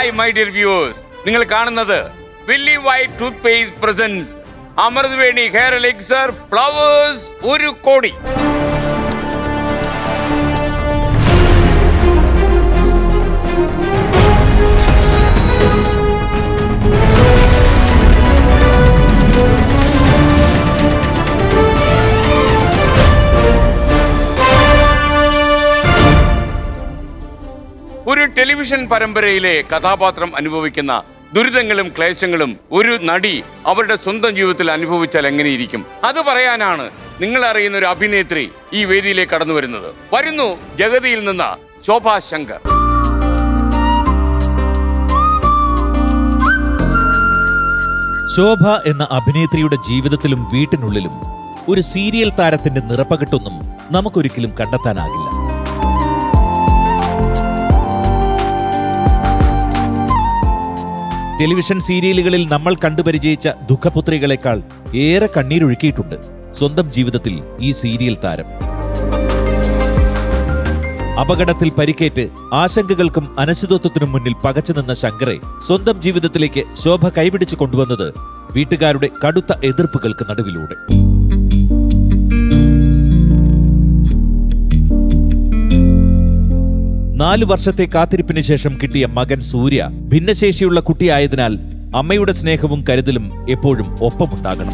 Hi my dear viewers നിങ്ങൾ കാണുന്നത് വില്ലി white toothpaste presents Amruthaveni hair elixir flowers ഒരു കോടി ഒരു ടെലിവിഷൻ പരമ്പരയിലെ കഥാപാത്രം അനുഭവിക്കുന്ന ദുരിതങ്ങളും ക്ലേശങ്ങളും ഒരു നടി അവരുടെ സ്വന്തം ജീവിതത്തിൽ അനുഭവിച്ചാൽ എങ്ങനെയിരിക്കും അത് പറയാനാണ് നിങ്ങൾ അറിയുന്ന ഒരു അഭിനേത്രി ഈ വേദിയിലേക്ക് കടന്നു വരുന്നത് വരുന്നു ജഗതിയിൽ നിന്ന് ശോഭാ ശങ്കർ ശോഭ എന്ന അഭിനേത്രിയുടെ ജീവിതത്തിലും വീട്ടിനുള്ളിലും ഒരു സീരിയൽ താരത്തിന്റെ നിറപ്പകിട്ടൊന്നും നമുക്കൊരിക്കലും കണ്ടെത്താനാകില്ല ടെലിവിഷൻ സീരിയലുകളിൽ നമ്മൾ കണ്ടുപരിചയിച്ച ദുഃഖപുത്രികളെക്കാൾ ഏറെ കണ്ണീരൊഴുക്കിയിട്ടുണ്ട് സ്വന്തം ജീവിതത്തിൽ ഈ സീരിയൽ താരം അപകടത്തിൽ പരിക്കേറ്റ് ആശങ്കകൾക്കും അനിശ്ചിതത്വത്തിനും മുന്നിൽ പകച്ചു നിന്ന ശങ്കറെ സ്വന്തം ജീവിതത്തിലേക്ക് ശോഭ കൈപിടിച്ചു കൊണ്ടുവന്നത് വീട്ടുകാരുടെ കടുത്ത എതിർപ്പുകൾക്ക് നടുവിലൂടെ നാലു വർഷത്തെ കാത്തിരിപ്പിന് ശേഷം കിട്ടിയ മകൻ സൂര്യ ഭിന്നശേഷിയുള്ള കുട്ടിയായതിനാൽ അമ്മയുടെ സ്നേഹവും കരുതലും എപ്പോഴും ഒപ്പമുണ്ടാകണം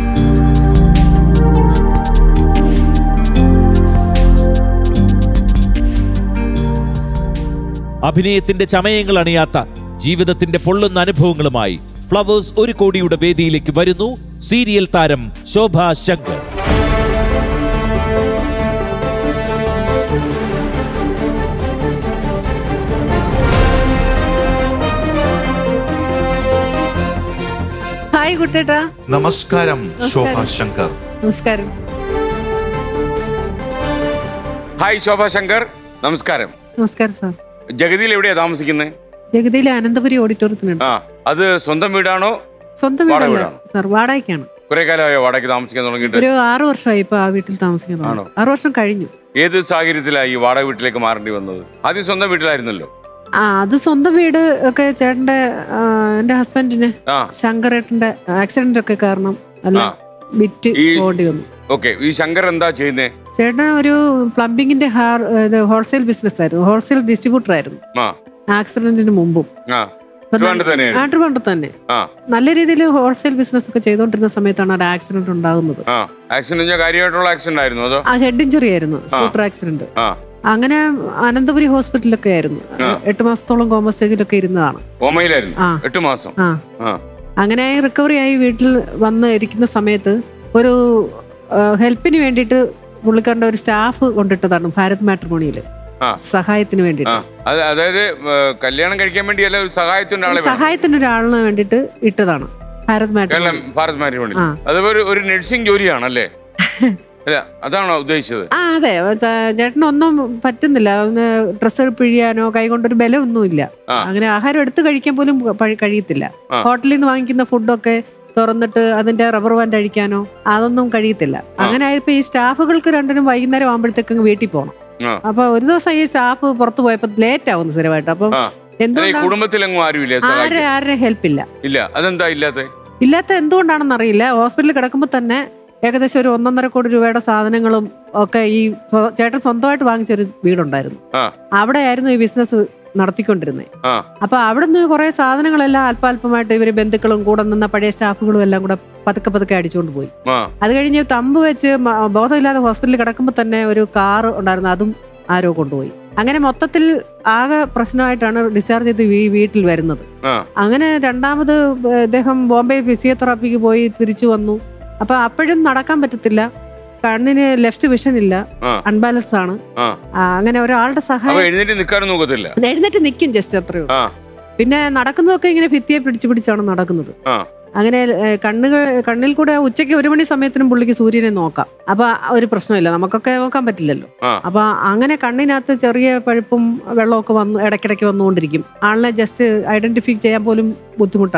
അഭിനയത്തിന്റെ ചമയങ്ങൾ അണിയാത്ത ജീവിതത്തിന്റെ പൊള്ളുന്ന അനുഭവങ്ങളുമായി ഫ്ലവേഴ്സ് ഒരു കോടിയുടെ വേദിയിലേക്ക് വരുന്നു സീരിയൽ താരം ശോഭ ശങ്കർ ഹായ് കുട്ടേട്ടാ നമസ്കാരം ശോഭ ശങ്കർ നമസ്കാരം ഹായ് ശോഭ ശങ്കർ നമസ്കാരം നമസ്കാരം സാർ ജഗതിയിൽ എവിടെയാ താമസിക്കുന്നത് ജഗതിയിലെ അനന്തപുരി ഓഡിറ്റോറിയത്തിനുണ്ട് ആ അത് സ്വന്തം വീടാണോ സ്വന്തം വാടക വീടല്ല വീടാണോ? സാർ വാടകയ്ക്കാണ് കുറെ കാലമായോ വാടകയ്ക്ക് താമസിക്കാൻ തുടങ്ങിയിട്ട് ഒരു ആറു വർഷമായി ഇപ്പൊ ആ വീട്ടിൽ താമസിക്കാൻ ആണോ? തുടങ്ങി. ആറു വർഷം കഴിഞ്ഞു ഏത് സാഹചര്യത്തിലാണ് ഈ വാടക വീട്ടിലേക്ക് മാറേണ്ടി വന്നത് ആദ്യം സ്വന്തം വീട്ടിലായിരുന്നല്ലോ ആ അത് സ്വന്തം വീട് ഒക്കെ ചേട്ടന്റെ ആ, എന്റെ ഹസ്ബൻഡിന് ആ ശങ്കരേട്ടന്റെ ആക്സിഡന്റ് ഒക്കെ കാരണം എല്ലാം ആ. വിറ്റ് ഈ- പോകേണ്ടി വന്നു ഓക്കെ ഈ ശങ്കർ എന്താ ചെയ്യുന്നേ ചേട്ടൻ ഒരു പ്ലംബിങ്ങിന്റെ ഹാർ ഇത് ഹോൾസെയിൽ ബിസിനസ് ആയിരുന്നു ഹോൾസെയിൽ ഡിസ്ട്രിബ്യൂട്ടർ ആയിരുന്നു ആ ആക്സിഡന്റിന് മുമ്പും ആ അപ്പൊ ട്രിവാൻഡ്രത്ത് തന്നെയായിരുന്നു? ആ, ട്രിവാൻഡ്രത്ത് തന്നെ ആ നല്ല രീതിയിൽ ഹോൾസെയിൽ ബിസിനസ് ഒക്കെ ചെയ്തുകൊണ്ടിരുന്ന സമയത്താണ് ഒരു ആക്സിഡന്റ് ഉണ്ടാകുന്നത് ആ ആക്സിഡന്റ് കാര്യമായിട്ടുള്ള ആക്സിഡന്റ് ആയിരുന്നു അതോ ആ ഹെഡ് ഇഞ്ചുറി ആയിരുന്നു സ്കൂട്ടർ ആക്സിഡന്റ് ആ അങ്ങനെ അനന്തപുരി ഹോസ്പിറ്റലിലൊക്കെ ആയിരുന്നു എട്ട് മാസത്തോളം കോമ സ്റ്റേജിലൊക്കെ ഇരുന്നതാണ് ഓമയിലായിരുന്നു ആ. എട്ട് മാസം ആ ആ അങ്ങനെ റിക്കവറി ആയി വീട്ടിൽ വന്ന് ഇരിക്കുന്ന സമയത്ത് ഒരു ആ, ഹെൽപ്പിന് വേണ്ടിയിട്ട് പുള്ളിക്കാരൻ്റെ ഒരു സ്റ്റാഫ് കൊണ്ടിട്ടതാണ് ഭാരത് മാട്രിമോണിയിൽ ആ. സഹായത്തിന് ആ വേണ്ടിയിട്ട് അത് അതായത് ഏ, കല്യാണം കഴിക്കാൻ വേണ്ടിയല്ല ഒരു സഹായത്തിന്റെ ആളെ വേണം സഹായത്തിന് ഒരാളിന് വേണ്ടിയിട്ട് ഇട്ടതാണ് ഭാരത് കേരളം മാട്രിമോണി ഭാരത് മാറ്റി ആ. അത് ഒരു ഒരു നഴ്സിംഗ് ജോലിയാണല്ലേ അല്ല അതാണോ ഉദ്ദേശിച്ചത് ആ അതെ ചേ- ചേട്ടനൊന്നും പറ്റുന്നില്ല അവന് ഡ്രസ്സ് പിഴിയാനോ കൈകൊണ്ടൊരു ബലമൊന്നുമില്ല ആ. അങ്ങനെ ആഹാരം എടുത്ത് കഴിക്കാൻ പോലും പഴ- കഴിയത്തില്ല ആ. ഹോട്ടലിൽ നിന്ന് വാങ്ങിക്കുന്ന ഫുഡൊക്കെ തുറന്നിട്ട് അതിന്റെ റബ്ബർ ബാൻഡ് അഴിക്കാനോ അതൊന്നും കഴിയത്തില്ല അങ്ങനെ ആയപ്പോ ഈ സ്റ്റാഫുകൾക്ക് രണ്ടിനും വൈകുന്നേരം ആകുമ്പോഴത്തേക്കും വീട്ടിൽ പോകണം ആ. അപ്പൊ ഒരു ദിവസം ഈ സ്റ്റാഫ് പുറത്തു പോയപ്പോ ലേറ്റ് ആവുന്നു സ്ഥിരമായിട്ട് അപ്പം ആ അല്ല ഈ എന്തുകൊണ്ടാണ് കുടുംബത്തിലെങ്ങും ആരുമില്ല ആരെ സഹായിക്കാൻ ആരുടെ ഹെൽപ്പ് ഇല്ല ഇല്ല അതെന്താ ഇല്ലാത്ത ഇല്ലാത്ത എന്തുകൊണ്ടാണെന്ന് അറിയില്ല ഹോസ്പിറ്റലിൽ കിടക്കുമ്പോൾ തന്നെ ഏകദേശം ഒരു ഒന്നൊന്നര കോടി രൂപയുടെ സാധനങ്ങളും ഒക്കെ ഈ സ്വ- ചേട്ടൻ സ്വന്തമായിട്ട് വാങ്ങിച്ചൊരു വീടുണ്ടായിരുന്നു ആ. അവിടെയായിരുന്നു ഈ ബിസിനസ് നടത്തിക്കൊണ്ടിരുന്നത് ആ അപ്പൊ അവിടെ നിന്ന് കുറെ സാധനങ്ങളെല്ലാം അല്പാൽപമായിട്ട് ഇവര് ബന്ധുക്കളും കൂടെ നിന്ന പഴയ സ്റ്റാഫുകളും എല്ലാം കൂടെ പതുക്കെ പതുക്കെ അടിച്ചുകൊണ്ട് പോയി ആ അത് കഴിഞ്ഞ് തമ്പ് വെച്ച് മ- ബോധമില്ലാതെ ഹോസ്പിറ്റലിൽ കിടക്കുമ്പോൾ തന്നെ ഒരു കാർ ഉണ്ടായിരുന്നു അതും ആരോ കൊണ്ടുപോയി അങ്ങനെ മൊത്തത്തിൽ ആകെ പ്രശ്നമായിട്ടാണ് ഡിസ്ചാർജ് ചെയ്ത് ഈ വീട്ടിൽ വരുന്നത് ആ അങ്ങനെ രണ്ടാമത് അദ്ദേഹം ബോംബെ ഫിസിയോതെറാപ്പിക്ക് പോയി തിരിച്ചു വന്നു അപ്പൊ അപ്പോഴും നടക്കാൻ പറ്റത്തില്ല കണ്ണിന് ലെഫ്റ്റ് വിഷൻ ഇല്ല ആ. അൺബാലൻസ് ആണ് ആ ആ, അങ്ങനെ ഒരാളുടെ അപ്പൊ സഹായം എഴുന്നേറ്റ് നിൽക്കാനും നോക്കത്തില്ല എഴുന്നേറ്റ് നിൽക്കും ജസ്റ്റ് അത്രയോ ആ പിന്നെ നടക്കുന്നതൊക്കെ ഇങ്ങനെ ഭിത്തിയെ പിടിച്ചു പിടിച്ചാണ് നടക്കുന്നത് ആ അങ്ങനെ ഏഹ്, കണ്ണുകൾ കണ്ണിൽ കൂടെ ഉച്ചയ്ക്ക് ഒരു മണി സമയത്തിനും പുള്ളിക്ക് സൂര്യനെ നോക്കാം അപ്പൊ ഒരു പ്രശ്നമില്ല നമുക്കൊക്കെ നോക്കാൻ പറ്റില്ലല്ലോ ആ അപ്പൊ അങ്ങനെ കണ്ണിനകത്ത് ചെറിയ പഴുപ്പും വെള്ളമൊക്കെ വന്നു ഇടയ്ക്കിടയ്ക്ക് വന്നുകൊണ്ടിരിക്കും ആളിനെ ജസ്റ്റ് ഐഡന്റിഫൈ ചെയ്യാൻ പോലും ബുദ്ധിമുട്ടായിരുന്നു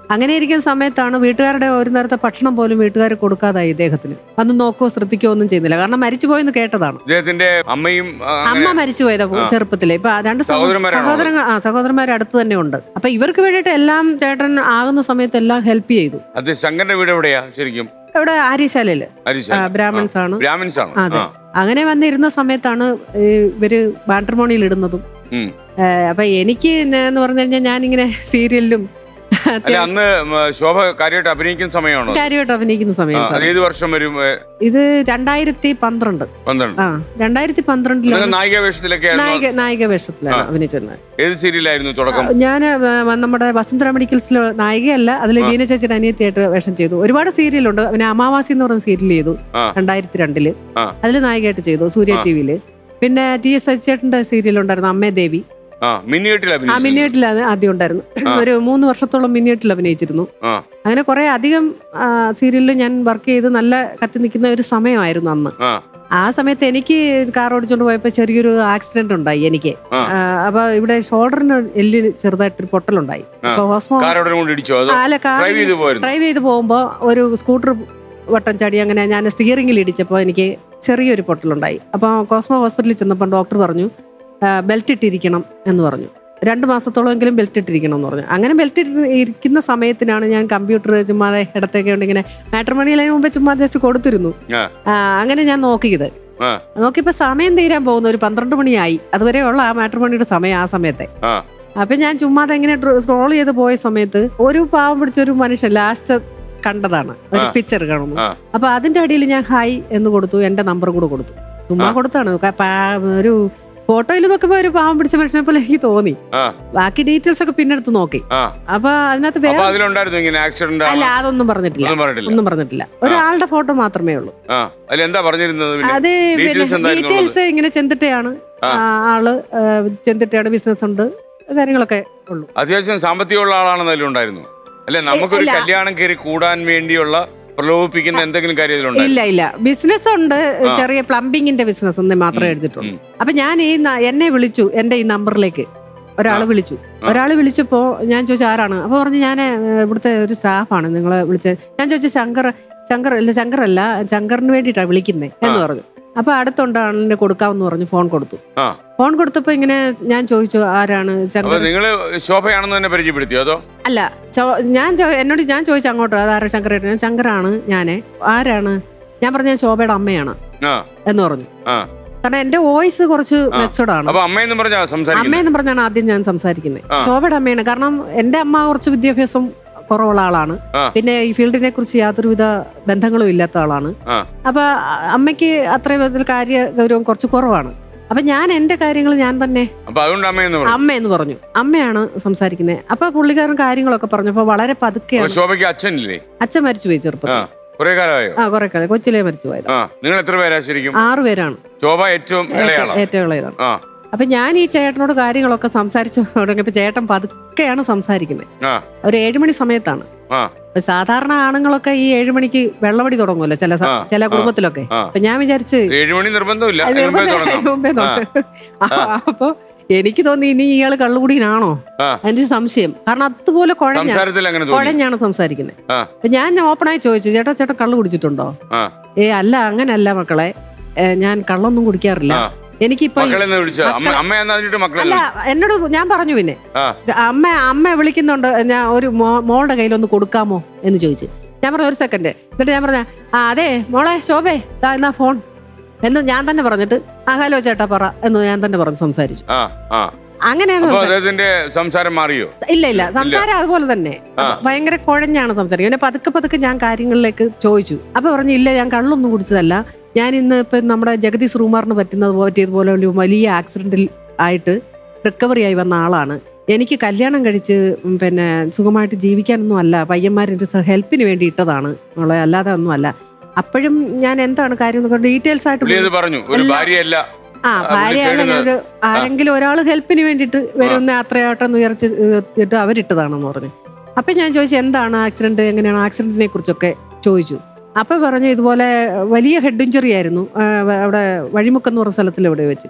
അങ്ങനെ ഇരിക്കുന്ന സമയത്താണ് വീട്ടുകാരുടെ ഒരു നേരത്തെ ഭക്ഷണം പോലും വീട്ടുകാർ കൊടുക്കാതായി ഇദ്ദേഹത്തിന് അന്ന് നോക്കുകയോ ശ്രദ്ധിക്കുകയോ ഒന്നും ചെയ്യുന്നില്ല കാരണം മരിച്ചുപോയെന്ന് കേട്ടതാണ് ഇദ്ദേഹത്തിന്റെ അമ്മയും ആ, അമ്മ അങ്ങനെ മരിച്ചു പോയത് ചെറുപ്പത്തില് ഇപ്പൊ ആ രണ്ട് സഹോ- സഹോദരന്മാരാണോ സഹോദരങ്ങൾ ആ സഹോദരന്മാർ അടുത്ത് തന്നെ ഉണ്ട് അപ്പൊ ഇവർക്ക് വേണ്ടിയിട്ട് എല്ലാം ചേട്ടൻ ആകുന്ന സമയത്ത് എല്ലാം ഹെൽപ്പ് ചെയ്തു അത് ശങ്കരന്റെ വീട് എവിടെയാ ശരിക്കും ഇവിടെ ആര്യശാലയില് ഹരിശ ആ, ബ്രാഹ്മിൺസ് ആണ് ബ്രാഹ്മിൻസ് ആണ് അതെ. ആ. അങ്ങനെ വന്നിരുന്ന സമയത്താണ് ഈ ഇവര് മാട്രിമോണിയിൽ ഇടുന്നതും ഉം. ഏ, അപ്പൊ എനിക്ക് എന്ന് പറഞ്ഞു കഴിഞ്ഞാൽ ഞാനിങ്ങനെ സീരിയലിലും അല്ല അന്ന് ഉം, ശോഭ കാര്യമായിട്ട് അഭിനയിക്കുന്ന സമയമാണോ കാര്യമായിട്ട് അഭിനയിക്കുന്ന ആ, സമയം അത് ഏത് വർഷം വരും ഏ, ഇത് രണ്ടായിരത്തി പന്ത്രണ്ട് പന്ത്രണ്ട് ആ രണ്ടായിരത്തി പന്ത്രണ്ടിലാണ് നിങ്ങൾ നായിക വേഷത്തിലൊക്കെ ആയിരുന്നു നായിക നായിക വേഷത്തിലാണ് ആ. അഭിനയിച്ചിരുന്നത് ഏത് സീരിയലായിരുന്നു തുടക്കം ഞാൻ നമ്മുടെ വസന്തര മെഡിക്കൽസിൽ നായികയല്ല അതിൽ ആ. ജീന ചേച്ചിയുടെ അനിയത്തിയായിട്ട് വേഷം ചെയ്തു ഒരുപാട് സീരിയലുണ്ട് പിന്നെ അമാവാസി എന്ന് പറയുന്ന സീരിയൽ ചെയ്തു ആ. രണ്ടായിരത്തി രണ്ടില് ആ. അതിൽ നായികയായിട്ട് ചെയ്തു സൂര്യ ആ. ടി വിയില് പിന്നെ ടി എസ് അച്ചേട്ടന്റെ സീരിയൽ ഉണ്ടായിരുന്നു അമ്മേ ദേവി ആ മിന്നിയേട്ടിൽ ആ അഭിനയിച്ചു മിന്നിയേട്ടിൽ അത് ആദ്യം ഉണ്ടായിരുന്നു ആ. ഒരു മൂന്ന് വർഷത്തോളം മിന്നിയേട്ടിൽ അഭിനയിച്ചിരുന്നു ആ. അങ്ങനെ കുറെ അധികം സീരിയലിൽ ഞാൻ വർക്ക് ചെയ്ത് നല്ല കത്തി നിൽക്കുന്ന ഒരു സമയമായിരുന്നു അന്ന് ആ ആ സമയത്ത് എനിക്ക് കാർ ഓടിച്ചോണ്ട് പോയപ്പോ ചെറിയൊരു ആക്സിഡന്റ് ഉണ്ടായി എനിക്ക് ആ. ആ, അപ്പൊ ഇവിടെ ഷോൾഡറിന് എല്ലിന് ചെറുതായിട്ടൊരു പൊട്ടലുണ്ടായി ആ. അപ്പൊ ഹോസ്മോ കാരോടെ കൊണ്ട് ഇടിച്ചോ അതോ അല്ല കാർ ഡ്രൈവ് ചെയ്ത് പോയിരുന്നു ഡ്രൈവ് ചെയ്ത് പോകുമ്പോൾ ഒരു സ്കൂട്ടർ വട്ടം ചാടി അങ്ങനെ ഞാൻ സ്റ്റിയറിംഗിൽ ഇടിച്ചപ്പോൾ എനിക്ക് ചെറിയൊരു പൊട്ടലുണ്ടായി അപ്പോൾ കോസ്മോ ഹോസ്പിറ്റലിൽ ചെന്നപ്പോൾ ഡോക്ടർ പറഞ്ഞു ബെൽറ്റ് ഇട്ടിരിക്കണം എന്ന് പറഞ്ഞു രണ്ട് മാസത്തോളമെങ്കിലും ബെൽറ്റ് ഇട്ടിരിക്കണം എന്ന് പറഞ്ഞു അങ്ങനെ ബെൽറ്റ് ഇരിക്കുന്ന സമയത്തിനാണ് ഞാൻ കമ്പ്യൂട്ടർ ചുമ്മാതെ ഇടത്തേക്ക് കൊണ്ട് ഇങ്ങനെ മാട്രിമോണിയിൽ അതിന് മുമ്പ് ചുമ്മാ ജസ്റ്റ് കൊടുത്തിരുന്നു ആ. ആ, അങ്ങനെ ഞാൻ നോക്കിയത് ആ. നോക്കിയപ്പോൾ സമയം തീരാൻ പോകുന്നു ഒരു പന്ത്രണ്ട് മണിയായി അതുവരെയുള്ള ആ മാട്രിമോണിയുടെ സമയം ആ സമയത്തെ ആ. അപ്പൊ ഞാൻ ചുമ്മാതെ ഇങ്ങനെ സ്ക്രോൾ ചെയ്ത് പോയ സമയത്ത് ഒരു പാവം പിടിച്ച ഒരു മനുഷ്യൻ ലാസ്റ്റ് കണ്ടതാണ് ഒരു ആ. പിക്ചർ കാണുന്നു ആ. അപ്പൊ അതിന്റെ അടിയിൽ ഞാൻ ഹായ് എന്ന് കൊടുത്തു എന്റെ നമ്പർ കൂടെ കൊടുത്തു ചുമ്മാ ആ. കൊടുത്താണ് ക- പാ- ഒരു ഫോട്ടോയിൽ നോക്കുമ്പോ ഒരു പാവം പിടിച്ച മനുഷ്യനെ പോലെ എനിക്ക് തോന്നി ആ. ബാക്കി ഡീറ്റെയിൽസ് ഒക്കെ പിന്നെ എടുത്ത് നോക്കി ആ. അപ്പൊ അതിനകത്ത് അപ്പൊ വേറെ അതിലുണ്ടായിരുന്നു ഇങ്ങനെ ആക്സിഡന്റ് അല്ല അതൊന്നും പറഞ്ഞിട്ടില്ല ഒന്നും പറഞ്ഞിട്ടില്ല ഒന്നും പറഞ്ഞിട്ടില്ല ഒരാളുടെ ഫോട്ടോ മാത്രമേ ഉള്ളൂ ആ അതിൽ എന്താ പറഞ്ഞിരുന്നത് പിന്നെ അത് Details എന്തായിരുന്നു ഡീറ്റെയിൽസ് ഇങ്ങനെ ചെന്തിട്ടയാണ് ആ. ആ, ആള് ആ, ചെന്തിട്ടയാണ് ബിസിനസ് ഉണ്ട് കാര്യങ്ങളൊക്കെ ഉള്ളൂ അത്യാവശ്യം സാമ്പത്തികമുള്ള ആളാണെന്ന് അതിലുണ്ടായിരുന്നു അല്ലെ നമുക്കൊരു ഇല്ല. കല്യാണം കയറി കൂടാൻ വേണ്ടിയുള്ള പ്രലോഭിപ്പിക്കുന്ന എന്തെങ്കിലും കാര്യം ഇതിലുണ്ടായിരുന്നു ഇല്ല ഇല്ല ബിസിനസ് ഉണ്ട് ആ. ചെറിയ പ്ലംബിങ്ങിന്റെ ബിസിനസ് എന്ന് മാത്രമേ ഉം, എഴുതിയിട്ടുള്ളൂ ഉം. അപ്പൊ ഞാൻ ഈ ന- എന്നെ വിളിച്ചു എന്റെ ഈ നമ്പറിലേക്ക് ഒരാൾ ആ. വിളിച്ചു ആ. ഒരാൾ വിളിച്ചപ്പോ ഞാൻ ചോദിച്ചു ആരാണ് അപ്പൊ പറഞ്ഞു ഞാൻ ഇവിടുത്തെ ഒരു സ്റ്റാഫാണ് നിങ്ങളെ വിളിച്ചത് ഞാൻ ചോദിച്ചു ശങ്കർ ശങ്കർ അല്ല ശങ്കർ അല്ല ശങ്കറിന് വേണ്ടിയിട്ടാണ് വിളിക്കുന്നേ എന്ന് ആ. പറഞ്ഞു അപ്പൊ അടുത്തുണ്ട് ആളിനെ കൊടുക്കാമെന്ന് പറഞ്ഞു ഫോൺ കൊടുത്തു ആ. ഫോൺ കൊടുത്തപ്പോ ഇങ്ങനെ ഞാൻ ചോദിച്ചു ആരാണ് അപ്പൊ ശങ്കർ നിങ്ങള് ശോഭയാണെന്ന് തന്നെ പരിചയപ്പെടുത്തിയോ അതോ അല്ല ചോ- ഞാൻ ചോ- എന്നോട് ഞാൻ ചോദിച്ചു അങ്ങോട്ട് അതാരാ ശങ്കരേട്ടൻ ഞാൻ ശങ്കറാണ് ഞാന് ആരാണ് ഞാൻ പറഞ്ഞ ഞാൻ ശോഭയുടെ അമ്മയാണ് ആ എന്ന് പറഞ്ഞു ആ. കാരണം എന്റെ വോയിസ് കുറച്ച് ആ. മെച്ചോർഡ് ആണ് അപ്പൊ അമ്മയെന്ന് പറഞ്ഞാ സംസാരിക്കുന്നത് അമ്മയെന്ന് പറഞ്ഞാണ് ആദ്യം ഞാൻ സംസാരിക്കുന്നത് ആ. ശോഭയുടെ അമ്മയാണ് കാരണം എന്റെ അമ്മ കുറച്ച് വിദ്യാഭ്യാസം കുറവുള്ള ആളാണ് ആ. പിന്നെ ഈ ഫീൽഡിനെ കുറിച്ച് യാതൊരുവിധ ബന്ധങ്ങളും ഇല്ലാത്ത ആളാണ് ആ. അപ്പൊ അ- അമ്മയ്ക്ക് അത്രയും വിധത്തിൽ കാര്യ ഗൗരവം കുറച്ച് കുറവാണ് അപ്പൊ ഞാൻ എന്റെ കാര്യങ്ങൾ ഞാൻ തന്നെ അപ്പൊ അതുകൊണ്ട് അമ്മയെന്ന് പറഞ്ഞു അമ്മ എന്ന് പറഞ്ഞു അമ്മയാണ് സംസാരിക്കുന്നത് അപ്പൊ പുള്ളിക്കാരൻ കാര്യങ്ങളൊക്കെ പറഞ്ഞപ്പോ വളരെ അപ്പൊ പതുക്കെയാണ് ശോഭയ്ക്ക് അച്ഛനില്ലേ അച്ഛൻ മരിച്ചുപോയി ചെറുപ്പം ആ കുറെ കാലമായോ ആ കുറെ കാലം കൊച്ചിലെ മരിച്ചു പോയത് ആ നിങ്ങൾ എത്ര പേരാ ശരിക്കും ആറു പേരാണ് ശോഭ ഏറ്റവും ഇളയാളാ ഏറ്റവും- ഏറ്റവും ഇളയതാണ് ആ അപ്പൊ ഞാൻ ഈ ചേട്ടനോട് കാര്യങ്ങളൊക്കെ സംസാരിച്ചു തുടങ്ങിയപ്പോ ചേട്ടൻ പതുക്കെയാണ് സംസാരിക്കുന്നത് ആ ഒരു ഏഴുമണി സമയത്താണ് ആ അപ്പൊ സാധാരണ ആണുങ്ങളൊക്കെ ഈ ഏഴുമണിക്ക് വെള്ളമടി തുടങ്ങുമല്ലോ ചില സ- ആ, ചില ആ, കുടുംബത്തിലൊക്കെ ആ അപ്പൊ ഞാൻ വിചാരിച്ച് ഏഴുമണി നിർബന്ധമില്ല അത് അതിന് മുമ്പേ നിർബന്ധം- തുടങ്ങാം മുമ്പേ ആ. തുടങ്ങാം. അപ്പൊ എനിക്ക് തോന്നി ഇനി ഇയാള് കള്ളുകുടിയനാണോ ആ. അതിന്റെ ഒരു സംശയം കാരണം അതുപോലെ കുഴഞ്ഞ സംസാരത്തിൽ അങ്ങനെ തോന്നി കുഴഞ്ഞാണ് സംസാരിക്കുന്നത് ആ. അപ്പൊ ഞാൻ ഓപ്പണായി ചോദിച്ചു ചേട്ടാ ചേട്ടൻ കള്ളു കുടിച്ചിട്ടുണ്ടോ ആ. ഏ അല്ല അങ്ങനല്ല മക്കളെ ഏ, ഞാൻ കള്ളൊന്നും കുടിക്കാറില്ല ആ. എനിക്കിപ്പോ ഈ- മക്കളെന്ന് വിളിച്ച അമ്മ മക്കളെ- അമ്മ എന്ന് പറഞ്ഞിട്ട് മക്കളെ അല്ല എന്നോട് ഞാൻ പറഞ്ഞു പിന്നെ ആ. അമ്മ അമ്മ വിളിക്കുന്നുണ്ട് ഞാൻ ഒരു മോ- മോളുടെ കയ്യിൽ ഒന്ന് കൊടുക്കാമോ എന്ന് ചോദിച്ചു ഞാൻ പറഞ്ഞു ഒരു സെക്കൻഡ് എന്നിട്ട് ഞാൻ പറഞ്ഞ ആ അതെ മോളെ ശോഭേ ദാ എന്നാ ഫോൺ എന്ന് ഞാൻ തന്നെ പറഞ്ഞിട്ട് ആ ഹലോ ചേട്ടാ പറ എന്ന് ഞാൻ തന്നെ പറഞ്ഞു സംസാരിച്ചു ആ ആ അങ്ങനെയാണ് അപ്പൊ സംസാരിച്ചത്. അദ്ദേഹത്തിന്റെ സംസാരം മാറിയോ ഇല്ല ഇല്ല സംസാരം അതുപോലെ തന്നെ ആ. ഭയങ്കര കുഴഞ്ഞാണ് സംസാരിക്കുന്നത് പിന്നെ പതുക്കെ പതുക്കെ ഞാൻ കാര്യങ്ങളിലേക്ക് ചോദിച്ചു അപ്പൊ പറഞ്ഞു ഇല്ല ഞാൻ കള്ളൊന്നും കുടിച്ചതല്ല ഞാൻ ഇന്ന് ഇപ്പൊ നമ്മുടെ ജഗദീഷ് ശ്രീകുമാറിന് പറ്റുന്നത് പറ്റിയതുപോലെ ഒരു വലിയ ആക്സിഡന്റിൽ ആയിട്ട് റിക്കവറി ആയി വന്ന ആളാണ് എനിക്ക് കല്യാണം കഴിച്ച് ഉം പിന്നെ സുഖമായിട്ട് ജീവിക്കാനൊന്നും അല്ല പയ്യന്മാരുടെ ഹെൽപ്പിന് വേണ്ടി ഇട്ടതാണ് മോളെ അല്ലാതെ ഒന്നും അല്ല അപ്പോഴും ഞാൻ എന്താണ് കാര്യം എന്ന് പറഞ്ഞാൽ ഡീറ്റെയിൽസ് ആയിട്ട് പുള്ളി അത് പറഞ്ഞു ഒരു എല്ലാ- ഭാര്യയല്ല ആ ആ, ഭാര്യ പുള്ളി അങ്ങനെ തേടുന്നത്. ഒരു ആരെങ്കിലും ഒരാൾ ഹെൽപ്പിന് വേണ്ടിയിട്ട് വരുന്ന അത്രയാട്ടെന്ന് വിചാരിച്ച് ഇട്ട് അവരിട്ടതാണെന്ന് പറഞ്ഞു അപ്പൊ ഞാൻ ചോദിച്ചു എന്താണ് ആക്സിഡന്റ് എങ്ങനെയാണ് ആക്സിഡന്റിനെ കുറിച്ചൊക്കെ ചോദിച്ചു അപ്പൊ പറഞ്ഞു ഇതുപോലെ വലിയ ഹെഡ് ഇഞ്ചുറി ആയിരുന്നു ആ, അവിടെ വഴിമുക്കെന്ന് പറഞ്ഞ സ്ഥലത്തിൽ എവിടെ വെച്ച്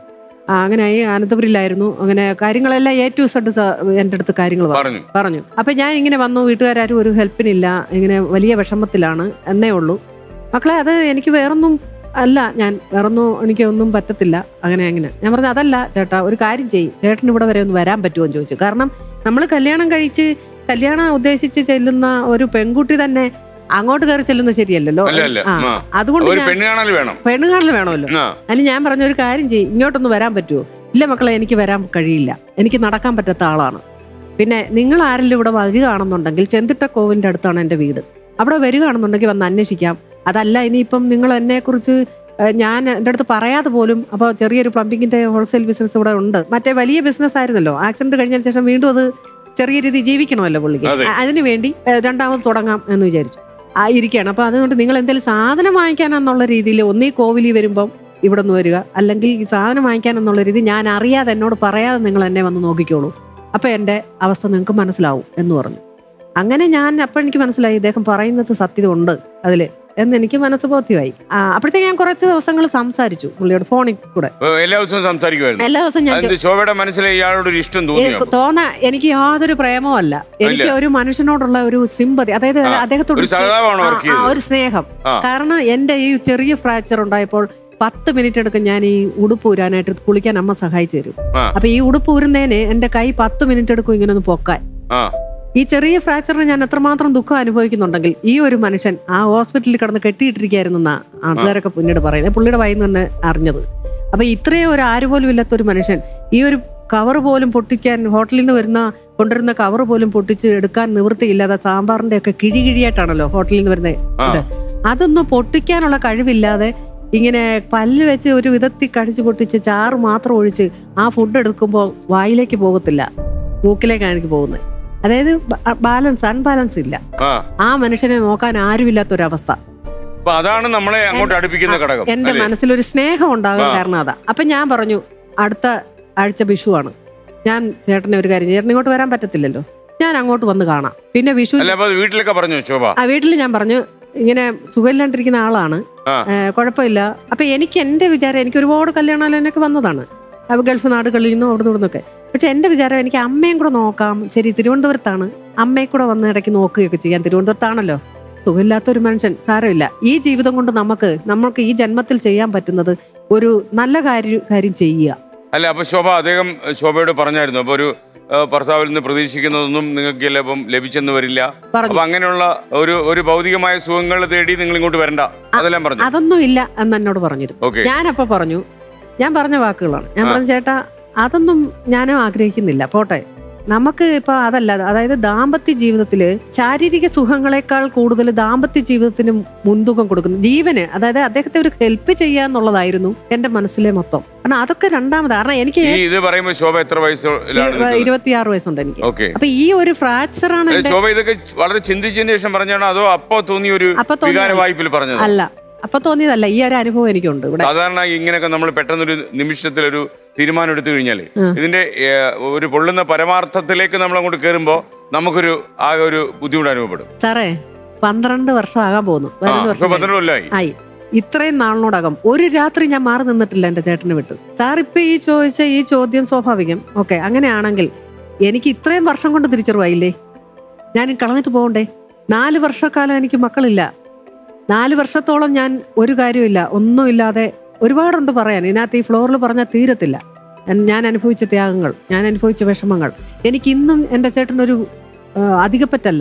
ആ, അങ്ങനെയായി അനന്തപുരിയിലായിരുന്നു അങ്ങനെ കാര്യങ്ങളെല്ലാം എ ടു സെഡ് എൻ്റെ അടുത്ത് കാര്യങ്ങൾ പറഞ്ഞു പറഞ്ഞു പറഞ്ഞു അപ്പൊ ഞാൻ ഇങ്ങനെ വന്നു വീട്ടുകാരും ഒരു ഹെൽപ്പിനില്ല ഇങ്ങനെ വലിയ വിഷമത്തിലാണ് എന്നേ ഉള്ളൂ മക്കളെ അത് എനിക്ക് വേറൊന്നും അല്ല ഞാൻ വേറൊന്നും എനിക്ക് ഒന്നും പറ്റത്തില്ല അങ്ങനെ അങ്ങനെ ഞാൻ പറഞ്ഞു അതല്ല ചേട്ടാ ഒരു കാര്യം ചെയ്യും ചേട്ടൻ ഇവിടെ വരെ ഒന്ന് വരാൻ പറ്റുമോ എന്ന് ചോദിച്ചു കാരണം നമ്മൾ കല്യാണം കഴിച്ച് കല്യാണം ഉദ്ദേശിച്ച് ചെല്ലുന്ന ഒരു പെൺകുട്ടി തന്നെ അങ്ങോട്ട് കയറി ചെല്ലുന്നത് ശരിയല്ലല്ലോ അല്ല അല്ല ആ, ആ. അതുകൊണ്ട് ഒരു ഞാൻ പെണ്ണ് കാണൽ വേണം പെണ്ണ് കാണൽ വേണമല്ലോ ആ അതിന് ഞാൻ പറഞ്ഞ ഒരു കാര്യം ചെയ്യും ഇങ്ങോട്ടൊന്ന് വരാൻ പറ്റുമോ ഇല്ല മക്കളെ എനിക്ക് വരാൻ കഴിയില്ല എനിക്ക് നടക്കാൻ പറ്റാത്ത ആളാണ് പിന്നെ നിങ്ങൾ ആരെങ്കിലും ഇവിടെ വരികയാണെന്നുണ്ടെങ്കിൽ ചെന്തിട്ട കോവിലിന്റെ അടുത്താണ് എൻ്റെ വീട് അവിടെ വരികയാണെന്നുണ്ടെങ്കിൽ വന്ന് അന്വേഷിക്കാം അതല്ല ഇനിയിപ്പം നിങ്ങൾ എന്നെക്കുറിച്ച് ഏഹ്, ഞാൻ എൻ്റെ അടുത്ത് പറയാതെ പോലും അപ്പോൾ ചെറിയൊരു പ്ലംബിങ്ങിന്റെ ഹോൾസെയിൽ ബിസിനസ് ഇവിടെ ഉണ്ട് മറ്റേ വലിയ ബിസിനസ് ആയിരുന്നല്ലോ ആക്സിഡന്റ് കഴിഞ്ഞതിന് ശേഷം വീണ്ടും അത് ചെറിയ രീതിയിൽ ജീവിക്കണമല്ലോ പുള്ളിക്ക് അതെ. അ- അതിനു വേണ്ടി ഏഹ്, രണ്ടാമത് തുടങ്ങാം എന്ന് വിചാരിച്ചു ആ ഇരിക്കുകയാണ് അപ്പോൾ അതുകൊണ്ട് നിങ്ങൾ എന്തെങ്കിലും സാധനം വാങ്ങിക്കാനെന്നുള്ള രീതിയിൽ ഒന്നീ കോവിലി വരുമ്പം ഇവിടെ നിന്ന് വരിക അല്ലെങ്കിൽ ഈ സാധനം വാങ്ങിക്കാനെന്നുള്ള രീതി ഞാൻ അറിയാതെ എന്നോട് പറയാതെ നിങ്ങൾ എന്നെ വന്ന് നോക്കിക്കോളൂ അപ്പോൾ എൻ്റെ അവസ്ഥ നിങ്ങൾക്ക് മനസ്സിലാവും എന്ന് പറഞ്ഞു അങ്ങനെ ഞാൻ അപ്പം എനിക്ക് മനസ്സിലായി ഇദ്ദേഹം പറയുന്നത് സത്യത ഉണ്ട് അതിൽ എന്ന് എനിക്ക് മനസ്സ് ബോധ്യമായി ആ, അപ്പോഴത്തേക്ക് ഞാൻ കുറച്ച് ദിവസങ്ങൾ സംസാരിച്ചു പുള്ളിയോട് ഫോണിൽ കൂടെ അപ്പൊ എല്ലാ ദിവസവും സംസാരിക്കുമായിരുന്നു എല്ലാ ദിവസവും ഞാൻ അതെന്ത് ശോഭയുടെ മനസ്സിൽ ഇയാളോട് ഒരു ഇഷ്ടം തോന്നിയോ എനിക്ക് തോന്നാ എനിക്ക് യാതൊരു പ്രേമവും അല്ല എനിക്ക് ഒരു മനുഷ്യനോടുള്ള ഒരു സിമ്പതി അതായത് ആ, അദ്ദേഹത്തോട് ഒരു സഹതാപമാണോ ആ, വർക്ക് ആ, ചെയ്തത് ഒരു സ്നേഹം ആ. കാരണം എന്റെ ഈ ചെറിയ ഫ്രാക്ചർ ഉണ്ടായപ്പോൾ പത്ത് മിനിറ്റ് എടുക്കും ഞാൻ ഈ ഉടുപ്പ് ഊരാനായിട്ട് കുളിക്കാൻ അമ്മ സഹായിച്ചു തരും ആ. അപ്പൊ ഈ ഉടുപ്പ് ഊരുന്നതിന് എന്റെ കൈ പത്ത് മിനിറ്റ് എടുക്കും ഇങ്ങനെ ഒന്ന് പൊക്കാൻ ആ ഈ ചെറിയ ഫ്രാക്ചറിന് ഞാൻ എത്രമാത്രം ദുഃഖം അനുഭവിക്കുന്നുണ്ടെങ്കിൽ ഈ ഒരു മനുഷ്യൻ ആ ഹോസ്പിറ്റലിൽ കിടന്ന് കെട്ടിയിട്ടിരിക്കുകയായിരുന്ന ആൾക്കാരൊക്കെ പിന്നീട് പറയുന്നത് പുള്ളിയുടെ വായിൽ നിന്ന് തന്നെ അറിഞ്ഞത് അപ്പൊ ഇത്രയും ഒരു ആര് പോലും ഇല്ലാത്ത ഒരു മനുഷ്യൻ ഈ ഒരു കവർ പോലും പൊട്ടിക്കാൻ ഹോട്ടലിൽ നിന്ന് വരുന്ന കൊണ്ടുവരുന്ന കവർ പോലും പൊട്ടിച്ച് എടുക്കാൻ നിവൃത്തിയില്ലാതെ സാമ്പാറിന്റെ ഒക്കെ കിഴി കിഴിയായിട്ടാണല്ലോ ഹോട്ടലിൽ നിന്ന് വരുന്നത് ആ. ഇത് അതൊന്നും പൊട്ടിക്കാനുള്ള കഴിവില്ലാതെ ഇങ്ങനെ പല്ല് വെച്ച് ഒരു വിധത്തിൽ കടിച്ചു പൊട്ടിച്ച് ചാറ് മാത്രം ഒഴിച്ച് ആ ഫുഡ് എടുക്കുമ്പോൾ വായിലേക്ക് പോകത്തില്ല മൂക്കിലേക്കാണ് എനിക്ക് പോകുന്നത് അതായത് ബാലൻസ് അൺബാലൻസ് ഇല്ല ആ ആ മനുഷ്യനെ നോക്കാൻ ആരുമില്ലാത്തൊരവസ്ഥ അപ്പൊ അതാണ് നമ്മളെ അങ്ങോട്ട് അടുപ്പിക്കുന്ന ഘടകം എന്റെ അല്ലേ? മനസ്സിലൊരു സ്നേഹം ഉണ്ടാകാൻ ആ. കാരണം അതാ അപ്പൊ ഞാൻ പറഞ്ഞു അടുത്ത ആഴ്ച വിഷുവാണ് ഞാൻ ചേട്ടനെ ഒരു കാര്യം ചേട്ടൻ ഇങ്ങോട്ട് വരാൻ പറ്റത്തില്ലല്ലോ ഞാൻ അങ്ങോട്ട് വന്ന് കാണാം പിന്നെ വിഷു അല്ല അപ്പൊ അത് വീട്ടിലൊക്കെ പറഞ്ഞു ശോഭ ആ വീട്ടിൽ ഞാൻ പറഞ്ഞു ഇങ്ങനെ സുഖമില്ലാണ്ടിരിക്കുന്ന ആളാണ് ആ. ഏ, കുഴപ്പമില്ല അപ്പൊ എനിക്ക് എന്റെ വിചാരം എനിക്ക് ഒരുപാട് കല്യാണാലോചനയൊക്കെ വന്നതാണ് അപ്പൊ ഗൾഫ് നാടുകളിൽ നിന്നും അവിടെ നിന്നൊക്കെ പക്ഷെ എന്റെ വിചാരം എനിക്ക് അമ്മയും കൂടെ നോക്കാം ശരി തിരുവനന്തപുരത്താണ് അമ്മയെ കൂടെ വന്ന് ഇടയ്ക്ക് നോക്കുകയൊക്കെ ചെയ്യാൻ തിരുവനന്തപുരത്താണല്ലോ സുഖമില്ലാത്ത ഒരു മനുഷ്യൻ സാരമില്ല ഈ ജീവിതം കൊണ്ട് നമുക്ക് നമുക്ക് ഈ ജന്മത്തിൽ ചെയ്യാൻ പറ്റുന്നത് ഒരു നല്ല കാര്യം കാര്യം ചെയ്യുക അല്ല അപ്പൊ ശോഭ അദ്ദേഹം ശോഭയോട് പറഞ്ഞായിരുന്നു അപ്പൊ ഒരു ആ, ഭർത്താവിൽ നിന്ന് പ്രതീക്ഷിക്കുന്നതൊന്നും നിങ്ങൾക്ക് ചിലപ്പം ലഭിച്ചെന്ന് വരില്ല പറഞ്ഞു അപ്പൊ അങ്ങനെയുള്ള ഒരു ഒരു ഭൗതികമായ സുഖങ്ങൾ തേടി നിങ്ങൾ ഇങ്ങോട്ട് വരണ്ട അതെല്ലാം പറഞ്ഞു അതൊന്നും ഇല്ല എന്ന് എന്നോട് പറഞ്ഞിരുന്നു ഓക്കെ ഞാനപ്പോ പറഞ്ഞു ഞാൻ പറഞ്ഞ വാക്കുകളാണ് ഞാൻ ആ. പറഞ്ഞു ചേട്ടാ അതൊന്നും ഞാനും ആഗ്രഹിക്കുന്നില്ല പോട്ടെ നമുക്ക് ഇപ്പൊ അതല്ല അതായത് ദാമ്പത്യ ജീവിതത്തില് ശാരീരിക സുഖങ്ങളെക്കാൾ കൂടുതൽ ദാമ്പത്യ ജീവിതത്തിന് മുൻതൂക്കം കൊടുക്കുന്നു ജീവന് അതായത് അദ്ദേഹത്തെ ഒരു ഹെൽപ്പ് ചെയ്യുക എന്നുള്ളതായിരുന്നു എന്റെ മനസ്സിലെ മൊത്തം കാരണം അതൊക്കെ രണ്ടാമത് കാരണം എനിക്ക് ഈ ഇത് പറയുമ്പോൾ ശോഭ എത്ര വയസ്സിലാണ് ഇരുപത്തിയാറ് വയസ്സുണ്ട് എനിക്ക് ഓക്കെ അപ്പൊ ഈ ഒരു ഫ്രാക്ചർ ആണ് എന്റെ ശോഭ ഇതൊക്കെ വളരെ ചിന്തിച്ചതിന് ശേഷം പറഞ്ഞാണോ അതോ അപ്പോ തോന്നിയ ഒരു അപ്പൊ തോന്നിയ- വികാര വായ്പിൽ പറഞ്ഞത് അല്ല അപ്പൊ തോന്നിയതല്ല ഈ ഒരു അനുഭവം എനിക്കുണ്ട് ഇവിടെ സാധാരണ ഇങ്ങനെയൊക്കെ നമ്മൾ പെട്ടെന്നൊരു നിമിഷത്തിൽ ഒരു തീരുമാനം എടുത്തു കഴിഞ്ഞാൽ ഇതിന്റെ ഏ, ഒരു പൊള്ളുന്ന പരമാർത്ഥത്തിലേക്ക് നമ്മൾ അങ്ങോട്ട് കയറുമ്പോൾ നമുക്കൊരു ആകെ ഒരു ബുദ്ധിമുട്ട് അനുഭവപ്പെടും സാറേ പന്ത്രണ്ട് വർഷം ആകാൻ പോകുന്നു ആ പതിനഞ്ച് ഇപ്പൊ വർഷം കഴിഞ്ഞു. പന്ത്രണ്ട് കൊല്ലമായി ആയി ഇത്രയും നാളിനോടകം ഒരു രാത്രി ഞാൻ മാറി നിന്നിട്ടില്ല എന്റെ ചേട്ടനെ വിട്ട് സാർ ഇപ്പൊ ഈ ചോദിച്ച ഈ ചോദ്യം സ്വാഭാവികം ഓക്കെ അങ്ങനെയാണെങ്കിൽ എനിക്ക് ഇത്രയും വർഷം കൊണ്ട് തിരിച്ചറിവായില്ലേ ഞാൻ കളഞ്ഞിട്ട് പോകണ്ടേ നാല് വർഷക്കാലം എനിക്ക് മക്കളില്ല നാല് വർഷത്തോളം ഞാൻ ഒരു കാര്യമില്ല ഒന്നുമില്ലാതെ ഒരുപാടുണ്ട് പറയാൻ ഇതിനകത്ത് ഈ ഫ്ലോറിൽ പറഞ്ഞാൽ തീരത്തില്ല എൻ- ഞാൻ അനുഭവിച്ച ത്യാഗങ്ങൾ ഞാൻ അനുഭവിച്ച വിഷമങ്ങൾ എനിക്ക് ഇന്നും എൻ്റെ ചേട്ടനൊരു ആ, അധികപ്പറ്റല്ല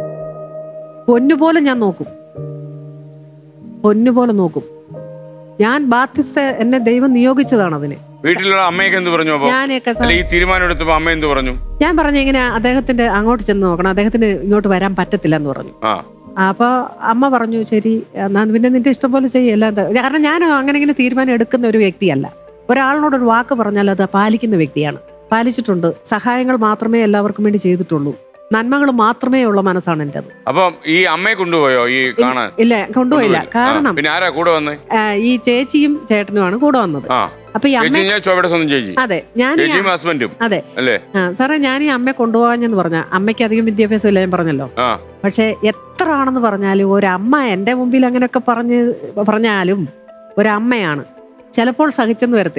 പൊന്നുപോലെ ഞാൻ നോക്കും പൊന്നുപോലെ നോക്കും ഞാൻ ബാധ്യസ്ഥ എന്നെ ദൈവം നിയോഗിച്ചതാണ് അതിന് വീട്ടിലുള്ള അമ്മയൊക്കെ എന്ത് പറഞ്ഞു അപ്പൊ ഞാനൊക്കെ സ- അല്ല ഈ തീരുമാനം എടുത്തപ്പോ അമ്മ എന്ത് പറഞ്ഞു ഞാൻ പറഞ്ഞ ഇങ്ങനെ അദ്ദേഹത്തിന്റെ അങ്ങോട്ട് ചെന്ന് നോക്കണം അദ്ദേഹത്തിന് ഇങ്ങോട്ട് വരാൻ പറ്റത്തില്ല എന്ന് പറഞ്ഞു ആ അപ്പൊ അമ്മ പറഞ്ഞു ശരി എന്നാ പിന്നെ നിന്റെ ഇഷ്ടം പോലെ ചെയ്യല്ല കാരണം ഞാൻ അങ്ങനെ ഇങ്ങനെ തീരുമാനം എടുക്കുന്ന ഒരു വ്യക്തിയല്ല ഒരാളിനോട് ഒരു വാക്ക് പറഞ്ഞാൽ അത് പാലിക്കുന്ന വ്യക്തിയാണ് പാലിച്ചിട്ടുണ്ട് സഹായങ്ങൾ മാത്രമേ എല്ലാവർക്കും വേണ്ടി ചെയ്തിട്ടുള്ളൂ നന്മകൾ മാത്രമേ ഉള്ള മനസ്സാണ് എൻ്റെത് അപ്പൊ ഈ അമ്മയെ കൊണ്ടുപോയോ ഈ കാണാൻ ഇല്ല കൊണ്ടുപോയില്ല ആ, കാരണം പിന്നെ ആരാ കൂടെ വന്നേ ആ, ഈ ചേച്ചിയും ചേട്ടനുമാണ് കൂടെ വന്നത് ആ അപ്പൊ ഈ ചേച്ചി അമ്മ ഞാൻ ചോബയുടെ സ്വന്തം ചേച്ചി അതെ ഞാൻ ഈ ചേച്ചിയും ഹസ്ബൻഡും അതെ അല്ലേ ആ, സാറേ ഞാൻ ഈ അമ്മയെ കൊണ്ടുപോകാഞ്ഞെന്ന് പറഞ്ഞ അമ്മയ്ക്ക് അധികം വിദ്യാഭ്യാസം ഇല്ല ഞാൻ പറഞ്ഞല്ലോ ആ പക്ഷെ എത്ര ആണെന്ന് പറഞ്ഞാലും ഒരമ്മ എൻ്റെ മുമ്പിൽ അങ്ങനെയൊക്കെ പറഞ്ഞ് പറഞ്ഞാലും ഒരമ്മയാണ് ചിലപ്പോൾ സഹിച്ചെന്ന് വരത്തില്ല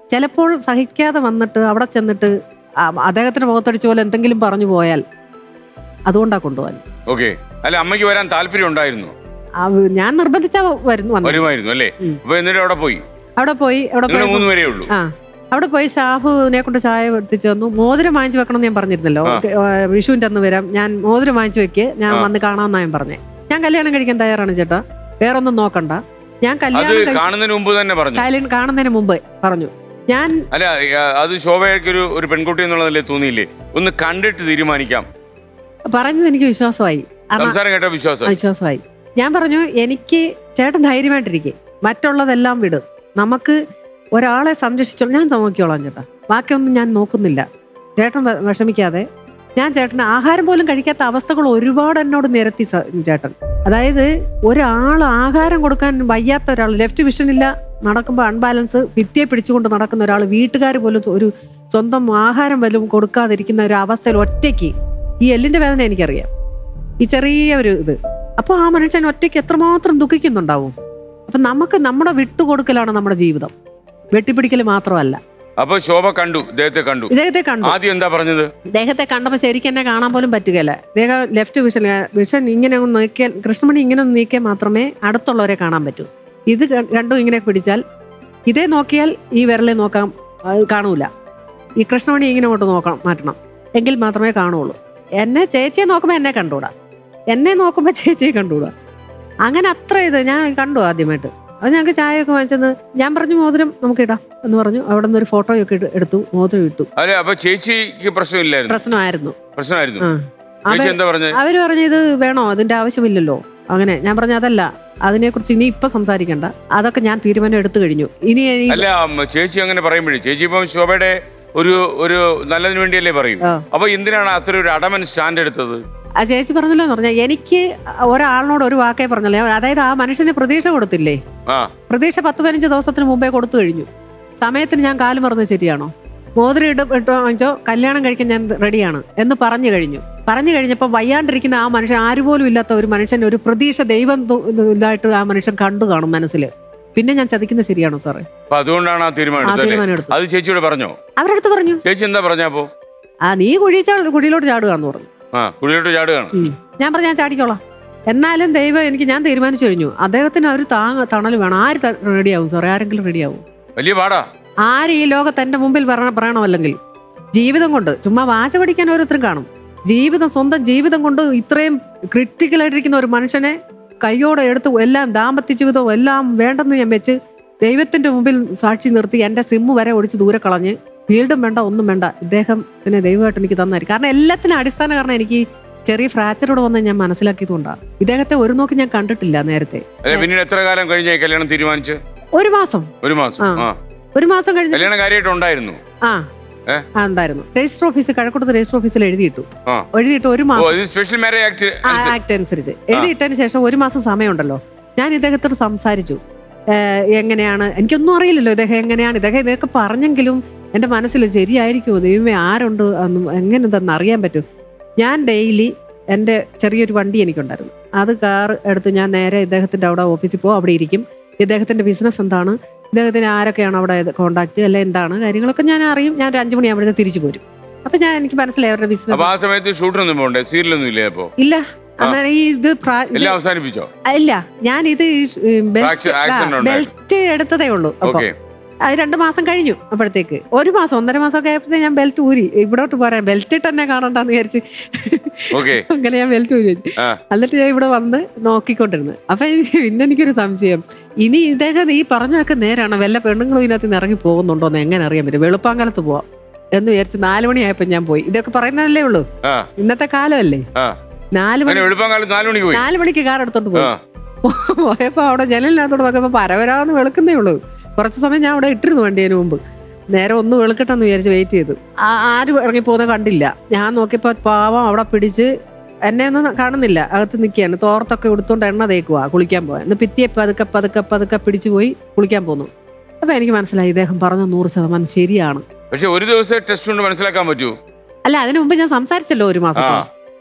ചിലപ്പോൾ സഹിക്കാതെ വന്നിട്ട് അവിടെ ചെന്നിട്ട് ആ, അദ്ദേഹത്തിന്റെ മുഖത്തടിച്ച പോലെ എന്തെങ്കിലും പറഞ്ഞു പോയാൽ അതുകൊണ്ടാ കൊണ്ടുപോകാൻ ഓക്കെ അല്ല അമ്മയ്ക്ക് വരാൻ താല്പര്യം ഉണ്ടായിരുന്നു ആ, ഞാൻ നിർബന്ധിച്ചാ വരുന്നു വന്നു വരുമായിരുന്നു അല്ലേ ഉം. അപ്പൊ എന്നിട്ട് അവിടെ പോയി അവിടെ പോയി അവിടെ നിങ്ങൾ പോയി മൂന്ന് പേരേ ഉള്ളൂ ആ അവിടെ പോയി സ്റ്റാഫിനെ കൊണ്ട് ചായ എടുത്തിച്ച് തന്നു മോതിരം വാങ്ങിച്ചു വെക്കണം എന്ന് ഞാൻ പറഞ്ഞിരുന്നല്ലോ ആ. ഓക്കെ, ആ, വിഷുവിന്റെ അന്ന് വരാം ഞാൻ മോതിരം വാങ്ങിച്ചു വെക്ക് ഞാൻ ആ. വന്ന് കാണാമെന്നാ ഞാൻ പറഞ്ഞേ ഞാൻ കല്യാണം കഴിക്കാൻ തയ്യാറാണ് ചേട്ടാ വേറൊന്നും നോക്കണ്ട ഞാൻ അത് കല്യാണം കഴിച്ച് കാണുന്നതിന് മുമ്പ് തന്നെ പറഞ്ഞു കല്യാണം കാണുന്നതിന് മുമ്പ് പറഞ്ഞു ഞാൻ അല്ല ആ, അത് ശോഭയ്ക്ക് ഒരു ഒരു പെൺകുട്ടി എന്നുള്ളതല്ലേ തോന്നിയില്ലേ ഒന്ന് കണ്ടിട്ട് തീരുമാനിക്കാം പറഞ്ഞത് എനിക്ക് വിശ്വാസമായി കാരണം സംസാരം കേട്ട വിശ്വാസം വിശ്വാസമായി ഞാൻ പറഞ്ഞു എനിക്ക് ചേട്ടൻ ധൈര്യമായിട്ടിരിക്കെ മറ്റുള്ളതെല്ലാം വിട് നമുക്ക് ഒരാളെ സംരക്ഷിച്ചോളാം ഞാൻ നോക്കിയോളാം ചേട്ടാ ബാക്കിയൊന്നും ഞാൻ നോക്കുന്നില്ല ചേട്ടൻ വ- വിഷമിക്കാതെ ഞാൻ ചേട്ടന് ആഹാരം പോലും കഴിക്കാത്ത അവസ്ഥകൾ ഒരുപാട് എന്നോട് നിരത്തി സ- ചേട്ടൻ അതായത് ഒരാൾ ആഹാരം കൊടുക്കാൻ വയ്യാത്ത ഒരാൾ ലെഫ്റ്റ് വിഷൻ ഇല്ല നടക്കുമ്പോൾ അൺബാലൻസ് ഭിത്തിയെ പിടിച്ചുകൊണ്ട് നടക്കുന്ന ഒരാൾ വീട്ടുകാർ പോലും ഒരു സ്വന്തം ആഹാരം വല്ലതും കൊടുക്കാതിരിക്കുന്ന ഒരു അവസ്ഥയിൽ ഒറ്റയ്ക്ക് ഈ എല്ലിന്റെ വേദന എനിക്കറിയാം ഈ ചെറിയ ഒരു ഇത് അപ്പോൾ ആ മനുഷ്യൻ ഒറ്റയ്ക്ക് എത്രമാത്രം ദുഃഖിക്കുന്നുണ്ടാവും അപ്പൊ നമുക്ക് നമ്മുടെ വിട്ടുകൊടുക്കലാണ് നമ്മുടെ ജീവിതം വെട്ടിപ്പിടിക്കൽ മാത്രമല്ല അപ്പൊ ശോഭ കണ്ടു ഇദ്ദേഹത്തെ കണ്ടു ഇദ്ദേഹത്തെ കണ്ടു ആദ്യം എന്താ പറഞ്ഞത് ഇദ്ദേഹത്തെ കണ്ടപ്പോൾ ശരിക്കും എന്നെ കാണാൻ പോലും പറ്റുകയില്ല ഇദ്ദേഹം ലെഫ്റ്റ് വിഷൻ വിഷൻ ഇങ്ങനെ ഒന്ന് നീക്കിയാൽ കൃഷ്ണമണി ഇങ്ങനെ ഒന്ന് നീക്കിയാൽ മാത്രമേ അടുത്തുള്ളവരെ കാണാൻ പറ്റൂ ഇത് ക- രണ്ടും ഇങ്ങനെ പിടിച്ചാൽ ഇതേ നോക്കിയാൽ ഈ വിരലെ നോക്കാൻ ആ, കാണൂല ഈ കൃഷ്ണമണി ഇങ്ങനെ അങ്ങോട്ട് നോക്കണം മാറ്റണം എങ്കിൽ മാത്രമേ കാണുള്ളൂ എന്നെ ചേച്ചിയെ നോക്കുമ്പോൾ എന്നെ കണ്ടുകൂടാ എന്നെ നോക്കുമ്പോൾ ചേച്ചിയെ കണ്ടുകൂടാ അങ്ങനെ അത്ര ഇത് ഞാൻ കണ്ടു ആദ്യമായിട്ട് അത് ഞങ്ങൾക്ക് ചായയൊക്കെ വാങ്ങിച്ചത് ഞാൻ പറഞ്ഞു മോതിരം നമുക്ക് ഇടാം എന്ന് പറഞ്ഞു അവിടെ നിന്ന് ഒരു ഫോട്ടോയൊക്കെ ഇട്ട് എടുത്തു മോതിരം ഇട്ടു അല്ലെ അപ്പൊ ചേച്ചിക്ക് പ്രശ്നമില്ലായിരുന്നു പ്രശ്നമായിരുന്നു പ്രശ്നമായിരുന്നു ആ ചേച്ചി അവ- എന്താ പറഞ്ഞത് അവര് പറഞ്ഞു ഇത് വേണോ അതിന്റെ ആവശ്യമില്ലല്ലോ അങ്ങനെ ഞാൻ പറഞ്ഞു അതല്ല അതിനെക്കുറിച്ച് ഇനി ഇപ്പൊ സംസാരിക്കണ്ട അതൊക്കെ ഞാൻ തീരുമാനം എടുത്തു കഴിഞ്ഞു ഇനി ഇനി- അല്ല ഉം, ചേച്ചി അങ്ങനെ പറയുമ്പോഴേ ചേച്ചി ഇപ്പം ശോഭയുടെ ഒരു ഒരു നല്ലതിന് വേണ്ടിയല്ലേ പറയും ആ. അപ്പൊ എന്തിനാണ് അത്ര ഒരു അടമൻ സ്റ്റാൻഡ് എടുത്തത് ആ ചേച്ചി പറഞ്ഞല്ലോ എന്ന് പറഞ്ഞാൽ എനിക്ക് ഒരാളിനോട് ഒരു വാക്കേ പറഞ്ഞല്ലേ അതായത് ആ മനുഷ്യന് പ്രതീക്ഷ കൊടുത്തില്ലേ ആ പ്രതീക്ഷ പത്ത് പതിനഞ്ച് ദിവസത്തിന് മുമ്പേ കൊടുത്തു കഴിഞ്ഞു സമയത്തിന് ഞാൻ കാല് മറന്നത് ശരിയാണോ മോതിരം ഇട ഇട്ടോ വാങ്ങിച്ചോ കല്യാണം കഴിക്കാൻ ഞാൻ റെഡിയാണ് എന്ന് പറഞ്ഞു കഴിഞ്ഞു പറഞ്ഞു കഴിഞ്ഞപ്പോൾ വയ്യാണ്ടിരിക്കുന്ന ആ മനുഷ്യൻ ആരുപോലും ഇല്ലാത്ത ഒരു മനുഷ്യൻ ഒരു പ്രതീക്ഷ ദൈവം തു- ഇതായിട്ട് ആ മനുഷ്യൻ കണ്ടു കാണും മനസ്സിൽ പിന്നെ ഞാൻ ചതിക്കുന്നത് ശരിയാണോ സാറേ അപ്പൊ അതുകൊണ്ടാണ് ആ തീരുമാനം ആ എടുത്തത് അല്ലേ? തീരുമാനം എടുത്തു അത് ചേച്ചിയോട് പറഞ്ഞോ അവരടുത്ത് പറഞ്ഞു ചേച്ചി എന്താ പറഞ്ഞപ്പോ ആ നീ കുഴിച്ചാൽ കുഴിയിലോട്ട് ചാടുകയെന്ന് പറഞ്ഞു ആ കുഴിയിലോട്ട് ചാടുകയാണ് ഉം. ഞാൻ പറഞ്ഞു ഞാൻ ചാടിക്കോളാം എന്നാലും ദൈവം എനിക്ക് ഞാൻ തീരുമാനിച്ചു കഴിഞ്ഞു അദ്ദേഹത്തിന് ഒരു താങ്ങ തണൽ വേണം ആര് ത- റെഡിയാവും സാറേ ആരെങ്കിലും റെഡിയാവും വലിയ പാടാ ആര് ഈ ലോകത്ത് എൻ്റെ മുമ്പിൽ പറയണ പറയണമല്ലെങ്കിൽ ജീവിതം കൊണ്ട് ചുമ്മാ വാശ പഠിക്കാൻ ഓരോരുത്തരും കാണും ജീവിതം സ്വന്തം ജീവിതം കൊണ്ട് ഇത്രയും ക്രിട്ടിക്കലായിട്ടിരിക്കുന്ന ഒരു മനുഷ്യനെ കയ്യോടെ എടുത്ത് എല്ലാം ദാമ്പത്യ ജീവിതവും എല്ലാം വേണ്ടെന്ന് ഞാൻ വെച്ച് ദൈവത്തിന്റെ മുമ്പിൽ സാക്ഷി നിർത്തി എൻ്റെ സിമ്മ് വരെ ഒടിച്ച് ദൂരെ കളഞ്ഞ് ഫീൽഡും വേണ്ട ഒന്നും വേണ്ട ഇദ്ദേഹത്തിന് ദൈവമായിട്ട് എനിക്ക് തന്നായിരിക്കും കാരണം എല്ലാത്തിനും അടിസ്ഥാന കാരണം എനിക്ക് ചെറിയ ഫ്രാക്ചറോട് വന്ന് ഞാൻ മനസ്സിലാക്കിയതുകൊണ്ടാണ് ഇദ്ദേഹത്തെ ഒരു നോക്കി ഞാൻ കണ്ടിട്ടില്ല നേരത്തെ അല്ലെ പിന്നീട് എത്ര കാലം കഴിഞ്ഞ കല്യാണം തീരുമാനിച്ച് ഒരു മാസം ഒരു മാസം ആ. ആ ഒരു മാസം കഴിഞ്ഞ് കല്യാണം കാര്യമായിട്ട് ഉണ്ടായിരുന്നു ആ ഏ? ആ, ഉണ്ടായിരുന്നു രജിസ്റ്റർ ഓഫീസ് കഴക്കൂട്ടത്ത് രജിസ്റ്റർ ഓഫീസിൽ എഴുതിയിട്ടു ആ. എഴുതിയിട്ട് ഒരു ഓ മാസം ഇത് സ്പെഷ്യൽ മാരേജ് ആക്ട് ആ, ആക്ട് അനുസരിച്ച് എഴുതിയിട്ടതിന് ശേഷം ഒരു മാസം സമയമുണ്ടല്ലോ ഞാൻ ഇദ്ദേഹത്തോട് സംസാരിച്ചു ഏഹ്, എങ്ങനെയാണ് എനിക്കൊന്നും അറിയില്ലല്ലോ ഇദ്ദേഹം എങ്ങനെയാണ് ഇദ്ദേഹം ഇതൊക്കെ പറഞ്ഞെങ്കിലും എൻ്റെ മനസ്സിൽ ശരിയായിരിക്കുമോ ദൈവമേ ആരുണ്ട് എന്നും എങ്ങനെ ഇതെന്ന് അറിയാൻ പറ്റും ഞാൻ ഡെയിലി എൻ്റെ ചെറിയൊരു വണ്ടി എനിക്കുണ്ടായിരുന്നു അത് കാർ എടുത്ത് ഞാൻ നേരെ ഇദ്ദേഹത്തിൻ്റെ അവിടെ ഓഫീസിൽ പോകും അവിടെ ഇരിക്കും ഇദ്ദേഹത്തിൻ്റെ ബിസിനസ് എന്താണ് ഇദ്ദേഹത്തിന് ആരൊക്കെയാണ് അവിടെ കോണ്ടാക്ട് അല്ലെ എന്താണ് കാര്യങ്ങളൊക്കെ ഞാൻ അറിയും ഞാൻ ഒരു അഞ്ചു മണിയാകുമ്പോഴത്തേക്ക് തിരിച്ചു പോരും അപ്പൊ ഞാൻ എനിക്ക് മനസ്സിലായി അവരുടെ അപ്പൊ ബിസിനസ് ആ സമയത്ത് ഷൂട്ടിനൊന്നും പോണ്ടേ സീരിയലൊന്നും ഇല്ലേ അപ്പൊ ഇല്ല അന്നേരം ഈ ഇത് പ്രാ- ഇത് എല്ലാം അവസാനിപ്പിച്ചോ ഇല്ല ഞാൻ ഇത് Accident- accident ഉണ്ടായി. ബെൽറ്റ് എടുത്തതേ ഉള്ളൂ അപ്പൊ ഓക്കെ അത് രണ്ട് മാസം കഴിഞ്ഞു അപ്പോഴത്തേക്ക് ഒരു മാസം ഒന്നര മാസം ഒക്കെ ആയപ്പോഴത്തേക്ക് ഞാൻ ബെൽറ്റ് ഊരി ഇവിടോട്ട് പോരാൻ ബെൽറ്റ് ഇട്ട് തന്നെ കാണണ്ടെന്ന് വിചാരിച്ച് ഓക്കെ അങ്ങനെ ഞാൻ ബെൽറ്റ് ഊരി വെച്ചു ആ എന്നിട്ട് ഞാൻ ഇവിടെ വന്ന് നോക്കിക്കൊണ്ടിരുന്നു അപ്പൊ എനിക്ക് പിന്നെ എനിക്കൊരു സംശയം ഇനി ഇദ്ദേഹം ഈ പറഞ്ഞതൊക്കെ നേരാണ് വല്ല പെണ്ണുങ്ങളും ഇതിനകത്ത് നിന്ന് ഇറങ്ങി പോകുന്നുണ്ടോ എന്ന് എങ്ങനെ അറിയാൻ പറ്റും വെളുപ്പാങ്കാലത്ത് പോവാം എന്ന് വിചാരിച്ച് നാല് മണിയായപ്പോ ഞാൻ പോയി ഇതൊക്കെ പറയുന്നതല്ലേ ഉള്ളൂ ആ ഇന്നത്തെ കാലമല്ലേ ആ നാല് മണി അങ്ങനെ വെളുപ്പം കാലത്ത് നാലു മണിക്ക് പോയി നാല് മണിക്ക് കാർ എടുത്തോണ്ട് പോയി ആ പോയപ്പോ അവിടെ ജനലിനകത്തോട് നോക്കിയപ്പോ പരവരാന്ന് വെളുക്കുന്നേ ഉള്ളൂ കുറച്ച് സമയം ഞാൻ അവിടെ ഇട്ടിരുന്നു വണ്ടിയതിന് മുമ്പ് നേരെ ഒന്ന് വെളുക്കട്ടെന്ന് വിചാരിച്ച് വെയിറ്റ് ചെയ്തു ആ- ആരും ഇറങ്ങി പോകുന്നത് കണ്ടില്ല ഞാൻ നോക്കിയപ്പോ പാവം അവിടെ പിടിച്ച് എന്നെ ഒന്നും കാണുന്നില്ല അകത്ത് നിൽക്കുകയാണ് തോർത്തൊക്കെ എടുത്തോണ്ട് എണ്ണ തേക്കുവാ കുളിക്കാൻ പോവാൻ എന്ന് പിത്തിയെ പതുക്കെ പതുക്കെ പതുക്കെ പിടിച്ചു പോയി കുളിക്കാൻ പോന്നു അപ്പൊ എനിക്ക് മനസ്സിലായി ഇദ്ദേഹം പറഞ്ഞ നൂറ് ശതമാനം ശരിയാണ് പക്ഷെ ഒരു ദിവസം ടെസ്റ്റ് കൊണ്ട് മനസ്സിലാക്കാൻ പറ്റൂ അല്ല അതിനു മുമ്പ് ഞാൻ സംസാരിച്ചല്ലോ ഒരു മാസം ആ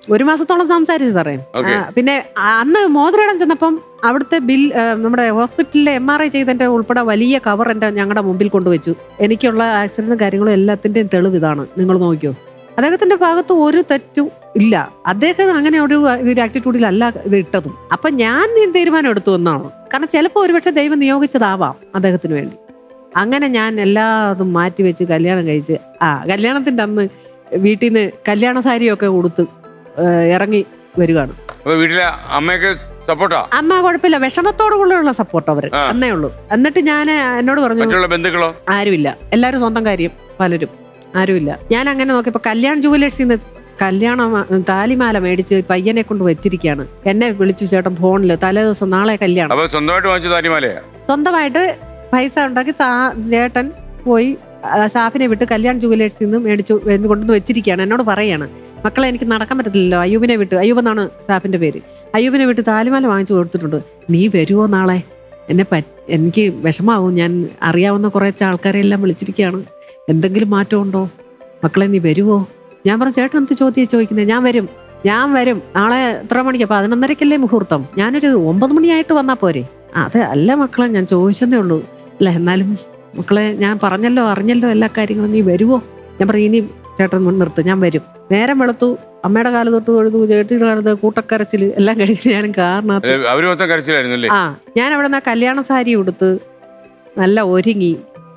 ഒരു മാസത്തോളം സംസാരിച്ചു സാറേ Okay. ആ, പിന്നെ ആ, അന്ന് മോതിരയിടാൻ ചെന്നപ്പം അവിടുത്തെ ബിൽ ആ, നമ്മുടെ ഹോസ്പിറ്റലിലെ എം ആർ ഐ ചെയ്തതിന്റെ ഉൾപ്പെടെ വലിയ കവർ എൻ്റെ ഞങ്ങളുടെ മുമ്പിൽ കൊണ്ടുവച്ചു എനിക്കുള്ള ആക്സിഡന്റും കാര്യങ്ങളും എല്ലാത്തിന്റെയും തെളിവ് ഇതാണ് നിങ്ങൾ നോക്കിയോ അദ്ദേഹത്തിന്റെ ഭാഗത്ത് ഒരു തെറ്റും ഇല്ല അദ്ദേഹം അങ്ങനെ ഒരു ഇതിൽ ആറ്റിറ്റ്യൂഡിലല്ല ഇത് ഇട്ടതും അപ്പൊ ഞാൻ ഈ തീരുമാനം എടുത്തു എന്നാണ് കാരണം ചിലപ്പോൾ ഒരുപക്ഷെ ദൈവം നിയോഗിച്ചതാവാം അദ്ദേഹത്തിന് വേണ്ടി അങ്ങനെ ഞാൻ എല്ലാതും മാറ്റി വെച്ച് കല്യാണം കഴിച്ച് ആ കല്യാണത്തിന്റെ അന്ന് വീട്ടിൽ നിന്ന് കല്യാണ സാരിയൊക്കെ ഉടുത്ത് ഏഹ്, ഇറങ്ങി വരികയാണ് അപ്പൊ വീട്ടിലെ അമ്മയൊക്കെ സപ്പോർട്ടാ അമ്മ കുഴപ്പമില്ല വിഷമത്തോടു കൂടെയുള്ള സപ്പോർട്ട് അവര് ആ. എന്നേ ഉള്ളൂ എന്നിട്ട് ഞാൻ എന്നോട് പറഞ്ഞു മറ്റുള്ള ബന്ധുക്കളോ ആരുമില്ല എല്ലാവരും സ്വന്തം കാര്യം പലരും ആരുമില്ല ഞാൻ അങ്ങനെ നോക്കിയപ്പോ കല്യാൺ ജുവലേഴ്സിൽ നിന്ന് കല്യാണ താലിമാല മേടിച്ച് പയ്യനെ കൊണ്ട് വെച്ചിരിക്കുകയാണ് എന്നെ വിളിച്ചു ചേട്ടൻ ഫോണിൽ തലേ ദിവസം നാളെ കല്യാണം അപ്പൊ സ്വന്തമായിട്ട് വാങ്ങിച്ച താരിമാലയാ സ്വന്തമായിട്ട് പൈസ ഉണ്ടാക്കി സാ- ചേട്ടൻ പോയി ആ, സാഫിനെ വിട്ട് കല്യാൺ ജുവലേഴ്സിൽ നിന്ന് മേടിച്ചു എന്ന് കൊണ്ടുവന്ന് വെച്ചിരിക്കുകയാണ് എന്നോട് പറയാണ് മക്കളെ എനിക്ക് നടക്കാൻ പറ്റത്തില്ലല്ലോ അയ്യൂബിനെ വിട്ട് അയ്യൂബ് എന്നാണ് സാഫിന്റെ പേര് അയ്യൂബിനെ വിട്ട് താലിമാല വാങ്ങിച്ചു കൊടുത്തിട്ടുണ്ട് നീ വരുമോ നാളെ എന്നെ പറ്റ എനിക്ക് വിഷമാവും ഞാൻ അറിയാവുന്ന കുറച്ച് ആൾക്കാരെ എല്ലാം വിളിച്ചിരിക്കുകയാണ് എന്തെങ്കിലും മാറ്റമുണ്ടോ മക്കളെ നീ വരുമോ ഞാൻ പറഞ്ഞ ചേട്ടൻ എന്ത് ചോദ്യം ചോദിക്കുന്നത് ഞാൻ വരും ഞാൻ വരും നാളെ എത്ര മണിക്ക് പതിനൊന്നരക്കല്ലേ മുഹൂർത്തം ഞാനൊരു ഒമ്പത് മണിയായിട്ട് വന്നാ പോരെ ആ, അതെ അല്ല മക്കളെ ഞാൻ ചോദിച്ചതേ ഉള്ളൂ അല്ല എന്നാലും മക്കളെ ഞാൻ പറഞ്ഞല്ലോ അറിഞ്ഞല്ലോ എല്ലാ കാര്യങ്ങളും നീ വരുമോ ഞാൻ പറയും ഇനി ചേട്ടൻ മുൻ നിർത്ത് ഞാൻ വരും നേരം വെളുത്തു അമ്മയുടെ കാല് തൊട്ട് തൊഴുതു ചേട്ടിയുടെ കാലത്ത് കൂട്ടക്കരച്ചില് എല്ലാം കഴിഞ്ഞ് ഞാൻ കാറിനകത്ത് ഏ, അവര് മൊത്തം കരച്ചിലായിരുന്നു അല്ലേ ആ ഞാൻ അവിടെ നിന്ന് കല്യാണ സാരി ഉടുത്ത് നല്ല ഒരുങ്ങി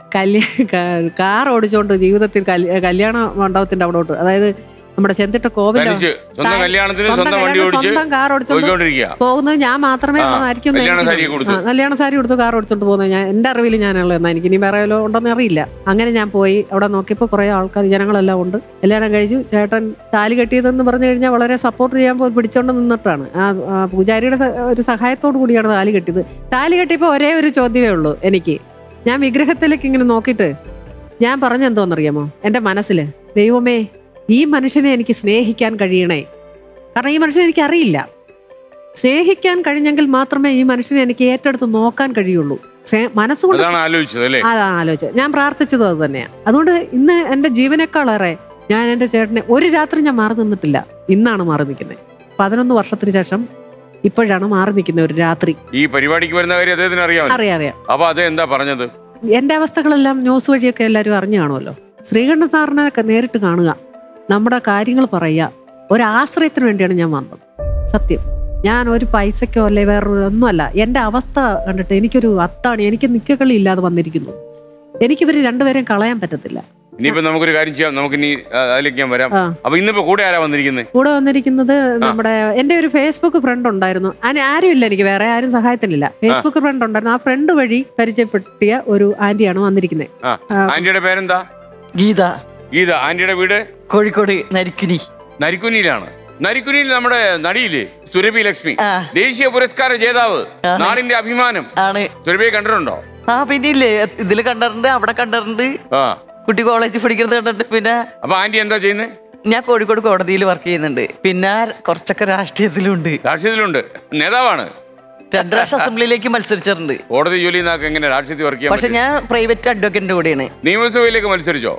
കല്യാ കാർ ഓടിച്ചോണ്ട് ജീവിതത്തിൽ കല്യ- കല്യാണ മണ്ഡപത്തിന്റെ അവിടോട്ട് അതായത് നമ്മുടെ ചെന്തിട്ട കോവിൽ തനിച്ച് സ്വന്തം കല്യാണത്തിന് സ്വന്തം വണ്ടി ഓടിച്ച് സ്വന്തം കാർ ഓടിച്ചോണ്ട് പോയിക്കൊണ്ടിരിക്കുക പോകുന്നത് ഞാൻ മാത്രമേ ആ, ഉള്ളതായിരിക്കും എന്ന് കല്യാണ എനിക്ക് സാരി കൊടുത്തു. ആ, കല്യാണ സാരി കൊടുത്ത് കാർ ഓടിച്ചോണ്ട് പോകുന്നത് ഞാൻ എന്റെ അറിവിൽ ഞാനുള്ള എന്നാ എനിക്ക് ഇനി വേറെ വല്ലോ ഉണ്ടോന്ന് അറിയില്ല അങ്ങനെ ഞാൻ പോയി അവിടെ നോക്കിയപ്പോൾ കുറെ ആൾക്കാർ ജനങ്ങളെല്ലാം ഉണ്ട് കല്യാണം കഴിച്ചു ചേട്ടൻ താലി കെട്ടിയതെന്ന് പറഞ്ഞു കഴിഞ്ഞാൽ വളരെ സപ്പോർട്ട് ചെയ്യാൻ പോയി പിടിച്ചോണ്ട് നിന്നിട്ടാണ് ആ ആ പൂജാരിയുടെ സ- ഒരു സഹായത്തോടു കൂടിയാണ് താലി കെട്ടിയത് താലി കെട്ടിയപ്പോൾ ഒരേ ഒരു ചോദ്യമേ ഉള്ളൂ എനിക്ക് ഞാൻ വിഗ്രഹത്തിലേക്ക് ഇങ്ങനെ നോക്കിയിട്ട് ഞാൻ പറഞ്ഞെന്തോന്നറിയാമോ എൻ്റെ മനസ്സിൽ ദൈവമേ ഈ മനുഷ്യനെ എനിക്ക് സ്നേഹിക്കാൻ കഴിയണേ കാരണം ഈ മനുഷ്യനെ എനിക്ക് അറിയില്ല സ്നേഹിക്കാൻ കഴിഞ്ഞെങ്കിൽ മാത്രമേ ഈ മനുഷ്യനെ എനിക്ക് ഏറ്റെടുത്ത് നോക്കാൻ കഴിയുള്ളൂ സ്നേ- മനസ്സുകൊണ്ട് അതാണ് ആലോചിച്ചത് അല്ലേ അതാണ് ആലോചിച്ചത് ഞാൻ പ്രാർത്ഥിച്ചതും അത് തന്നെയാണ് അതുകൊണ്ട് ഇന്ന് എൻ്റെ ജീവനേക്കാളേറെ ഞാൻ എൻ്റെ ചേട്ടനെ ഒരു രാത്രി ഞാൻ മാറി നിന്നിട്ടില്ല ഇന്നാണ് മാറി നിൽക്കുന്നത് പതിനൊന്ന് വർഷത്തിന് ശേഷം ഇപ്പോഴാണ് മാറി നിൽക്കുന്നത് ഒരു രാത്രി ഈ പരിപാടിക്ക് വരുന്ന കാര്യം അദ്ദേഹത്തിന് അറിയാമല്ലോ അറിയാം അറിയാം അപ്പൊ അത് എന്താ പറഞ്ഞത് എൻ്റെ അവസ്ഥകളെല്ലാം ന്യൂസ് വഴിയൊക്കെ എല്ലാവരും അറിഞ്ഞു കാണുമല്ലോ ശ്രീകണ്ഠ സാറിനെ ഒക്കെ നേരിട്ട് കാണുക നമ്മുടെ കാര്യങ്ങൾ പറയുക ഒരാശ്രയത്തിന് വേണ്ടിയാണ് ഞാൻ വന്നത് സത്യം ഞാൻ ഒരു പൈസക്കോ അല്ലെ വേറെ ഒന്നുമല്ല എൻ്റെ അവസ്ഥ കണ്ടിട്ട് എനിക്കൊരു അത്താണ് എനിക്ക് നിക്കകളി ഇല്ലാതെ വന്നിരിക്കുന്നു എനിക്കിവർ രണ്ടുപേരെയും കളയാൻ പറ്റത്തില്ല ഇനിയിപ്പോ നമുക്കൊരു കാര്യം ചെയ്യാം നമുക്ക് ഇനി ആ, അതിലേക്ക് ഞാൻ വരാം ആ. അപ്പൊ ഇന്നിപ്പോ കൂടെ ആരാ വന്നിരിക്കുന്നത് കൂടെ വന്നിരിക്കുന്നത് നമ്മുടെ എൻ്റെ ഒരു ഫേസ്ബുക്ക് ഫ്രണ്ട് ഉണ്ടായിരുന്നു അതിന് ആരും ഇല്ല എനിക്ക് വേറെ ആരും സഹായത്തിനില്ല ഫേസ്ബുക്ക് ഫ്രണ്ട് ഉണ്ടായിരുന്നു ആ ഫ്രണ്ട് വഴി പരിചയപ്പെടുത്തിയ ഒരു ആന്റിയാണ് വന്നിരിക്കുന്നത് ആ ആന്റിയുടെ പേരെന്താ ഗീത ഗീത ആന്റിയുടെ വീട് കോഴിക്കോട് നരിക്കുനി നരിക്കുനിയിലാണ് നരിക്കുനിയിൽ നമ്മുടെ നടിയില്ലേ സുരഭി ലക്ഷ്മി ആ. ദേശീയ പുരസ്കാര ജേതാവ് ആണ്. നാടിന്റെ അഭിമാനം ആണ് സുരഭിയെ കണ്ടിട്ടുണ്ടോ ആ പിന്നെ ഇല്ലേ ഇതില് കണ്ടിട്ടുണ്ട് അവിടെ കണ്ടിട്ടുണ്ട് ആ കുട്ടി കോളേജിൽ പഠിക്കുന്നത് കണ്ടിട്ടുണ്ട് പിന്നെ അപ്പൊ ആന്റി എന്താ ചെയ്യുന്നത് ഞാൻ കോഴിക്കോട് കോടതിയിൽ വർക്ക് ചെയ്യുന്നുണ്ട് പിന്നെ കുറച്ചൊക്കെ രാഷ്ട്രീയത്തിലുണ്ട് രാഷ്ട്രീയത്തിലുണ്ട് നേതാവാണ് രണ്ടു പ്രാവശ്യം അസംബ്ലിയിലേക്ക് മത്സരിച്ചിട്ടുണ്ട് കോടതി ജോലി നിന്നാക്ക് എങ്ങനെ രാഷ്ട്രീയത്തിൽ വർക്ക് ചെയ്യാൻ പക്ഷെ പറ്റും ഞാൻ പ്രൈവറ്റ് അഡ്വക്കേറ്റിന്റെ കൂടെയാണ് നിയമസഭയിലേക്ക് മത്സരിച്ചോ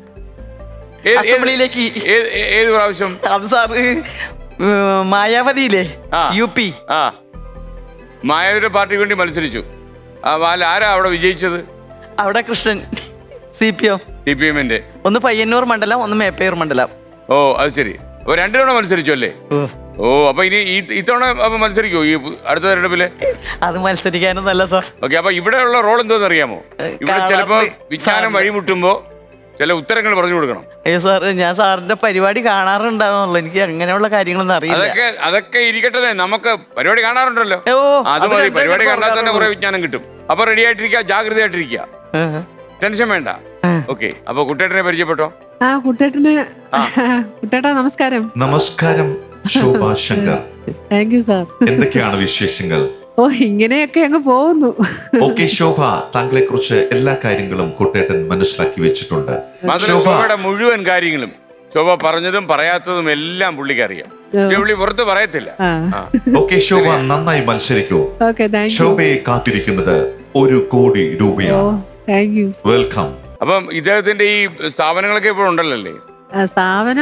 ഏത്- ഏത്- അസംബ്ലിയിലേക്ക് ഏത്- ഏത് ഏത് പ്രാവശ്യം അത് സാറ് ഉം, മായാവതിയില്ലേ ആ. യു പി ആ മായാവിയുടെ പാർട്ടിക്ക് വേണ്ടി മത്സരിച്ചു ആ അല്ല ആരാ അവിടെ വിജയിച്ചത് അവിടെ Krishnan C P O C P എമ്മിന്റെ ഒന്ന് പയ്യന്നൂർ മണ്ഡലം ഒന്ന് മേപ്പയൂർ മണ്ഡലം ഓ അത് ശരി അപ്പൊ രണ്ടു തവണ മത്സരിച്ചു അല്ലേ ഓ, ഓ അപ്പൊ ഇനി ഈ ഇത്തവണ അപ്പൊ മത്സരിക്കോ ഈ അടുത്ത തെരഞ്ഞെടുപ്പില് അത് മത്സരിക്കാനൊന്നല്ല സാർ ഓക്കെ അപ്പൊ ഇവിടെയുള്ള റോൾ എന്തോന്ന് അറിയാമോ ഇവിടെ ചിലപ്പോ കാണാറുണ്ട്. വിജ്ഞാനം സാറിന്. വഴിമുട്ടുമ്പോ ചില ഉത്തരങ്ങൾ പറഞ്ഞു കൊടുക്കണം ഏ സാർ ഞാൻ സാറിന്റെ പരിപാടി കാണാറുണ്ടാവുന്നുള്ളൂ എനിക്ക് അങ്ങനെയുള്ള കാര്യങ്ങളൊന്നും അറിയില്ല അതൊക്കെ അതൊക്കെ ഇരിക്കട്ടെ നമുക്ക് പരിപാടി കാണാറുണ്ടല്ലോ ഓ, അത് അത് മതി കണ്ടേ പരിപാടി ഞാൻ കണ്ടാൽ തന്നെ കാണാറുള്ളൂ. കുറെ വിജ്ഞാനം കിട്ടും അപ്പൊ റെഡി ആയിട്ടിരിക്കുക ജാഗ്രതയായിട്ടിരിക്കുക ആ. ടെൻഷൻ വേണ്ട ആ. ഓക്കെ അപ്പൊ കുട്ടേട്ടനെ പരിചയപ്പെട്ടോ ആ കുട്ടേട്ടന് കുട്ടേട്ടാ നമസ്കാരം നമസ്കാരം Shobha Shankar thank you sir എന്തൊക്കെയാണ് വിശേഷങ്ങൾ ഓ ഇങ്ങനെയൊക്കെ അങ്ങ് പോകുന്നു ഓക്കെ ശോഭ താങ്കളെ കുറിച്ച് എല്ലാ കാര്യങ്ങളും കുട്ടേട്ടൻ മനസ്സിലാക്കി വെച്ചിട്ടുണ്ട് മാത്രമല്ല ശോഭ ശോഭയുടെ മുഴുവൻ കാര്യങ്ങളും ശോഭ പറഞ്ഞതും പറയാത്തതും എല്ലാം പുള്ളിക്ക് അറിയാം പക്ഷെ പുള്ളി പുറത്ത് പറയത്തില്ല ആ ആ. ഓക്കെ ശോഭ നന്നായി മത്സരിക്കൂ ഓക്കെ താങ്ക് യു ശോഭയെ കാത്തിരിക്കുന്നത് ഒരു കോടി ഓ രൂപയാണ് താങ്ക് യു വെൽക്കം അപ്പം ഇദ്ദേഹത്തിന്റെ ഈ സ്ഥാപനങ്ങളൊക്കെ ഇപ്പോൾ ഉണ്ടല്ലോ അല്ലേ ആ, സ്ഥാപനം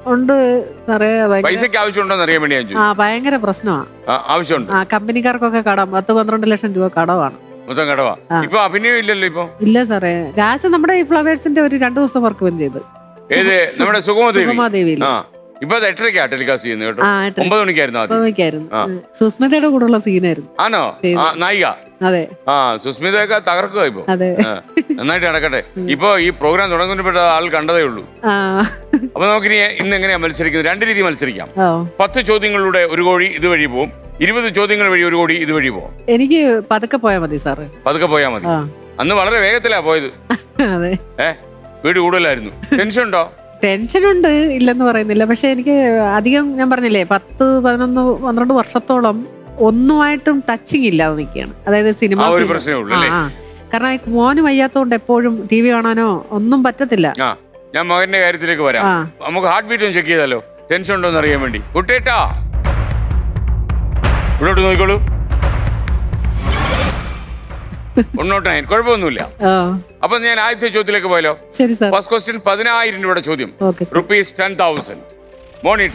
ഉണ്ട് സാറേ ഭയങ്കര പൈസക്ക് ആവശ്യമുണ്ടോന്ന് അറിയാൻ വേണ്ടി ഞാൻ ആ ചോദിച്ചു ഭയങ്കര പ്രശ്നമാണ് ആ, ആവശ്യമുണ്ട് ആ കമ്പനിക്കാർക്കൊക്കെ കടം പത്ത് പന്ത്രണ്ട് ലക്ഷം രൂപ കടമാണ് മൊത്തം കടവാ ആ. ഇപ്പൊ അഭിനയം ഇല്ലല്ലോ ഇപ്പൊ ഇല്ല സാറേ രാജ നമ്മുടെ ഈ ഫ്ലവേഴ്സിന്റെ ഒരു രണ്ടു ദിവസം വർക്ക് വന്ന് ചെയ്ത് ഏത് നമ്മുടെ സുഗമദേവി സുഗമാദേവിയിൽ ആ ഇപ്പൊ അത് എട്ടരയ്ക്കാ ടെലികാസ്റ്റ് ചെയ്യുന്നത് കേട്ടോ ആ എത്ര- ഒമ്പത് മണിക്കായിരുന്നു ആദ്യം ഉപമിക്കായിരുന്നു ആ. സുസ്മിതയുടെ കൂടെയുള്ള സീനായിരുന്നു ആണോ ചെയ്തു. ആ നായിക അതെ ആ സുസ്മിതയൊക്കെ തകർക്കുക ഇപ്പൊ അതെ ആ, നന്നായിട്ട് നടക്കട്ടെ ഇപ്പൊ ഈ പ്രോഗ്രാം തുടങ്ങുന്നതിൽപ്പെട്ട ആൾ കണ്ടതേ ഉള്ളൂ ആ അപ്പൊ നമുക്കിനി ഇന്ന് എങ്ങനെയാ മത്സരിക്കുന്നത് രണ്ട് രീതി മത്സരിക്കാം ഓ പത്ത് ചോദ്യങ്ങളിലൂടെ ഒരു കോഴി ഇതുവഴി പോവും ഇരുപത് ചോദ്യങ്ങൾ വഴി ഒരു കോടി ഇതുവഴി പോവും എനിക്ക് പതുക്കെ പോയാൽ മതി സാറ് പതുക്കെ പോയാ മതി ആ അന്ന് വളരെ വേഗത്തിലാ പോയത് അതെ ഏ വീട് കൂടുതലായിരുന്നു ടെൻഷൻ ഉണ്ടോ ടെൻഷനുണ്ട് ഇല്ലെന്ന് പറയുന്നില്ല പക്ഷെ എനിക്ക് അധികം ഞാൻ പറഞ്ഞില്ലേ പത്ത് പതിനൊന്ന് പന്ത്രണ്ട് വർഷത്തോളം ഒന്നുമായിട്ടും ടച്ചിങ് ഇല്ലാതെ നിൽക്കുകയാണ് അതായത് സിനിമ ആ ഒരു ഫീൽഡ്. പ്രശ്നമേ ഉള്ളൂ ആ, അല്ലേ ആ. കാരണം ഈ മോന് വയ്യാത്തതുകൊണ്ട് എപ്പോഴും ടി വി കാണാനോ ഒന്നും പറ്റത്തില്ല ആ ഞാൻ മകന്റെ കാര്യത്തിലേക്ക് വരാം ആ നമുക്ക് ഹാർട്ട് ബീറ്റ് ഒന്ന് ചെക്ക് ചെയ്താലോ ടെൻഷൻ ഉണ്ടോ എന്ന് അറിയാൻ വേണ്ടി കുട്ടേട്ടാ ഇവിടോട്ട് നോക്കിക്കോളൂ ഒന്നോട്ടായി കുഴപ്പമൊന്നുമില്ല ആ അപ്പൊ ഞാൻ ആദ്യത്തെ ചോദ്യത്തിലേക്ക് പോയാലോ ശരി സാർ ഫസ്റ്റ് ക്വസ്റ്റ്യൻ പതിനായിരം രൂപയുടെ ചോദ്യം okay sir rupees ten thousand monitor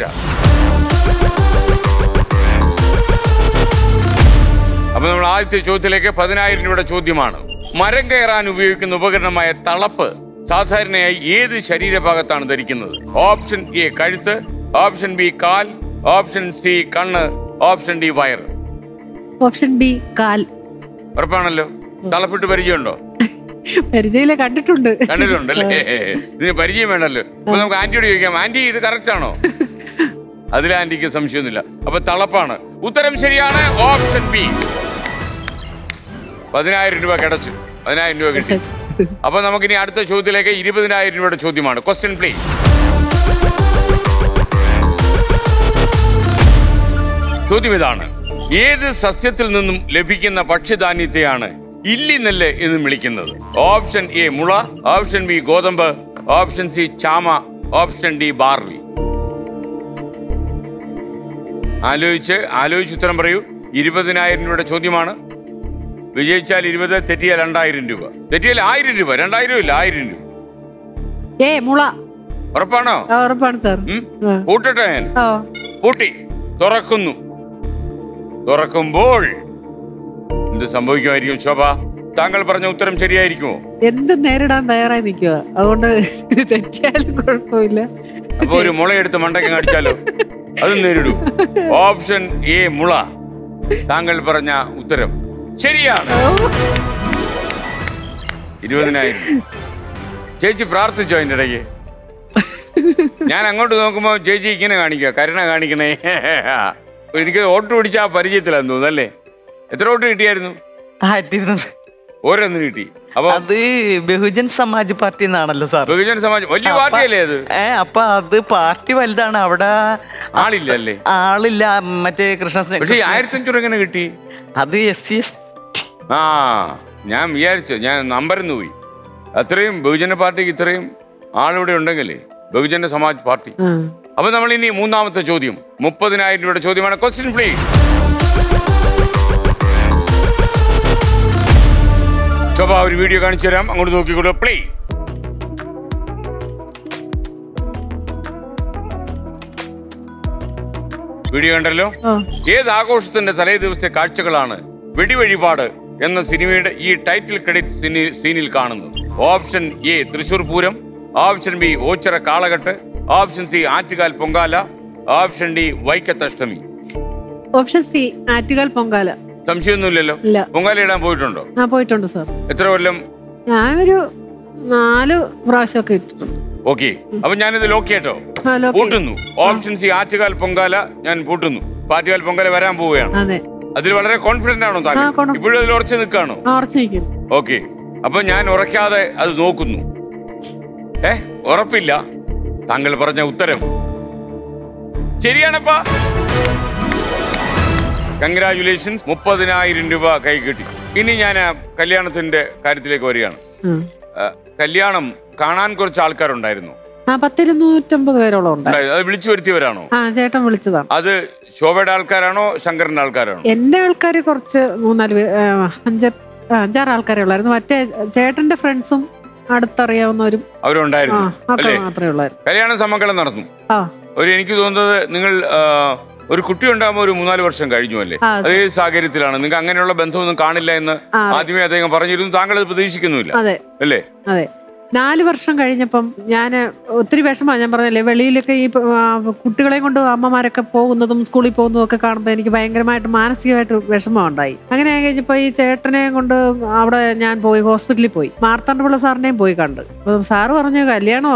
അപ്പൊ നമ്മൾ ആദ്യത്തെ ചോദ്യത്തിലേക്ക് പതിനായിരം രൂപയുടെ ചോദ്യമാണ് മരം കയറാൻ ഉപയോഗിക്കുന്ന ഉപകരണമായ തളപ്പ് സാധാരണയായി ഏത് ശരീരഭാഗത്താണ് ധരിക്കുന്നത് ഓപ്ഷൻ എ കഴുത്ത് ഓപ്ഷൻ ബി കാൽ ഓപ്ഷൻ സി കണ്ണ് ഓപ്ഷൻ ഡി വയർ ഓപ്ഷൻ ബി കാൽ ഉറപ്പാണല്ലോ തളപ്പിട്ട് പരിചയമുണ്ടോ പരിചയിലെ കണ്ടിട്ടുണ്ട് കണ്ടിട്ടുണ്ടല്ലേ ഇതിന് പരിചയം വേണ്ടല്ലോ അപ്പൊ നമുക്ക് ആന്റിയോട് ചോദിക്കാം ആന്റി ഇത് കറക്റ്റ് ആണോ അതിൽ ആന്റിക്ക് സംശയമൊന്നുമില്ല അപ്പൊ തളപ്പാണ് ഉത്തരം ശരിയാണ് ഓപ്ഷൻ ബി പതിനായിരം രൂപ കിടച്ചു പതിനായിരം രൂപ കിട്ടി അപ്പൊ നമുക്കിനി അടുത്ത ചോദ്യത്തിലേക്ക് ഇരുപതിനായിരം രൂപയുടെ ചോദ്യമാണ് ക്വസ്റ്റ്യൻ പ്ലീസ് ചോദ്യം ഇതാണ് ഏത് സസ്യത്തിൽ നിന്നും ലഭിക്കുന്ന ഭക്ഷ്യധാന്യത്തെയാണ് ഇല്ലി നെല്ല് എന്ന് വിളിക്കുന്നത് ഓപ്ഷൻ എ മുള ഓപ്ഷൻ ബി ഗോതമ്പ് ഓപ്ഷൻ സി ചാമ ഓപ്ഷൻ ഡി ബാർലി ആലോചിച്ച് ആലോചിച്ച് ഉത്തരം പറയൂ ഇരുപതിനായിരം രൂപയുടെ ചോദ്യമാണ് വിജയിച്ചാൽ ഇരുപത് തെറ്റിയാൽ രണ്ടായിരം രൂപ തെറ്റിയാൽ ആയിരം രൂപ രണ്ടായിരം ഇല്ല ആയിരം രൂപ ഏ മുള ഉറപ്പാണോ ആ, ഉറപ്പാണ് സാർ ഉം? ആ. കൂട്ടട്ടെ ഞാൻ ഓ പൂട്ടി തുറക്കുന്നു തുറക്കുമ്പോൾ എന്ത് സംഭവിക്കുമായിരിക്കും ശോഭ താങ്കൾ പറഞ്ഞ ഉത്തരം ശരിയായിരിക്കുമോ എന്ത് നേരിടാൻ തയ്യാറായി നിൽക്കുക അതുകൊണ്ട് തെറ്റിയാലും കുഴപ്പമില്ല അപ്പൊ ഒരു മുളയെടുത്ത് മണ്ടയ്ക്ക് അടിച്ചാലോ അത് നേരിടൂ ഓപ്ഷൻ എ മുള താങ്കൾ പറഞ്ഞ ഉത്തരം ശരിയാണ് ഇരുപതിനായിരം ചേച്ചി പ്രാർത്ഥിച്ചോ അതിന്റെ ഇടയ്ക്ക് ഞാൻ അങ്ങോട്ട് നോക്കുമ്പോ ചേച്ചി ഇങ്ങനെ കാണിക്കുക കരുണ കാണിക്കണേ എനിക്ക് ഓട്ട് പിടിച്ച ആ പരിചയത്തിലാന്ന് തോന്നുന്നു അല്ലേ എത്ര ഓട്ട് കിട്ടിയായിരുന്നു ആയിരത്തി ഇരുന്നൂറ് ഓരോന്ന് കിട്ടി അപ്പൊ അത് ബഹുജൻ സമാജ് പാർട്ടി എന്നാണല്ലോ സാർ ബഹുജന സമാജ് വലിയ പാർട്ടിയല്ലേ അത് ഏ അപ്പൊ അത് പാർട്ടി വലുതാണ് അവിടെ ആളില്ല അല്ലേ ആളില്ല മറ്റേ കൃഷ്ണ പക്ഷെ ഈ ആയിരത്തി അഞ്ഞൂറ് എങ്ങനെ കിട്ടി അത് എസ് സി എസ് ആ ഞാൻ വിചാരിച്ചു ഞാൻ നമ്പരന്ന് പോയി അത്രയും ബഹുജന പാർട്ടിക്ക് ഇത്രയും ആളിവിടെ ഉണ്ടെങ്കിലേ ബഹുജന സമാജ് പാർട്ടി ആ. അപ്പൊ നമ്മൾ ഇനി മൂന്നാമത്തെ ചോദ്യം മുപ്പതിനായിരം രൂപയുടെ ചോദ്യമാണ് ക്വസ്റ്റ്യൻ പ്ലീസ് ശോഭ ഒരു വീഡിയോ കാണിച്ചു തരാം അങ്ങോട്ട് നോക്കിക്കോളൂ പ്ലേ വീഡിയോ കണ്ടല്ലോ ഓ ഏത് ആഘോഷത്തിന്റെ തലേ ദിവസത്തെ കാഴ്ചകളാണ് വെടിവഴിപാട് എന്ന സിനിമയുടെ ഈ ടൈറ്റിൽ ക്രെഡിറ്റ് സിനി- സീനിൽ കാണുന്നത് option A Thrissur Pooram option B Ochira Kalakettu option C Attukal Pongala option D Vaikathashtami option C Attukal Pongala സംശയമൊന്നുമില്ലല്ലോ ഇല്ല പൊങ്കാല ഇടാൻ പോയിട്ടുണ്ടോ ആ പോയിട്ടുണ്ട് സാർ എത്ര കൊല്ലം ഞാനൊരു നാല് പ്രാവശ്യമൊക്കെ ഇട്ടിട്ടുണ്ട് ഓക്കെ അപ്പൊ ഞാനിത് ലോക്ക് കേട്ടോ ആ, ലോക്ക് ചെയ്തു. പൂട്ടുന്നു ഓപ്ഷൻ സി ആറ്റുകാൽ പൊങ്കാല ഞാൻ പൂട്ടുന്നു ഇപ്പൊ ആറ്റുകാൽ പൊങ്കാല വരാൻ പോവുകയാണ് അതെ അതിൽ വളരെ കോൺഫിഡന്റ് ആണോ ആ, താങ്കൾ confident. ഇപ്പോഴും അതിൽ ഉറച്ചു നിൽക്കാണോ ആ ഉറച്ചു നിൽക്കുന്നു ഓക്കെ അപ്പൊ ഞാൻ ഉറക്കാതെ അത് നോക്കുന്നു ഏ ഉറപ്പില്ല താങ്കൾ പറഞ്ഞ ഉത്തരം ശരിയാണപ്പാ കൺഗ്രാചുലേഷൻസ് മുപ്പതിനായിരം രൂപ കൈ കിട്ടി ഇനി ഞാൻ ആ കല്യാണത്തിന്റെ കാര്യത്തിലേക്ക് വരികയാണ് ഉം. ആ, കല്യാണം കാണാൻ കുറച്ച് ആൾക്കാരുണ്ടായിരുന്നു ആ പത്തിരുന്നൂറ്റമ്പത് പേരോളം ഉണ്ട് ഉണ്ടായത്. അത് വിളിച്ചു വരുത്തിയവരാണോ ആ ചേട്ടൻ വിളിച്ചതാണ് അത് ശോഭയുടെ ആൾക്കാരാണോ ശങ്കറിന്റെ ആൾക്കാരാണോ എന്റെ ആൾക്കാർ കുറച്ച് മൂന്നാല് പേ- ആ, അഞ്ച് ആ, അഞ്ചാറ് ആൾക്കാരെ ഉള്ളായിരുന്നു മറ്റേ ചേട്ടന്റെ ഫ്രണ്ട്സും അടുത്തറിയാവുന്നവരും ആ അവരുണ്ടായിരുന്നു ഒക്കെ അല്ലേ മാത്രമേ ഉള്ളായിരുന്നു കല്യാണ സമ്മേളനം നടന്നു ആ ഒരു എനിക്ക് തോന്നുന്നത് നിങ്ങൾ ആ, ഒരു കുട്ടി ഉണ്ടാകുമ്പോൾ ഒരു മൂന്നാല് വർഷം കഴിഞ്ഞു അല്ലേ ആ, അതേ സാഹചര്യത്തിലാണ് നിങ്ങൾക്ക് അങ്ങനെയുള്ള ബന്ധമൊന്നും കാണില്ല എന്ന് ആ, ആദ്യമേ അദ്ദേഹം പറഞ്ഞിരുന്നു താങ്കൾ അത് പ്രതീക്ഷിക്കുന്നുമില്ല അതെ അല്ലേ അതെ നാല് വർഷം കഴിഞ്ഞപ്പം ഞാൻ ഒത്തിരി വിഷമമാണ് ഞാൻ പറഞ്ഞല്ലേ വെളിയിലൊക്കെ ഈ ആ, കുട്ടികളെയും കൊണ്ട് അമ്മമാരൊക്കെ പോകുന്നതും സ്കൂളിൽ പോകുന്നതും ഒക്കെ കാണുമ്പോൾ എനിക്ക് ഭയങ്കരമായിട്ട് മാനസികമായിട്ട് വിഷമം ഉണ്ടായി അങ്ങനെ ആയി കഴിഞ്ഞപ്പോൾ ഈ ചേട്ടനെ കൊണ്ട് അവിടെ ഞാൻ പോയി ഹോസ്പിറ്റലിൽ പോയി മാർത്താണ്ഡപിള്ള സാറിനെയും പോയി കണ്ട് അപ്പം സാറ് പറഞ്ഞു കല്യാണമോ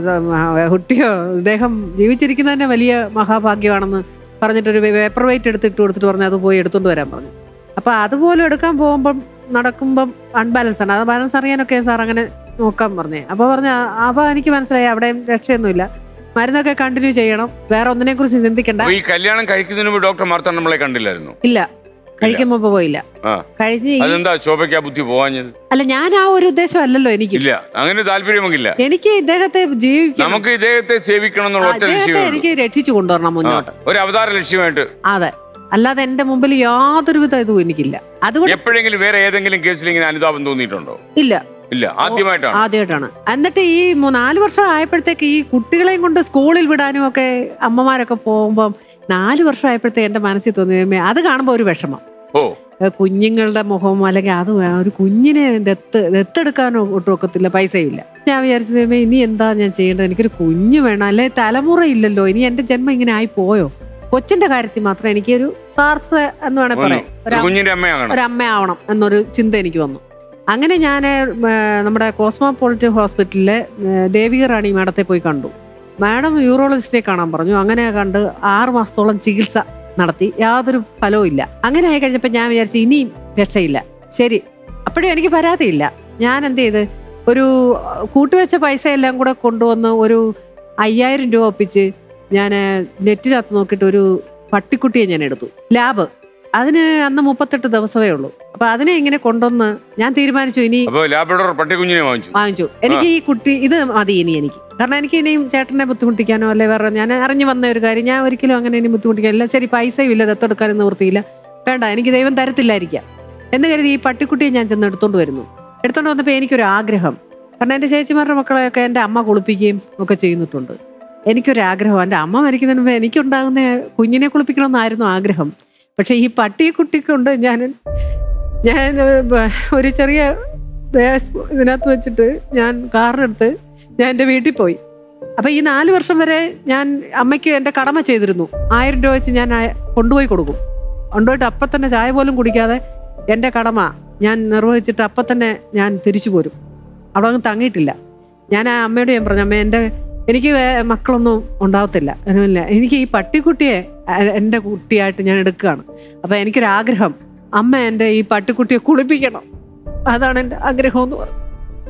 ക- കുട്ടിയോ ഇദ്ദേഹം ജീവിച്ചിരിക്കുന്നതന്നെ വലിയ മഹാഭാഗ്യമാണെന്ന് പറഞ്ഞിട്ടൊരു പേപ്പർ വെയിറ്റ് എടുത്തിട്ട് കൊടുത്തിട്ട് പറഞ്ഞു അത് പോയി എടുത്തുകൊണ്ട് വരാൻ പറഞ്ഞു അപ്പൊ അതുപോലും എടുക്കാൻ പോകുമ്പം നടക്കുമ്പം അൺബാലൻസ് ആണ് അത് ബാലൻസ് അറിയാനൊക്കെ സാർ അങ്ങനെ നോക്കാൻ പറഞ്ഞേ അപ്പൊ പറഞ്ഞ അപ്പൊ എനിക്ക് മനസ്സിലായി അവിടെ രക്ഷയൊന്നുമില്ല മരുന്നൊക്കെ കണ്ടിന്യൂ ചെയ്യണം വേറെ ഒന്നിനെ കുറിച്ച് ചിന്തിക്കണ്ട അപ്പൊ ഈ കല്യാണം കഴിക്കുന്നതിന് മുമ്പ് ഡോക്ടർ മാർത്താൻ നമ്മളെ കണ്ടില്ലായിരുന്നു ഇല്ല കഴിക്കുമ്പോ ഇപ്പൊ പോയില്ല ആ. കഴിഞ്ഞ് ഈ- അതെന്താ ശോഭയ്ക്ക് ആ ബുദ്ധി പോവാഞ്ഞത് അല്ല ഞാൻ ആ ഒരു ഉദ്ദേശം അല്ലല്ലോ എനിക്ക് ഇല്ല അങ്ങനെ താല്പര്യമൊക്കില്ല എനിക്ക് ഇദ്ദേഹത്തെ ജീവിക്കണം നമുക്ക് ഇദ്ദേഹത്തെ സേവിക്കണം എന്നുള്ള ഒറ്റ അദ്ദേഹത്തെ ലക്ഷ്യമേ ഉള്ളൂ. എനിക്ക് രക്ഷിച്ചു കൊണ്ടുവരണം ആ, മുന്നോട്ട് ഒരു അവതാര ലക്ഷ്യമായിട്ട് അതെ അല്ലാതെ എന്റെ മുമ്പിൽ യാതൊരുവിധ ഇതും എനിക്കില്ല അതുകൊണ്ട് എപ്പോഴെങ്കിലും വേറെ ഏതെങ്കിലും കേസിൽ ഇങ്ങനെ അനുതാപം തോന്നിയിട്ടുണ്ടോ ഇല്ല ഇല്ല ആദ്യമായിട്ടാണ് ആദ്യമായിട്ടാണ് എന്നിട്ട് ഈ മൂ- നാല് വർഷം ആയപ്പോഴത്തേക്ക് ഈ കുട്ടികളെയും കൊണ്ട് സ്കൂളിൽ വിടാനും ഒക്കെ അമ്മമാരൊക്കെ പോകുമ്പം നാല് വർഷം ആയപ്പോഴത്തേക്ക് എന്റെ മനസ്സിൽ തോന്നി "ദൈവമേ, അത് കാണുമ്പോൾ ഒരു വിഷമം ഓ ഏ, കുഞ്ഞുങ്ങളുടെ മുഖം അല്ലെങ്കിൽ അത് വേ- ഒരു കുഞ്ഞിനെ ദത്ത് ദത്തെടുക്കാനോ ഒട്ടും ഒക്കത്തില്ല പൈസയില്ല ഞാൻ വിചാരിച്ചു "ദൈവമേ, ഇനി എന്താ ഞാൻ ചെയ്യേണ്ടത് എനിക്കൊരു കുഞ്ഞ് വേണം അല്ലെ തലമുറ ഇല്ലല്ലോ ഇനി എന്റെ ജന്മം ഇങ്ങനെ ആയി പോയോ കൊച്ചിന്റെ കാര്യത്തിൽ മാത്രം എനിക്കൊരു സ്വാർത്ഥ എന്ന് വേണേ വന്നു. പറയാം ഒരു ഒരു കുഞ്ഞിന്റെ അമ്മയാകണം ഒരമ്മയാവണം എന്നൊരു ചിന്ത എനിക്ക് വന്നു അങ്ങനെ ഞാൻ നമ്മുടെ കോസ്മോപൊളിറ്റൻ ഹോസ്പിറ്റലിലെ ഏ, ദേവിക റാണി മാഡത്തെ പോയി കണ്ടു മാഡം യൂറോളജിസ്റ്റിനെ കാണാൻ പറഞ്ഞു അങ്ങനെ കണ്ട് ആറ് മാസത്തോളം ചികിത്സ നടത്തി യാതൊരു ഫലവും ഇല്ല അങ്ങനെ ആയി കഴിഞ്ഞപ്പോൾ ഞാൻ വിചാരിച്ചു ഇനിയും രക്ഷയില്ല ശരി അപ്പോഴും എനിക്ക് പരാതിയില്ല ഞാൻ എന്ത് ചെയ്ത് ഒരു അഹ്, കൂട്ടുവെച്ച പൈസ എല്ലാം കൂടെ കൊണ്ടുവന്ന് ഒരു അയ്യായിരം രൂപ ഒപ്പിച്ച് ഞാൻ നെറ്റിനകത്ത് നോക്കിയിട്ട് ഒരു പട്ടിക്കുട്ടിയെ ഞാൻ എടുത്തു ലാബ് അതിന് അന്ന് മുപ്പത്തെട്ട് ദിവസമേ ഉള്ളൂ അപ്പൊ അതിനെ ഇങ്ങനെ കൊണ്ടുവന്ന് ഞാൻ തീരുമാനിച്ചു ഇനി അപ്പൊ ലാബ്രഡോർ പട്ടിക്കുഞ്ഞിനെ വാങ്ങിച്ചു വാങ്ങിച്ചു എനിക്ക് ഈ കുട്ടി ഇത് മതി ഇനി എനിക്ക് കാരണം എനിക്ക് ഇനിയും ചേട്ടനെ ബുദ്ധിമുട്ടിക്കാനോ അല്ലെ വേറെ ഞാൻ അറിഞ്ഞു വന്ന ഒരു കാര്യം ഞാൻ ഒരിക്കലും അങ്ങനെ ഇനി ബുദ്ധിമുട്ടിക്കാനില്ല ശരി പൈസയും ഇല്ല ദത്തെടുക്കാനും നിവൃത്തിയില്ല വേണ്ട എനിക്ക് ദൈവം തരത്തില്ലായിരിക്കാം എന്ന് കരുതി ഈ പട്ടിക്കുട്ടിയെ ഞാൻ ചെന്ന് എടുത്തോണ്ട് വരുന്നു എടുത്തോണ്ട് വന്നപ്പോൾ എനിക്കൊരു ആഗ്രഹം കാരണം എൻ്റെ ചേച്ചിമാരുടെ മക്കളെയൊക്കെ എൻ്റെ അമ്മ കുളിപ്പിക്കുകയും ഒക്കെ ചെയ്യുന്നിട്ടുണ്ട് എനിക്കൊരു ആഗ്രഹം എൻ്റെ അമ്മ മരിക്കുന്നതിന് മുമ്പ് എനിക്കുണ്ടാകുന്ന കുഞ്ഞിനെ കുളിപ്പിക്കണമെന്നായിരുന്നു ആഗ്രഹം പക്ഷേ ഈ പട്ടിയെ കുട്ടിക്കൊണ്ട് ഞാൻ ഞാൻ ഏർ, ഒരു ചെറിയ ഗ്യാസ് ഇതിനകത്ത് വെച്ചിട്ട് ഞാൻ കാറിനെടുത്ത് ഞാൻ എൻ്റെ വീട്ടിൽ പോയി അപ്പം ഈ നാല് വർഷം വരെ ഞാൻ അമ്മയ്ക്ക് എൻ്റെ കടമ ചെയ്തിരുന്നു ആയിരം രൂപ വെച്ച് ഞാൻ ആ- കൊണ്ടുപോയി കൊടുക്കും കൊണ്ടുപോയിട്ട് അപ്പം തന്നെ ചായ പോലും കുടിക്കാതെ എൻ്റെ കടമ ഞാൻ നിർവഹിച്ചിട്ട് അപ്പം തന്നെ ഞാൻ തിരിച്ചു പോരും അവിടെ അങ്ങ് തങ്ങിയിട്ടില്ല ഞാൻ ആ അമ്മയോട് ഞാൻ പറഞ്ഞു അമ്മ എൻ്റെ എനിക്ക് വേ- മക്കളൊന്നും ഉണ്ടാവത്തില്ല അങ്ങനെയല്ല എനിക്ക് ഈ പട്ടിക്കുട്ടിയെ എ- എൻ്റെ കുട്ടിയായിട്ട് ഞാൻ എടുക്കുകയാണ് അപ്പം എനിക്കൊരാഗ്രഹം അമ്മ എൻ്റെ ഈ പട്ടിക്കുട്ടിയെ കുളിപ്പിക്കണം അതാണ് എൻ്റെ ആഗ്രഹം എന്ന് പറഞ്ഞു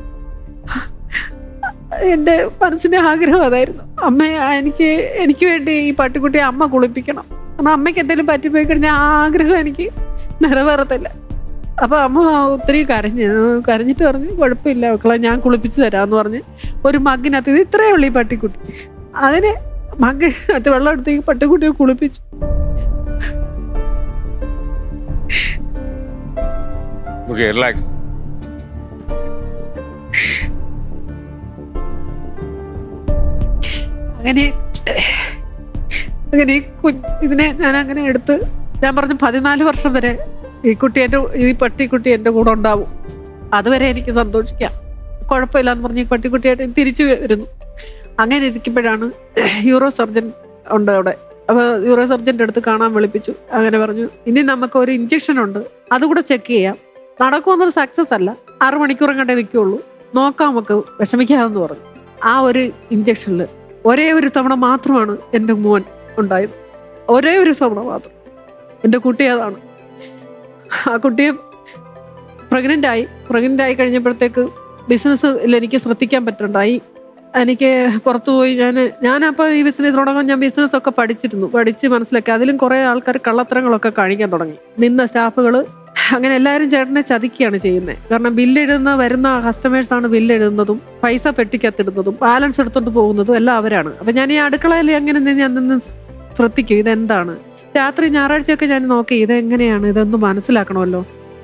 എൻ്റെ മനസ്സിൻ്റെ ആഗ്രഹം അതായിരുന്നു അമ്മ എനിക്ക് എനിക്ക് വേണ്ടി ഈ പട്ടിക്കുട്ടിയെ അമ്മ കുളിപ്പിക്കണം കാരണം അമ്മയ്ക്ക് എന്തെങ്കിലും പറ്റിപ്പോയി കഴിഞ്ഞാൽ ആ ആഗ്രഹം എനിക്ക് നിറവേറത്തില്ല അപ്പൊ അമ്മ ഒത്തിരി കരഞ്ഞ് കരഞ്ഞിട്ട് പറഞ്ഞു കുഴപ്പമില്ല മക്കളെ ഞാൻ കുളിപ്പിച്ച് തരാമെന്ന് പറഞ്ഞ് ഒരു മഗ്ഗിനകത്ത് ഇത് ഇത്രയേ ഉള്ളൂ ഈ പട്ടിക്കുട്ടി അതിന് മഗ്ഗിനകത്ത് വെള്ളം എടുത്ത് ഈ പട്ടിക്കുട്ടിയെ കുളിപ്പിച്ചു ഓക്കെ റിലാക്സ് അങ്ങനെ അങ്ങനെ ഈ കു- ഇതിനെ ഞാൻ അങ്ങനെ എടുത്ത് ഞാൻ പറഞ്ഞു പതിനാല് വർഷം വരെ ഈ കുട്ടി എൻ്റെ ഈ പട്ടിക്കുട്ടി എൻ്റെ കൂടെ ഉണ്ടാവും അതുവരെ എനിക്ക് സന്തോഷിക്കാം കുഴപ്പമില്ലാന്ന് പറഞ്ഞ് ഈ പട്ടിക്കുട്ടിയായിട്ട് തിരിച്ചു വരുന്നു അങ്ങനെ ഇരിക്കുമ്പോഴാണ് യൂറോ സർജൻ ഉണ്ട് അവിടെ അപ്പോൾ യൂറോ സർജൻ്റെ അടുത്ത് കാണാൻ വിളിപ്പിച്ചു അങ്ങനെ പറഞ്ഞു ഇനി നമുക്ക് ഒരു ഇഞ്ചക്ഷൻ ഉണ്ട് അതുകൂടെ ചെക്ക് ചെയ്യാം നടക്കുമെന്നൊരു സക്സസ് അല്ല ആറ് മണിക്കൂറും കണ്ടേ നിൽക്കുള്ളൂ നോക്കാം നമുക്ക് വിഷമിക്കാമെന്ന് പറഞ്ഞു ആ ഒരു ഇഞ്ചക്ഷനിൽ ഒരേ ഒരു തവണ മാത്രമാണ് എൻ്റെ മോൻ ഉണ്ടായത് ഒരേ ഒരു തവണ മാത്രം എൻ്റെ കുട്ടി അതാണ് ആ കുട്ടിയെ പ്രഗ്നൻ്റ് ആയി പ്രഗ്നൻ്റ് ആയി കഴിഞ്ഞപ്പോഴത്തേക്ക് ബിസിനസ്സിൽ എനിക്ക് ശ്രദ്ധിക്കാൻ പറ്റുണ്ടായി എനിക്ക് പുറത്തു പോയി ഞാൻ ഞാനപ്പോൾ ഈ ബിസിനസ് തുടങ്ങാൻ ഞാൻ ബിസിനസ് ഒക്കെ പഠിച്ചിരുന്നു പഠിച്ച് മനസ്സിലാക്കി അതിലും കുറേ ആൾക്കാർ കള്ളത്തരങ്ങളൊക്കെ കാണിക്കാൻ തുടങ്ങി നിന്ന സ്റ്റാഫുകൾ അങ്ങനെ എല്ലാവരും ചേട്ടനെ ചതിക്കുകയാണ് ചെയ്യുന്നത് കാരണം ബില്ലെഴുതുന്ന വരുന്ന കസ്റ്റമേഴ്സാണ് ബില്ലെഴുതുന്നതും പൈസ പെട്ടിക്കത്തിടുന്നതും ബാലൻസ് എടുത്തോണ്ട് പോകുന്നതും എല്ലാം അവരാണ് അപ്പം ഞാൻ ഈ അടുക്കളയിൽ എങ്ങനെ നിന്ന് ഞാൻ നിന്ന് ശ്രദ്ധിക്കും ഇതെന്താണ് രാത്രി ഞായറാഴ്ചയൊക്കെ ഞാൻ നോക്കി ഇതെങ്ങനെയാണ് ഇതൊന്ന് മനസ്സിലാക്കണമല്ലോ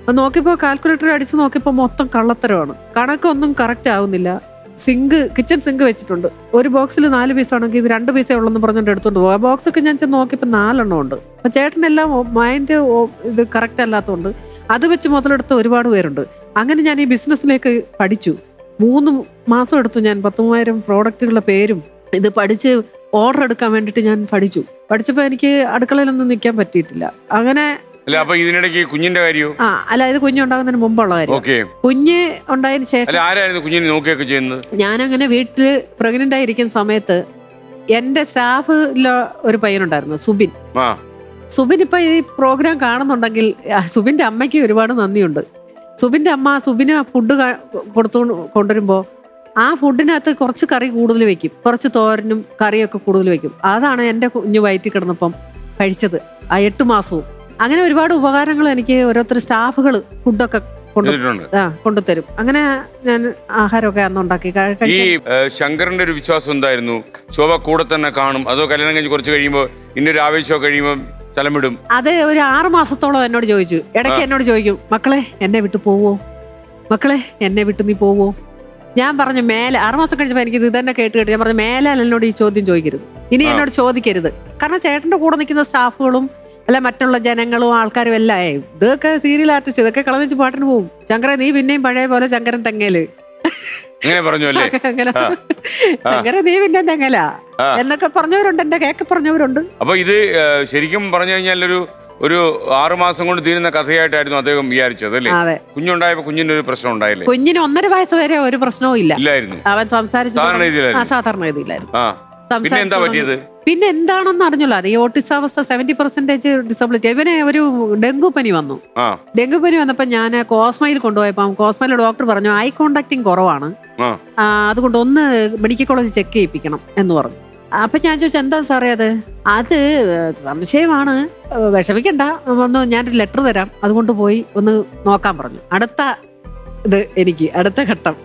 അപ്പൊ നോക്കിയപ്പോൾ കാൽക്കുലേറ്റർ അടിച്ച് നോക്കിയപ്പോൾ മൊത്തം കള്ളത്തരമാണ് കണക്കൊന്നും കറക്റ്റ് ആവുന്നില്ല സിങ്ക് കിച്ചൺ സിങ്ക് വെച്ചിട്ടുണ്ട് ഒരു ബോക്സിൽ നാല് പീസ് ആണെങ്കിൽ ഇത് രണ്ട് പീസേ ഉള്ളെന്ന് പറഞ്ഞുകൊണ്ട് എടുത്തോണ്ട് പോകും ആ ബോക്സ് ഒക്കെ ഞാൻ ചെന്ന് നോക്കിയപ്പോൾ നാലെണ്ണം ഉണ്ട് അപ്പൊ ചേട്ടനെല്ലാം മൈൻഡ് ഇത് കറക്റ്റ് അല്ലാത്തതുകൊണ്ട് അത് വെച്ച് മുതലെടുത്ത ഒരുപാട് പേരുണ്ട് അങ്ങനെ ഞാൻ ഈ ബിസിനസ്സിലേക്ക് പഠിച്ചു മൂന്ന് മാസം എടുത്തു ഞാൻ പത്ത് മൂവായിരം പ്രോഡക്റ്റുകളുടെ പേരും ഇത് പഠിച്ച് ഓർഡർ എടുക്കാൻ വേണ്ടിയിട്ട് ഞാൻ പഠിച്ചു പഠിച്ചപ്പോൾ എനിക്ക് അടുക്കളയിലൊന്നും നിൽക്കാൻ പറ്റിയിട്ടില്ല അങ്ങനെ അല്ല അപ്പൊ ഇതിനിടയ്ക്ക് കുഞ്ഞിന്റെ കാര്യമോ ആ അല്ല ഇത് കുഞ്ഞുണ്ടാകുന്നതിന് മുമ്പുള്ള കാര്യം ഓക്കെ കുഞ്ഞ് ഉണ്ടായതിന് ശേഷം അല്ല ആരായിരുന്നു കുഞ്ഞിനെ നോക്കിയൊക്കെ ചെയ്യുന്നത് ഞാനങ്ങനെ വീട്ടിൽ പ്രഗ്നന്റ് ആയിരിക്കുന്ന സമയത്ത് എൻ്റെ സ്റ്റാഫിൽ ഒരു പയ്യനുണ്ടായിരുന്നു സുബിൻ ആ സുബിൻ ഇപ്പൊ ഈ പ്രോഗ്രാം കാണുന്നുണ്ടെങ്കിൽ ആ, സുബിന്റെ അമ്മയ്ക്ക് ഒരുപാട് നന്ദിയുണ്ട് സുബിന്റെ അമ്മ സുബിന് ഫുഡ് കൊടുത്തു കൊണ്ടുവരുമ്പോൾ ആ ഫുഡിനകത്ത് കുറച്ച് കറി കൂടുതൽ വെക്കും കുറച്ച് തോരനും കറിയൊക്കെ കൂടുതൽ വെക്കും അതാണ് എൻ്റെ കുഞ്ഞു വയറ്റിൽ കിടന്നപ്പം കഴിച്ചത് ആ എട്ട് മാസവും അങ്ങനെ ഒരുപാട് ഉപകാരങ്ങൾ എനിക്ക് ഓരോരുത്തർ സ്റ്റാഫുകൾ ഫുഡൊക്കെ കൊണ്ട് ചെയ്തിട്ടുണ്ട് ആ കൊണ്ടുതരും അങ്ങനെ ഞാൻ ആഹാരമൊക്കെ അന്ന് ഉണ്ടാക്കി കഴി- ഈ കഴിക്കാൻ- ഏഹ്, ശങ്കറിന്റെ ഒരു വിശ്വാസം എന്തായിരുന്നു ശോഭ കൂടെ തന്നെ കാണും അതോ കല്യാണം കഴിഞ്ഞ് കുറച്ച് കഴിയുമ്പോൾ ഇന്നൊരു ആവേശമൊക്കെ കഴിയുമ്പോൾ ചലമിടും അത് ഒരു ആറ് മാസത്തോളം എന്നോട് ചോദിച്ചു ഇടയ്ക്ക് ആ. എന്നോട് ചോദിക്കും മക്കളെ എന്നെ വിട്ടു പോവോ മക്കളെ എന്നെ വിട്ടു നീ പോവോ ഞാൻ പറഞ്ഞു മേലെ ആറ് മാസം കഴിഞ്ഞപ്പോൾ എനിക്ക് ഇത് തന്നെ കേട്ട് കേട്ട് ഞാൻ പറഞ്ഞു മേലെ എന്നോട് ഈ ചോദ്യം ചോദിക്കരുത് ഇനി ആ. എന്നോട് ചോദിക്കരുത് കാരണം ചേട്ടന്റെ കൂടെ നിൽക്കുന്ന സ്റ്റാഫുകളും അല്ല മറ്റുള്ള ജനങ്ങളും ആൾക്കാരും എല്ലാം ഏയ് ഇതൊക്കെ സീരിയൽ ആർട്ടിസ്റ്റ് ഇതൊക്കെ കളഞ്ഞിച്ച് പാട്ടിന് പോകും ശങ്കര നീ പിന്നെയും പഴയ പോലെ ശങ്കരൻ തെങ്ങേല് അങ്ങനെ പറഞ്ഞു അല്ലേ അങ്ങനെ ആ. ആ. ശങ്കര നീ പിന്നെ തെങ്ങല ആ. എന്നൊക്കെ പറഞ്ഞവരുണ്ട് എന്റെ കേക്ക് പറഞ്ഞവരുണ്ട് അപ്പൊ ഇത് ഏഹ്, ശരിക്കും പറഞ്ഞു കഴിഞ്ഞാൽ ഒരു ഒരു ആറു മാസം കൊണ്ട് തീരുന്ന കഥയായിട്ടായിരുന്നു അദ്ദേഹം വിചാരിച്ചത് അല്ലേ അതെ കുഞ്ഞുണ്ടായപ്പോ കുഞ്ഞിന് ഒരു പ്രശ്നം ഉണ്ടായില്ലേ കുഞ്ഞിന് ഒന്നര വയസ്സ് വരെ ഒരു പ്രശ്നവും ഇല്ല ഇല്ലായിരുന്നു അവൻ സംസാരിച്ചു സാധാരണ തുടങ്ങി- രീതിയിലായിരുന്നു. ആ സാധാരണ രീതിയിലായിരുന്നു ആ പിന്നെ എന്താ സംസാരിച്ചു പറ്റിയത് പിന്നെ എന്താണെന്ന് അറിഞ്ഞല്ലോ അത് ഈ ഓട്ടിസ് അവസ്ഥ സെവന്റി പെർസെന്റേജ് ഡിസബിലിറ്റി ഇവനെ ഒരു ഡെങ്കു പനി വന്നു ആ ഡെങ്കു പനി വന്നപ്പോൾ ഞാൻ കോസ്മയിൽ കൊണ്ടുപോയപ്പോൾ കോസ്മയിലെ ഡോക്ടർ പറഞ്ഞു ഐ കോണ്ടാക്ടിങ് കുറവാണ് ആ ആ, അതുകൊണ്ട് ഒന്ന് മെഡിക്കൽ കോളേജ് ചെക്ക് ചെയ്യിപ്പിക്കണം എന്ന് പറഞ്ഞു അപ്പൊ ഞാൻ ചോദിച്ചു എന്താ സാറേ അത് അത് സംശയമാണ് വിഷമിക്കണ്ട ഒന്ന് ഞാനൊരു ലെറ്റർ തരാം അതുകൊണ്ട് പോയി ഒന്ന് നോക്കാൻ പറഞ്ഞു അടുത്ത ഇത് എനിക്ക് അടുത്ത ഘട്ടം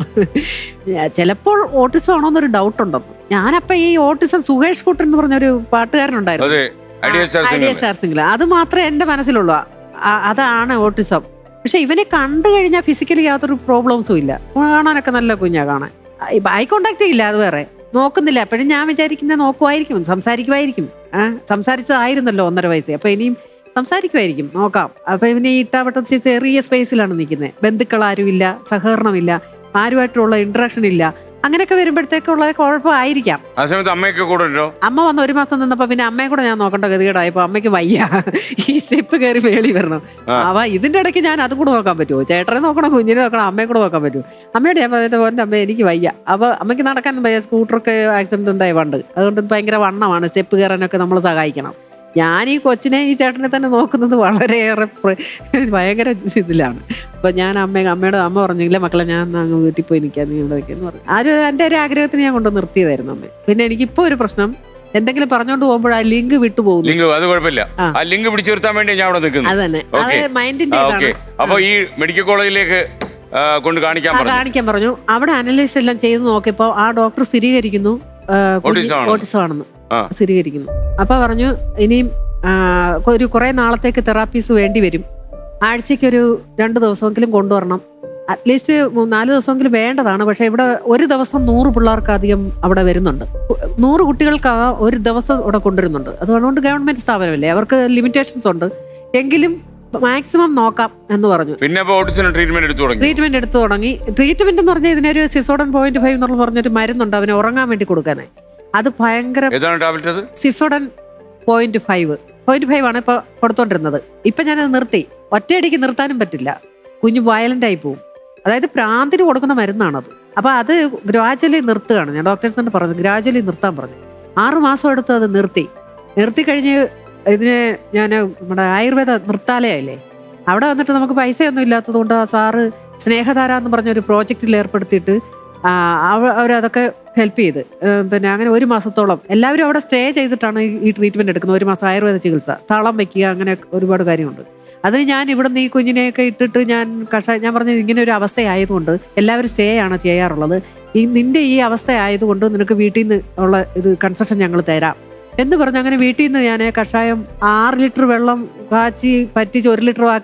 ചിലപ്പോൾ ഓട്ടിസം ആണോ എന്നൊരു ഡൗട്ട് ഉണ്ടെന്ന് ഞാനപ്പോ ഈ ഓട്ടിസം സുകേഷ് കുട്ടൻ എന്ന് പറഞ്ഞൊരു പാട്ടുകാരനുണ്ടായിരുന്നു അതെ Idea star Idea singer star single അത് മാത്രമേ എന്റെ മനസ്സിലുള്ളൂ ആ- അതാണ് ഓട്ടിസം പക്ഷെ ഇവനെ കണ്ടു കഴിഞ്ഞാൽ ഫിസിക്കലി യാതൊരു പ്രോബ്ലംസും ഇല്ല കാണാനൊക്കെ നല്ല കുഞ്ഞാ കാണാൻ ഐ കോണ്ടാക്ട് ഇല്ല അത് വേറെ നോക്കുന്നില്ല അപ്പോഴും ഞാൻ വിചാരിക്കുന്നത് നോക്കുമായിരിക്കും സംസാരിക്കുമായിരിക്കും ആ സംസാരിച്ചതായിരുന്നല്ലോ ഒന്നര വയസ്സ് അപ്പൊ ഇനിയും സംസാരിക്കുമായിരിക്കും നോക്കാം അപ്പൊ ഇവന് ഈ ഇട്ടാവട്ടത്തിൽ ചെറിയ സ്പേസിലാണ് നിൽക്കുന്നത് ബന്ധുക്കൾ ആരുമില്ല സഹകരണമില്ല ആരുമായിട്ടുള്ള ഇന്ററാക്ഷൻ ഇല്ല അങ്ങനെയൊക്കെ വരുമ്പോഴത്തേക്കുള്ള കുഴപ്പമായിരിക്കാം ആ സമയത്ത് അമ്മയൊക്കെ കൂടെ ഉണ്ടോ അമ്മ വന്ന് ഒരു മാസം നിന്നപ്പോ പിന്നെ അമ്മയെ കൂടെ ഞാൻ നോക്കേണ്ട ഗതികേടായപ്പോ അമ്മയ്ക്ക് വയ്യ ഈ സ്റ്റെപ്പ് കയറി മേളി വരണം ആ. അവ ഇതിന്റെ ഇടയ്ക്ക് ഞാൻ അതും കൂടെ നോക്കാൻ പറ്റുമോ ചേട്ടനെ നോക്കണം കുഞ്ഞിനെ നോക്കണം അമ്മയെ കൂടെ നോക്കാൻ പറ്റുമോ അമ്മയോട് ഞാൻ പറഞ്ഞത് പോലെ അമ്മ എനിക്ക് വയ്യ അപ്പൊ അമ്മയ്ക്ക് നടക്കാൻ വയ്യ സ്കൂട്ടറൊക്കെ ആക്സിഡന്റ് ഉണ്ടായി പണ്ട് അതുകൊണ്ട് ഭയങ്കര വണ്ണമാണ് സ്റ്റെപ്പ് കയറാനൊക്കെ നമ്മൾ സഹായിക്കണം ഞാൻ ഈ കൊച്ചിനെ ഈ ചേട്ടനെ തന്നെ നോക്കുന്നത് വളരെയേറെ പ്ര- ഭയങ്കര ഇതിലാണ് അപ്പൊ ഞാൻ അമ്മ അമ്മയോട് അമ്മ പറഞ്ഞില്ല മക്കളെ ഞാൻ എന്നാ അങ്ങ് വീട്ടിൽ പോയി നിൽക്കാൻ നീ ഇവിടെ നിൽക്കാന്ന് പറഞ്ഞു ആ ഒരു എൻ്റെ ഒരു ആഗ്രഹത്തിന് ഞാൻ കൊണ്ട് നിർത്തിയതായിരുന്നു അമ്മ പിന്നെ എനിക്കിപ്പോ ഒരു പ്രശ്നം എന്തെങ്കിലും പറഞ്ഞോണ്ട് പോകുമ്പോൾ ആ ലിങ്ക് വിട്ടു പോകുന്നു ലിങ്ക് അത് കുഴപ്പമില്ല ആ. ആ ലിങ്ക് പിടിച്ചു നിർത്താൻ വേണ്ടി ഞാൻ അവിടെ നിൽക്കുന്നു അത് തന്നെ അത് ഓക്കെ മൈൻഡിന്റെ ആ ഇതാണ് ഓക്കെ അപ്പൊ ഈ മെഡിക്കൽ കോളേജിലേക്ക് ആ, കൊണ്ട് കാണിക്കാൻ ആ, പറഞ്ഞു കാണിക്കാൻ പറഞ്ഞു അവിടെ അനലൈസ് എല്ലാം ചെയ്ത് നോക്കിയപ്പോ ആ ഡോക്ടർ സ്ഥിരീകരിക്കുന്നു ആ, കുഞ്ഞ് Autism ആണെന്ന്. autism ആണെന്ന് ആ. സ്ഥിരീകരിക്കുന്നു അപ്പൊ പറഞ്ഞു ഇനിയും ആ, ഒരു കുറെ നാളത്തേക്ക് തെറാപ്പീസ് വേണ്ടി വരും ആഴ്ചയ്ക്ക് ഒരു രണ്ട് ദിവസമെങ്കിലും കൊണ്ടുവരണം അറ്റ്ലീസ്റ്റ് നാല് ദിവസമെങ്കിലും വേണ്ടതാണ് പക്ഷെ ഇവിടെ ഒരു ദിവസം നൂറ് പിള്ളേർക്ക് അധികം അവിടെ വരുന്നുണ്ട് നൂറ് കുട്ടികൾക്ക് ആ ഒരു ദിവസം ഇവിടെ കൊണ്ടുവരുന്നുണ്ട് അതുകൊണ്ട് ഗവൺമെന്റ് സ്ഥാപനമല്ലേ അവർക്ക് ലിമിറ്റേഷൻസ് ഉണ്ട് എങ്കിലും മാക്സിമം നോക്കാം എന്ന് പറഞ്ഞു പിന്നെ അപ്പൊ ഓട്ടിസിന് ട്രീറ്റ്മെന്റ് എടുത്തു തുടങ്ങി ട്രീറ്റ്മെന്റ് എടുത്തു തുടങ്ങി ട്രീറ്റ്മെന്റ് എന്ന് പറഞ്ഞാൽ ഇതിനൊരു സിസോഡൻ പോയിന്റ് ഫൈവ് എന്നുള്ള പറഞ്ഞൊരു മരുന്നുണ്ട് അവനെ ഉറങ്ങാൻ വേണ്ടി കൊടുക്കാനേ അത് ഭയങ്കര ഏതാണ് ടാബ്ലറ്റ് അത് Sizodon point five point five ആണ് ഇപ്പൊ കൊടുത്തോണ്ടിരുന്നത് ഇപ്പൊ ഞാനത് നിർത്തി ഒറ്റയടിക്ക് നിർത്താനും പറ്റില്ല കുഞ്ഞ് വയലന്റ് ആയി പോവും അതായത് പ്രാന്തിന് കൊടുക്കുന്ന മരുന്നാണത് അപ്പൊ അത് ഗ്രാജുവലി നിർത്തുകയാണ് ഞാൻ ഡോക്ടേഴ്സ് തന്നെ പറഞ്ഞു ഗ്രാജുവലി നിർത്താൻ പറഞ്ഞു ആറു മാസം എടുത്ത് അത് നിർത്തി നിർത്തി കഴിഞ്ഞ് ഇതിന് ഞാൻ നമ്മുടെ ആയുർവേദ നൃത്താലയല്ലേ അവിടെ വന്നിട്ട് നമുക്ക് പൈസയൊന്നും ഇല്ലാത്തത് കൊണ്ട് ആ സാറ് സ്നേഹധാര എന്ന് പറഞ്ഞ ഒരു പ്രോജക്റ്റിൽ ഏർപ്പെടുത്തിയിട്ട് ആ, അവ- അവരതൊക്കെ ഹെൽപ്പ് ചെയ്ത് ഏഹ് പിന്നെ അങ്ങനെ ഒരു മാസത്തോളം എല്ലാവരും അവിടെ സ്റ്റേ ചെയ്തിട്ടാണ് ഈ- ഈ ട്രീറ്റ്മെന്റ് എടുക്കുന്നത് ഒരു മാസം ആയുർവേദ ചികിത്സ തളം വെക്കുക അങ്ങനെ ഒരുപാട് കാര്യമുണ്ട് അതിന് ഞാൻ ഇവിടെ നിന്ന് ഈ കുഞ്ഞിനെയൊക്കെ ഇട്ടിട്ട് ഞാൻ കഷായം ഞാൻ പറഞ്ഞത് ഇങ്ങനെ ഒരു അവസ്ഥയായതുകൊണ്ട് എല്ലാവരും സ്റ്റേ ആണ് ചെയ്യാറുള്ളത് ഈ നിന്റെ ഈ അവസ്ഥ ആയതുകൊണ്ട് നിനക്ക് വീട്ടിൽ നിന്ന് ഉള്ള ഇത് കൺസെഷൻ ഞങ്ങൾ തരാം എന്ന് പറഞ്ഞ് അങ്ങനെ വീട്ടിൽ നിന്ന് ഞാൻ കഷായം ആറ് ലിറ്റർ വെള്ളം കാച്ചി പറ്റിച്ച് ഒരു ലിറ്റർ ആക്കി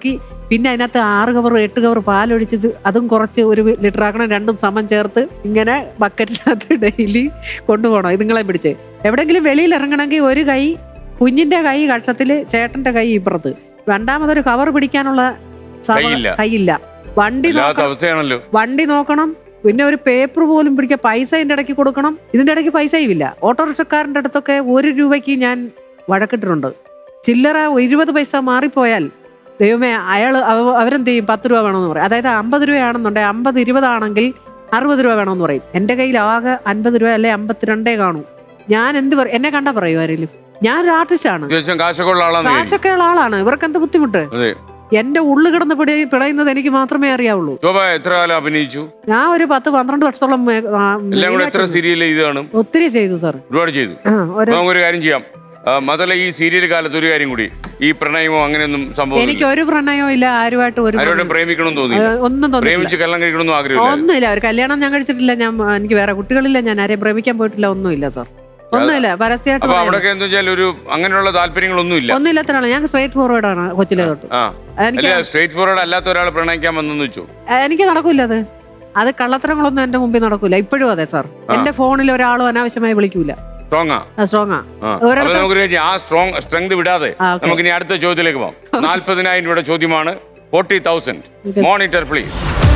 പിന്നെ അതിനകത്ത് ആറ് കവർ എട്ട് കവർ പാലൊഴിച്ചത് അതും കുറച്ച് ഒരു ലിറ്റർ ആക്കണം രണ്ടും സമം ചേർത്ത് ഇങ്ങനെ ബക്കറ്റിനകത്ത് ഡെയിലി കൊണ്ടുപോകണം ഇതുങ്ങളെ പിടിച്ച് എവിടെങ്കിലും വെളിയിൽ ഇറങ്ങണമെങ്കിൽ ഒരു കൈ കുഞ്ഞിന്റെ കൈ കക്ഷത്തില് ചേട്ടന്റെ കൈ ഇപ്പുറത്ത് രണ്ടാമതൊരു കവർ പിടിക്കാനുള്ള സമ- കൈയില്ല. കൈയില്ല വണ്ടി ഇല്ലാത്ത നോക്കണം അവസ്ഥയാണല്ലോ വണ്ടി നോക്കണം പിന്നെ ഒരു പേപ്പർ പോലും പിടിക്കാൻ പൈസ ഇതിന്റെ ഇടയ്ക്ക് കൊടുക്കണം ഇതിന്റെ ഇടയ്ക്ക് പൈസയും ഇല്ല ഓട്ടോറിക്ഷക്കാരന്റെ അടുത്തൊക്കെ ഒരു രൂപയ്ക്ക് ഞാൻ വഴക്കിട്ടിട്ടുണ്ട് ചില്ലറ ഇരുപത് പൈസ മാറിപ്പോയാൽ ദൈവമേ അയാൾ അവരെന്ത് ചെയ്യും പത്ത് രൂപ വേണമെന്ന് പറയും അതായത് അമ്പത് രൂപയാണെന്നുണ്ടെങ്കിൽ അമ്പത് ഇരുപതാണെങ്കിൽ അറുപത് രൂപ വേണമെന്ന് പറയും എൻ്റെ കയ്യിൽ ആകെ അൻപത് രൂപ അല്ലെ അമ്പത്തിരണ്ടേ കാണൂ ഞാൻ എന്ത് പറയും എന്നെ കണ്ടാ പറയൂ ആരെങ്കിലും ഞാൻ ഒരു ആർട്ടിസ്റ്റ് ആണ് അത്യാവശ്യം കാശൊക്കെ ഉള്ള ആളാന്ന് വിചാരിക്കും. കാശൊക്കെ ഉള്ള ആളാണ് ഇവർക്ക് എന്ത് ബുദ്ധിമുട്ട് അതെ എന്റെ ഉള്ളു കിടന്ന് പിടി പിടയുന്നത് എനിക്ക് മാത്രമേ അറിയാവുള്ളൂ ശോഭ എത്ര കാലം അഭിനയിച്ചു ഞാൻ ഒരു പത്ത് പന്ത്രണ്ട് വർഷത്തോളം മേ- ആ, എല്ലാം കൂടെ എത്ര മെയിനായിട്ട് സീരിയൽ ഇത് കാണും ഒത്തിരി ചെയ്തു സാർ ഒരുപാട് ചെയ്തു ആ ഒരു അപ്പൊ നമുക്കൊരു കാര്യം ചെയ്യാം ആ, മതല ഈ സീരിയൽ കാലത്ത് ഒരു കാര്യം കൂടി ഈ പ്രണയമോ അങ്ങനെയൊന്നും സംഭവം എനിക്ക് ഒരു പ്രണയവും ഇല്ല ആരുമായിട്ട് ഒരു ആരോടും പ്രണയവും- പ്രേമിക്കണമെന്ന് ആ, തോന്നിയില്ല ഒന്നും തോന്നിയില്ല പ്രേമിച്ച് കല്യാണം കഴിക്കണമെന്നും ആഗ്രഹമില്ല ഒന്നുമില്ല ഒരു കല്യാണം ഞാൻ കഴിച്ചിട്ടില്ല ഞാൻ ആ, എനിക്ക് വേറെ കുട്ടികളില്ല ഞാൻ ആരെയും പ്രേമിക്കാൻ പോയിട്ടില്ല ഒന്നുമില്ല സാർ ഒന്നുമില്ല പരസ്യമായിട്ട് അപ്പൊ പറയാം. അവിടെയൊക്കെ എന്താ വെച്ചാൽ ഒരു അങ്ങനെയുള്ള താല്പര്യങ്ങളൊന്നും ഇല്ല ഒന്നുമില്ലാത്തതാണ് ഞാൻ സ്ട്രേറ്റ് ഫോർവേഡ് ആണ് കൊച്ചിലെ തൊട്ട് ആ എനിക്ക് അല്ല സ്ട്രേറ്റ് ഫോർവേഡ് അല്ലാത്ത ഒരാൾ പ്രണയിക്കാൻ വന്നെന്ന് വെച്ചു എനിക്ക് നടക്കൂല അത് അത് കള്ളത്തരങ്ങളൊന്നും എന്റെ മുമ്പിൽ നടക്കൂല ഇപ്പോഴും അതെ സാർ എന്റെ ഫോണിൽ ഒരാളും അനാവശ്യമായി വിളിക്കൂല സ്ട്രോങ്ങാ സ്ട്രോങ് ആ ആ. അപ്പൊ ഒരിടത്ത് നമുക്കൊരു കാര്യം ചെയ്യാം. ആ സ്ട്രോങ് സ്ട്രെങ്ത് വിടാതെ ആ, okay. നമുക്ക് ഇനി അടുത്ത ചോദ്യത്തിലേക്ക് പോകാം നാല്പതിനായിരം രൂപയുടെ ചോദ്യമാണ് forty thousand Okay. Monitor please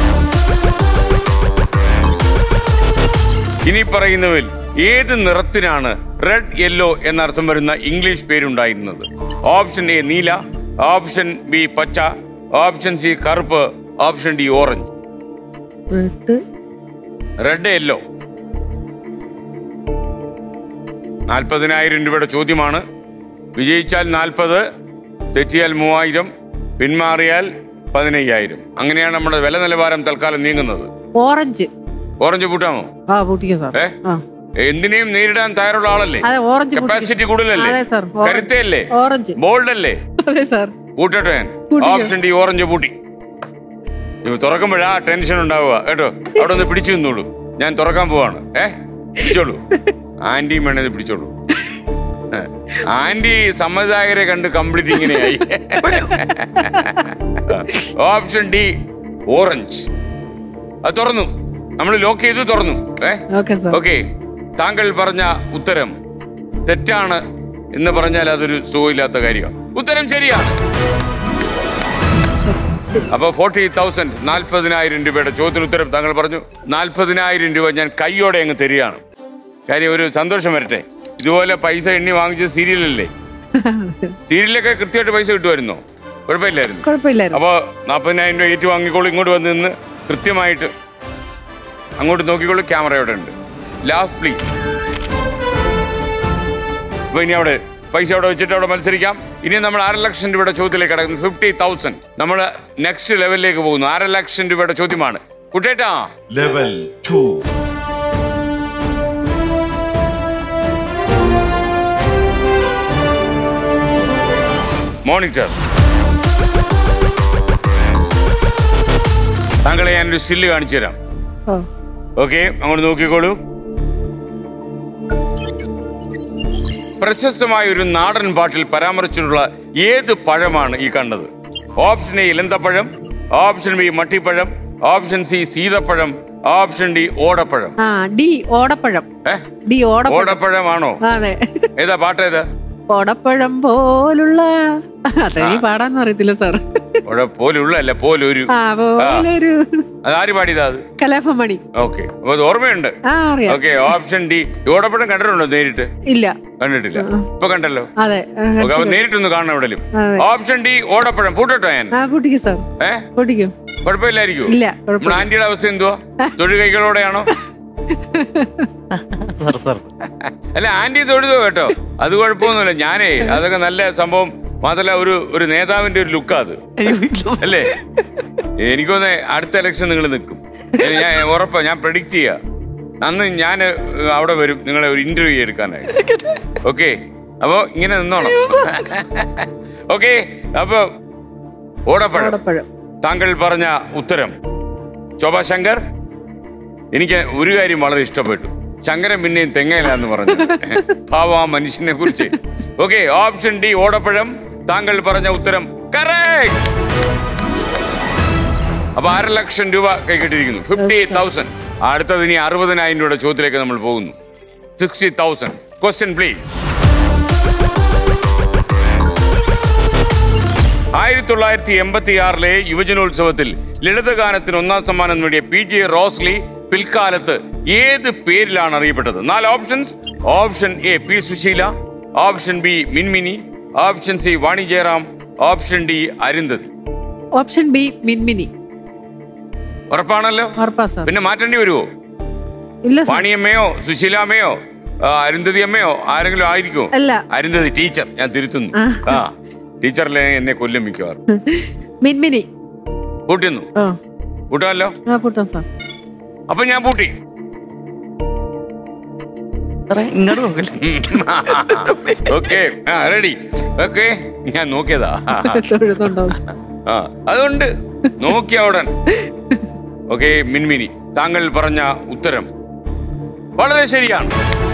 ഇനി പറയുന്നവയിൽ ഏത് നിറത്തിനാണ് റെഡ് യെല്ലോ എന്നർത്ഥം വരുന്ന ഇംഗ്ലീഷ് പേരുണ്ടായിരുന്നത് ഓപ്ഷൻ എ നീല ഓപ്ഷൻ ബി പച്ച ഓപ്ഷൻ സി കറുപ്പ് option D orange red red yellow നാൽപ്പതിനായിരം രൂപയുടെ ചോദ്യമാണ് വിജയിച്ചാൽ നാൽപ്പത് തെറ്റിയാൽ മൂവായിരം പിന്മാറിയാൽ പതിനയ്യായിരം അങ്ങനെയാണ് നമ്മുടെ വില നിലവാരം തൽക്കാലം നീങ്ങുന്നത് ഓറഞ്ച് ഓറഞ്ച് പൂട്ടാമോ ആ പൂട്ടിക്കോ സാർ ഏ ആ എന്തിനേയും നേരിടാൻ തയ്യാറുള്ള ആളല്ലേ അതെ ഓറഞ്ച് പൂട്ടിക്കോ. കപ്പാസിറ്റി കൂടുതലല്ലേ അതെ സാർ ഓറഞ്ച്. കരുത്തയല്ലേ ഓറഞ്ച് ബോൾഡ് അല്ലേ അതെ സാർ പൂട്ടട്ടെ ഞാൻ പൂട്ടിക്കോ. ഓപ്ഷൻ ഡി ഓറഞ്ച് പൂട്ടി ഇവ തുറക്കുമ്പോഴാ ടെൻഷൻ ഉണ്ടാവുക കേട്ടോ അവിടെ ഒന്ന് പിടിച്ചു നിന്നോളൂ ഞാൻ തുറക്കാൻ പോവാണ് ഏ പിടിച്ചോളൂ ആന്റിയും വേണത് പിടിച്ചോളൂ ഏ, ആന്റി സമ്മതിദായകരെ കണ്ട് കംപ്ലീറ്റ് ഇങ്ങനെയായി ഓപ്ഷൻ ഡി ഓറഞ്ച് അത് തുറന്നു നമ്മൾ ലോക്ക് ചെയ്തു തുറന്നു ഏ ഓക്കെ സാർ ഓക്കെ താങ്കൾ പറഞ്ഞ ഉത്തരം തെറ്റാണ് എന്ന് പറഞ്ഞാൽ അതൊരു സുഖമില്ലാത്ത കാര്യമാണ് ഉത്തരം ശരിയാണ് അപ്പൊ ഫോർട്ടി തൗസൻഡ് നാൽപ്പതിനായിരം രൂപയുടെ ചോദ്യത്തിന് ഉത്തരം താങ്കൾ പറഞ്ഞു നാൽപ്പതിനായിരം രൂപ ഞാൻ കൈയോടെ അങ്ങ് തരികയാണ് കാര്യം ഒരു സന്തോഷം വരട്ടെ ഇതുപോലെ പൈസ എണ്ണി വാങ്ങിച്ച സീരിയലല്ലേ സീരിയലൊക്കെ കൃത്യമായിട്ട് പൈസ കിട്ടുമായിരുന്നോ കുഴപ്പമില്ലായിരുന്നു കുഴപ്പമില്ലായിരുന്നു അപ്പോൾ നാൽപ്പതിനായിരം രൂപ ഏറ്റു വാങ്ങിക്കോളൂ ഇങ്ങോട്ട് വന്ന് നിന്ന് കൃത്യമായിട്ട് അങ്ങോട്ട് നോക്കിക്കോളൂ ക്യാമറ അവിടെ ഉണ്ട് ലാസ്റ്റ് പ്ലീസ് അപ്പൊ ഇനി അവിടെ പൈസ അവിടെ വെച്ചിട്ട് അവിടെ മത്സരിക്കാം ഇനി നമ്മൾ അര ലക്ഷം രൂപയുടെ ചോദ്യത്തിലേക്ക് കടക്കുന്നു ഫിഫ്റ്റി തൗസൻഡ് നമ്മൾ നെക്സ്റ്റ് ലെവലിലേക്ക് പോകുന്നു അര ലക്ഷം രൂപയുടെ ചോദ്യമാണ് കുട്ടേട്ടാ ലെവൽ ടു മോണിറ്റർ താങ്കളെ ഞാനൊരു സ്റ്റില്ല് കാണിച്ചു തരാം ഓ ഓക്കെ അങ്ങോട്ട് നോക്കിക്കോളൂ പ്രശസ്തമായ ഒരു നാടൻ പാട്ടിൽ പരാമർശിച്ചിട്ടുള്ള ഏത് പഴമാണ് ഈ കണ്ടത് ഓപ്ഷൻ എ ഇലന്തപ്പഴം ഓപ്ഷൻ ബി മട്ടിപ്പഴം ഓപ്ഷൻ സി സീതപ്പഴം ഓപ്ഷൻ ഡി ഓടപ്പഴം ആ ഡി ഓടപ്പഴം ഏ ഡി ഓടപ്പഴം ഓടപ്പഴമാണോ അതെ ഏതാ പാട്ട് ഏതാ ഓടപ്പഴം പോലുള്ള അതെനിക്ക് പാടാന്ന് അറിയത്തില്ല സാർ ഓട പോലുള്ള അല്ല പോലൊരു ആ പോലൊരു അത് ആര് പാടിയതാ അത് കലാഭമണി ഓക്കെ അപ്പൊ അത് ഓർമ്മയുണ്ട് ആ അറിയാം ഓക്കെ ഓപ്ഷൻ ഡി ഓടപ്പഴം കണ്ടിട്ടുണ്ടോ നേരിട്ട് ഇല്ല കണ്ടിട്ടില്ല ഇപ്പൊ കണ്ടല്ലോ അതെ ആ, ഓക്കെ അപ്പൊ നേരിട്ടൊന്ന് കാണണം എവിടെയും അതെ. ഓപ്ഷൻ ഡി ഓടപ്പഴം പൂട്ടട്ടോ ഞാൻ ആ പൊട്ടിക്കും സാർ ഏ പൊട്ടിക്കും കുഴപ്പമില്ലായിരിക്കും ഇല്ല നമ്മുടെ കുഴപ്പമില്ല ആന്റിയുടെ അവസ്ഥ എന്തുവാ തൊഴിൽ കൈകളോടെയാണോ സാർ സാർ അല്ല ആന്റി തൊഴുതോ കേട്ടോ അത് കുഴപ്പമൊന്നുമില്ല ഞാനേ അതൊക്കെ നല്ല സംഭവം മാത്രമല്ല ഒരു ഒരു നേതാവിന്റെ ഒരു ലുക്കാ അത് അല്ലേ എനിക്കൊന്ന് അടുത്ത ഇലക്ഷൻ നിങ്ങൾ നിൽക്കും ഞാൻ ഉറപ്പാ ഞാൻ പ്രഡിക്റ്റ് ചെയ്യാ അന്ന് ഞാൻ അവിടെ വരും നിങ്ങളെ ഒരു ഇന്റർവ്യൂ എടുക്കാനായിട്ട് ഓക്കെ അപ്പോ ഇങ്ങനെ നിന്നോണം ഓക്കെ അപ്പൊ ഓടപ്പഴം ഓടപ്പഴം താങ്കൾ പറഞ്ഞ ഉത്തരം ശോഭാ ശങ്കർ എനിക്ക് ഒരു കാര്യം വളരെ ഇഷ്ടപ്പെട്ടു ശങ്കരൻ പിന്നെയും തെങ്ങയിലാന്ന് പറഞ്ഞു പാവം ആ മനുഷ്യനെ കുറിച്ച് ഓക്കെ ഓപ്ഷൻ ഡി ഓടപ്പഴം താങ്കൾ പറഞ്ഞ ഉത്തരം കറക്റ്റ് അപ്പൊ അര ലക്ഷം രൂപ കൈകിട്ടിരിക്കുന്നു ഫിഫ്റ്റി തൗസൻഡ് അടുത്തത് ഇനി അറുപതിനായിരം രൂപയുടെ ചോദ്യത്തിലേക്ക് നമ്മൾ പോകുന്നു സിക്സ്റ്റി തൗസൻഡ് ക്വസ്റ്റ്യൻ പ്ലീസ് ആയിരത്തി തൊള്ളായിരത്തി എൺപത്തി ആറിലെ യുവജനോത്സവത്തിൽ ലളിതഗാനത്തിന് ഒന്നാം സമ്മാനം നേടിയ പി ജെ റോസ്ലി പിൽക്കാലത്ത് ഏത് പേരിലാണ് അറിയപ്പെട്ടത് നാല് options option A P Susheela option B Minmini option C Vani Jayaram option D Arundhathi option B Minmini ഉറപ്പാണല്ലോ ഉറപ്പാ സാർ പിന്നെ മാറ്റേണ്ടി വരുമോ ഇല്ല സാർ വാണിയമ്മയോ സുശീലാമ്മയോ ആ, അരുന്ധതി അമ്മയോ ആരെങ്കിലും ആയിരിക്കുമോ അല്ല അരുന്ധതി ടീച്ചർ ഞാൻ തിരുത്തുന്നു ആ. ആ ടീച്ചറിലെ എന്നെ കൊല്ലും മിക്കവാറും മിൻമിനി കൂട്ടുന്നു ആ കൂട്ടാമല്ലോ ആ കൂട്ടാം സാർ അപ്പൊ ഞാൻ പൂട്ടി സാറേ ഇങ്ങോട്ട് നോക്കില്ല ഓക്കെ ആ റെഡി ഓക്കെ ഞാൻ നോക്കിയതാ തൊഴുതുണ്ടാവും ആ അതുകൊണ്ട് നോക്കിയ ഉടൻ ഓക്കെ മിൻമിനി താങ്കൾ പറഞ്ഞ ഉത്തരം വളരെ ശരിയാണ്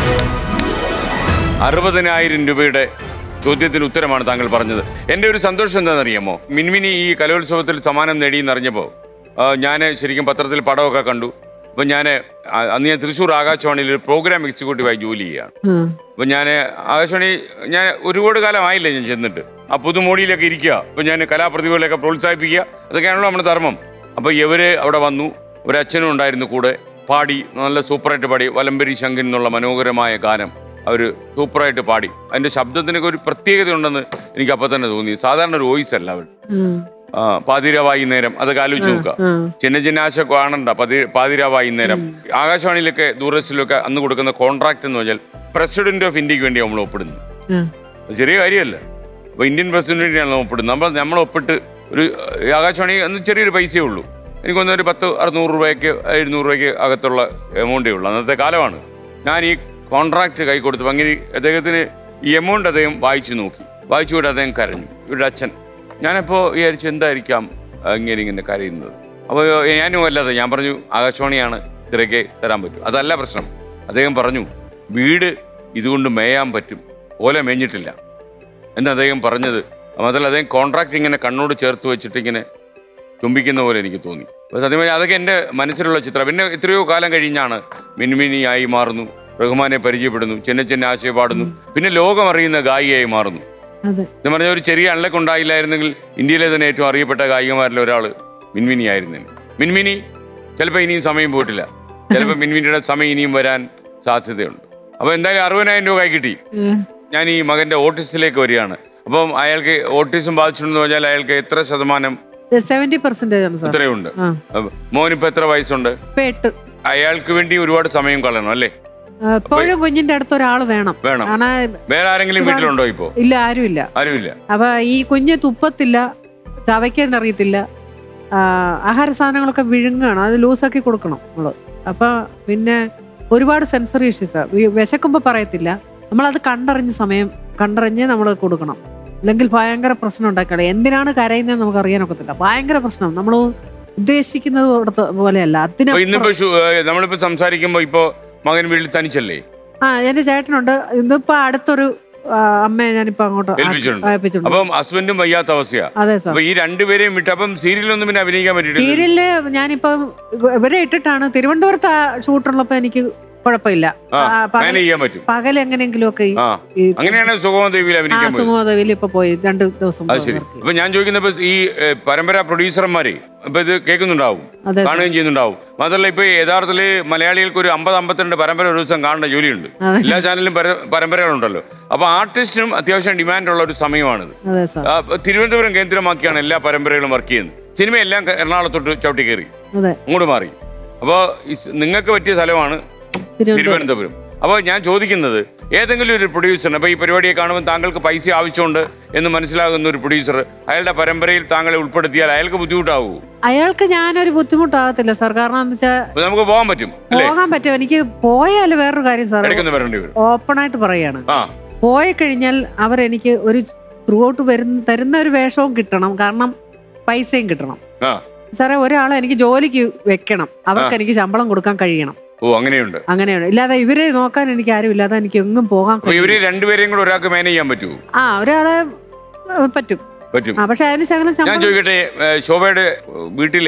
അറുപതിനായിരം രൂപയുടെ ചോദ്യത്തിന് ഉത്തരമാണ് താങ്കൾ പറഞ്ഞത് എൻ്റെ ഒരു സന്തോഷം എന്താണെന്നറിയാമോ മിൻമിനി ഈ കലോത്സവത്തിൽ സമ്മാനം നേടിയെന്നറിഞ്ഞപ്പോൾ ഞാൻ ശരിക്കും പത്രത്തിൽ പടമൊക്കെ കണ്ടു അപ്പം ഞാൻ അന്ന് ഞാൻ തൃശ്ശൂർ ആകാശവാണിയിൽ ഒരു പ്രോഗ്രാം എക്സിക്യൂട്ടീവായി ജോലി ചെയ്യുകയാണ് ആ അപ്പൊ ഞാൻ ആകാശവാണി ഞാൻ ഒരുപാട് കാലമായില്ല ഞാൻ ചെന്നിട്ട് ആ പുതുമോടിയിലൊക്കെ ഇരിക്കുക അപ്പൊ ഞാൻ കലാപ്രതിഭകളെയൊക്കെ പ്രോത്സാഹിപ്പിക്കുക അതൊക്കെയാണല്ലോ നമ്മുടെ ധർമ്മം അപ്പൊ ഇവര് അവിടെ വന്നു ഒരു അച്ഛനും ഉണ്ടായിരുന്നു കൂടെ പാടി നല്ല സൂപ്പറായിട്ട് പാടി വലമ്പരി ശങ്കൻ എന്നുള്ള മനോഹരമായ ഗാനം അവർ സൂപ്പറായിട്ട് പാടി അതിന്റെ ശബ്ദത്തിനൊക്കെ ഒരു പ്രത്യേകത ഉണ്ടെന്ന് എനിക്ക് അപ്പൊ തന്നെ തോന്നി സാധാരണ ഒരു വോയിസ് അല്ല അവർ ഉം. ആ പാതിര വൈകുന്നേരം അതൊക്കെ ആലോചിച്ച് നോക്കുക ആ ചിന്ന ചിന്ന ആശ കാണണ്ട പതി പാതിര വൈകുന്നേരം ആകാശവാണിയിലൊക്കെ ദൂരദർശനിലൊക്കെ അന്ന് കൊടുക്കുന്ന കോൺട്രാക്ട് എന്ന് പറഞ്ഞാൽ പ്രസിഡന്റ് ഓഫ് ഇന്ത്യക്ക് വേണ്ടി നമ്മൾ ഒപ്പിടുന്നത് ആ അത് ചെറിയ കാര്യമല്ല അപ്പൊ ഇന്ത്യൻ പ്രസിഡന്റിന് വേണ്ടിയാണ് നമ്മൾ ഒപ്പിടുന്നത് നമ്മൾ നമ്മൾ ഒപ്പിട്ട് ഒരു ഏഹ്, ആകാശവാണി അന്ന് ചെറിയൊരു പൈസയേ ഉള്ളൂ എനിക്കൊന്ന് ഒരു പത്ത് അറുന്നൂറ് രൂപയ്ക്ക് എഴുന്നൂറ് രൂപയ്ക്ക് അകത്തുള്ള എമൗണ്ടേ ഉള്ളൂ അന്നത്തെ കാലമാണ് ഞാൻ ഈ കോൺട്രാക്ട് കൈ കൊടുത്തു അങ്ങനെ അദ്ദേഹത്തിന് ഈ എമൗണ്ട് അദ്ദേഹം വായിച്ചു നോക്കി വായിച്ചു കൊണ്ട് അദ്ദേഹം കരഞ്ഞു ഇവരുടെ അച്ഛൻ ഞാനപ്പോൾ വിചാരിച്ചു എന്തായിരിക്കാം ആ, ഇങ്ങനെ ഇങ്ങനെ കരയുന്നത് അപ്പോൾ ഞാനും അല്ലാതെ ഞാൻ പറഞ്ഞു ആകാശവാണിയാണ് ഇത്രയൊക്കെ തരാൻ പറ്റും അതല്ല പ്രശ്നം അദ്ദേഹം പറഞ്ഞു വീട് ഇതുകൊണ്ട് മേയാൻ പറ്റും ഓല മേഞ്ഞിട്ടില്ല എന്ന് അദ്ദേഹം പറഞ്ഞത് മാത്രമല്ല അദ്ദേഹം കോൺട്രാക്ട് ഇങ്ങനെ കണ്ണോട് ചേർത്ത് വെച്ചിട്ട് ഇങ്ങനെ ചുംബിക്കുന്ന പോലെ എനിക്ക് തോന്നി അപ്പോൾ സത്യം പറഞ്ഞാൽ അതൊക്കെ എൻ്റെ മനസ്സിലുള്ള ചിത്രം പിന്നെ എത്രയോ കാലം കഴിഞ്ഞാണ് മിൻമിനിയായി മാറുന്നു റഹ്മാനെ പരിചയപ്പെടുന്നു ചിന്ന ചിന്ന ആശയ പാടുന്നു പിന്നെ ലോകം അറിയുന്ന ഗായികയായി മാറുന്നു അതെ എന്ന് പറഞ്ഞാൽ ഒരു ചെറിയ അള്ളക്ക് ഉണ്ടായില്ലായിരുന്നെങ്കിൽ ഇന്ത്യയിലെ തന്നെ ഏറ്റവും അറിയപ്പെട്ട ഗായികമാരിൽ ഒരാൾ മിൻമിനി ആയിരുന്നേനെ മിൻമിനി ചിലപ്പോൾ ഇനിയും സമയം പോയിട്ടില്ല ചിലപ്പോൾ മിൻമിനിയുടെ സമയം ഇനിയും വരാൻ സാധ്യതയുണ്ട് അപ്പോൾ എന്തായാലും അറുപതിനായിരം രൂപ കൈ കിട്ടി ഉം. ഞാൻ ഈ മകന്റെ ഓട്ടിസത്തിലേക്ക് വരികയാണ് അപ്പം അയാൾക്ക് ഓട്ടിസം ബാധിച്ചിട്ടുണ്ടെന്ന് പറഞ്ഞാൽ അയാൾക്ക് എത്ര ശതമാനം സെവന്റി പെർസെന്റേജ് ആണ് സാർ ഇത്രയുണ്ട് ആ അപ്പൊ മോനിപ്പോ എത്ര വയസ്സുണ്ട് ഇപ്പൊ എട്ട് അയാൾക്ക് വേണ്ടി ഒരുപാട് സമയം കളയണം അല്ലേ ആ, എപ്പോഴും കുഞ്ഞിന്റെ അടുത്ത് ഒരാൾ വേണം വേണം കാരണം വേറെ ആരെങ്കിലും വീട്ടിലുണ്ടോ ഇപ്പോ ഇല്ല ആരുമില്ല ആരുമില്ല അപ്പൊ ഈ കുഞ്ഞ് തുപ്പത്തില്ല ചവയ്ക്കാൻ അറിയത്തില്ല ആ, ആഹാര സാധനങ്ങളൊക്കെ വിഴുങ്ങാണ് അത് ലൂസാക്കി കൊടുക്കണം നമ്മള് അപ്പൊ പിന്നെ ഒരുപാട് സെൻസറി ഇഷ്യൂസ് വിശക്കുമ്പോ പറയത്തില്ല നമ്മളത് കണ്ടറിഞ്ഞ സമയം കണ്ടറിഞ്ഞ് നമ്മൾ കൊടുക്കണം അല്ലെങ്കിൽ ഭയങ്കര പ്രശ്നം ഉണ്ടാക്കണം എന്തിനാണ് കരയുന്നത് നമുക്ക് അറിയാനൊക്കത്തില്ല ഭയങ്കര പ്രശ്നം നമ്മൾ ഉദ്ദേശിക്കുന്നത് പോലത്തെ പോലെയല്ല അപ്പൊ അതിന് ഇന്നിപ്പോ ഷു- ഏ, നമ്മളിപ്പോ സംസാരിക്കുമ്പോ ഇപ്പോ മകൻ വീട്ടിൽ തനിച്ചല്ലേ ആ എന്റെ ചേട്ടനുണ്ട് ഇന്നിപ്പോ അടുത്തൊരു ആ, അമ്മയെ ഞാനിപ്പോ അങ്ങോട്ട് ആ- ഏൽപ്പിച്ചിട്ടുണ്ട്. ഏൽപ്പിച്ചിട്ടുണ്ട് അപ്പം ഹസ്ബൻഡും വയ്യാത്ത അവസ്ഥയാ അതെ സാർ അപ്പൊ ഈ രണ്ടുപേരെയും വിട്ട് അപ്പം സീരിയലൊന്നും പിന്നെ അഭിനയിക്കാൻ പറ്റിയിട്ടില്ല സീരിയലില് ഞാനിപ്പം ഇവരെ ഇട്ടിട്ടാണ് തിരുവനന്തപുരത്ത് ആ ഷൂട്ടുള്ളപ്പോ എനിക്ക് കുഴപ്പമില്ല ആ ആ, പകൽ- മാനേജ് ചെയ്യാൻ പറ്റും പകൽ എങ്ങനെയെങ്കിലും ഒക്കെ ആ അങ്ങനെയാണ് സുഗമ ദേവിയിൽ ആ അഭിനയിക്കാൻ പോയത് സുമോദവിൽ ഇപ്പൊ പോയി രണ്ട് ദിവസം അത് ശരി ഇപ്പൊ ഞാൻ ചോദിക്കുന്ന ഈ ഏ, പരമ്പര പ്രൊഡ്യൂസർമാരെ ഇപ്പൊ ഇത് കേൾക്കുന്നുണ്ടാവും അതെ സാർ. കാണുകയും ചെയ്യുന്നുണ്ടാവും മാത്രമല്ല ഇപ്പൊ യഥാർത്ഥത്തില് മലയാളികൾക്ക് ഒരു അമ്പത് അമ്പത്തിരണ്ട് പരമ്പര ഒരു ദിവസം കാണേണ്ട ജോലിയുണ്ട് അതെ. എല്ലാ ചാനലിലും പര- പരമ്പരകളുണ്ടല്ലോ അപ്പൊ ആർട്ടിസ്റ്റിനും അത്യാവശ്യം ഡിമാൻഡ് ഉള്ള ഒരു സമയമാണിത് അതെ സാർ ആ, ഇപ്പൊ തിരുവനന്തപുരം കേന്ദ്രമാക്കിയാണ് എല്ലാ പരമ്പരകളും വർക്ക് ചെയ്യുന്നത് സിനിമയെല്ലാം ക- എറണാകുളത്തോട്ട് ചവിട്ടി കയറി അതെ അങ്ങോട്ട് മാറി അപ്പോൾ നിങ്ങൾക്ക് പറ്റിയ സ്ഥലമാണ് തിരുവനന്തപുരം തിരുവനന്തപുരം അപ്പോൾ ഞാൻ ചോദിക്കുന്നത് ഏതെങ്കിലും ഒരു പ്രൊഡ്യൂസറിന് അപ്പോൾ ഈ പരിപാടിയെ കാണുമ്പോൾ താങ്കൾക്ക് പൈസ ആവശ്യമുണ്ട് എന്ന് മനസ്സിലാകുന്ന ഒരു പ്രൊഡ്യൂസർ അയാളുടെ പരമ്പരയിൽ താങ്കളെ ഉൾപ്പെടുത്തിയാൽ അയാൾക്ക് ബുദ്ധിമുട്ടാവൂ അയാൾക്ക് ഞാനൊരു ബുദ്ധിമുട്ടാകത്തില്ല സാർ കാരണം എന്താ വെച്ചാൽ അപ്പോൾ നമുക്ക് പോകാൻ പറ്റും അല്ലേ പോകാൻ പറ്റും എനിക്ക് പോയാൽ വേറൊരു കാര്യം സാർ ഇടയ്ക്കൊന്ന് വരേണ്ടി വരും ഓപ്പൺ ആയിട്ട് പറയാണ് ആ പോയി കഴിഞ്ഞാൽ അവരെനിക്ക് ഒരു ത്രൂ ഔട്ട് വരുന്ന തരുന്ന ഒരു വേഷവും കിട്ടണം കാരണം പൈസയും കിട്ടണം ആ സാറേ ഒരാളെ എനിക്ക് ജോലിക്ക് വെക്കണം അവർക്ക് എനിക്ക് ശമ്പളം കൊടുക്കാൻ കഴിയണം ഓ അങ്ങനെയുണ്ട് അങ്ങനെയാണ് ഇല്ലാതെ ഇവരെ നോക്കാൻ എനിക്ക് ആരും ഇല്ലാതെ എനിക്ക് എങ്ങും പോകാൻ അപ്പോൾ ഇവര് കഴിയില്ല. രണ്ടുപേരെയും കൂടെ ഒരാൾക്ക് മാനേജ് ചെയ്യാൻ പറ്റുമോ ആ ഒരാളെ ഏ, പറ്റും പറ്റും ആ പക്ഷെ അതിന് ശകലം ഞാൻ ശമ്പളം ചോദിക്കട്ടെ ഏ, ശോഭയുടെ വീട്ടിലെ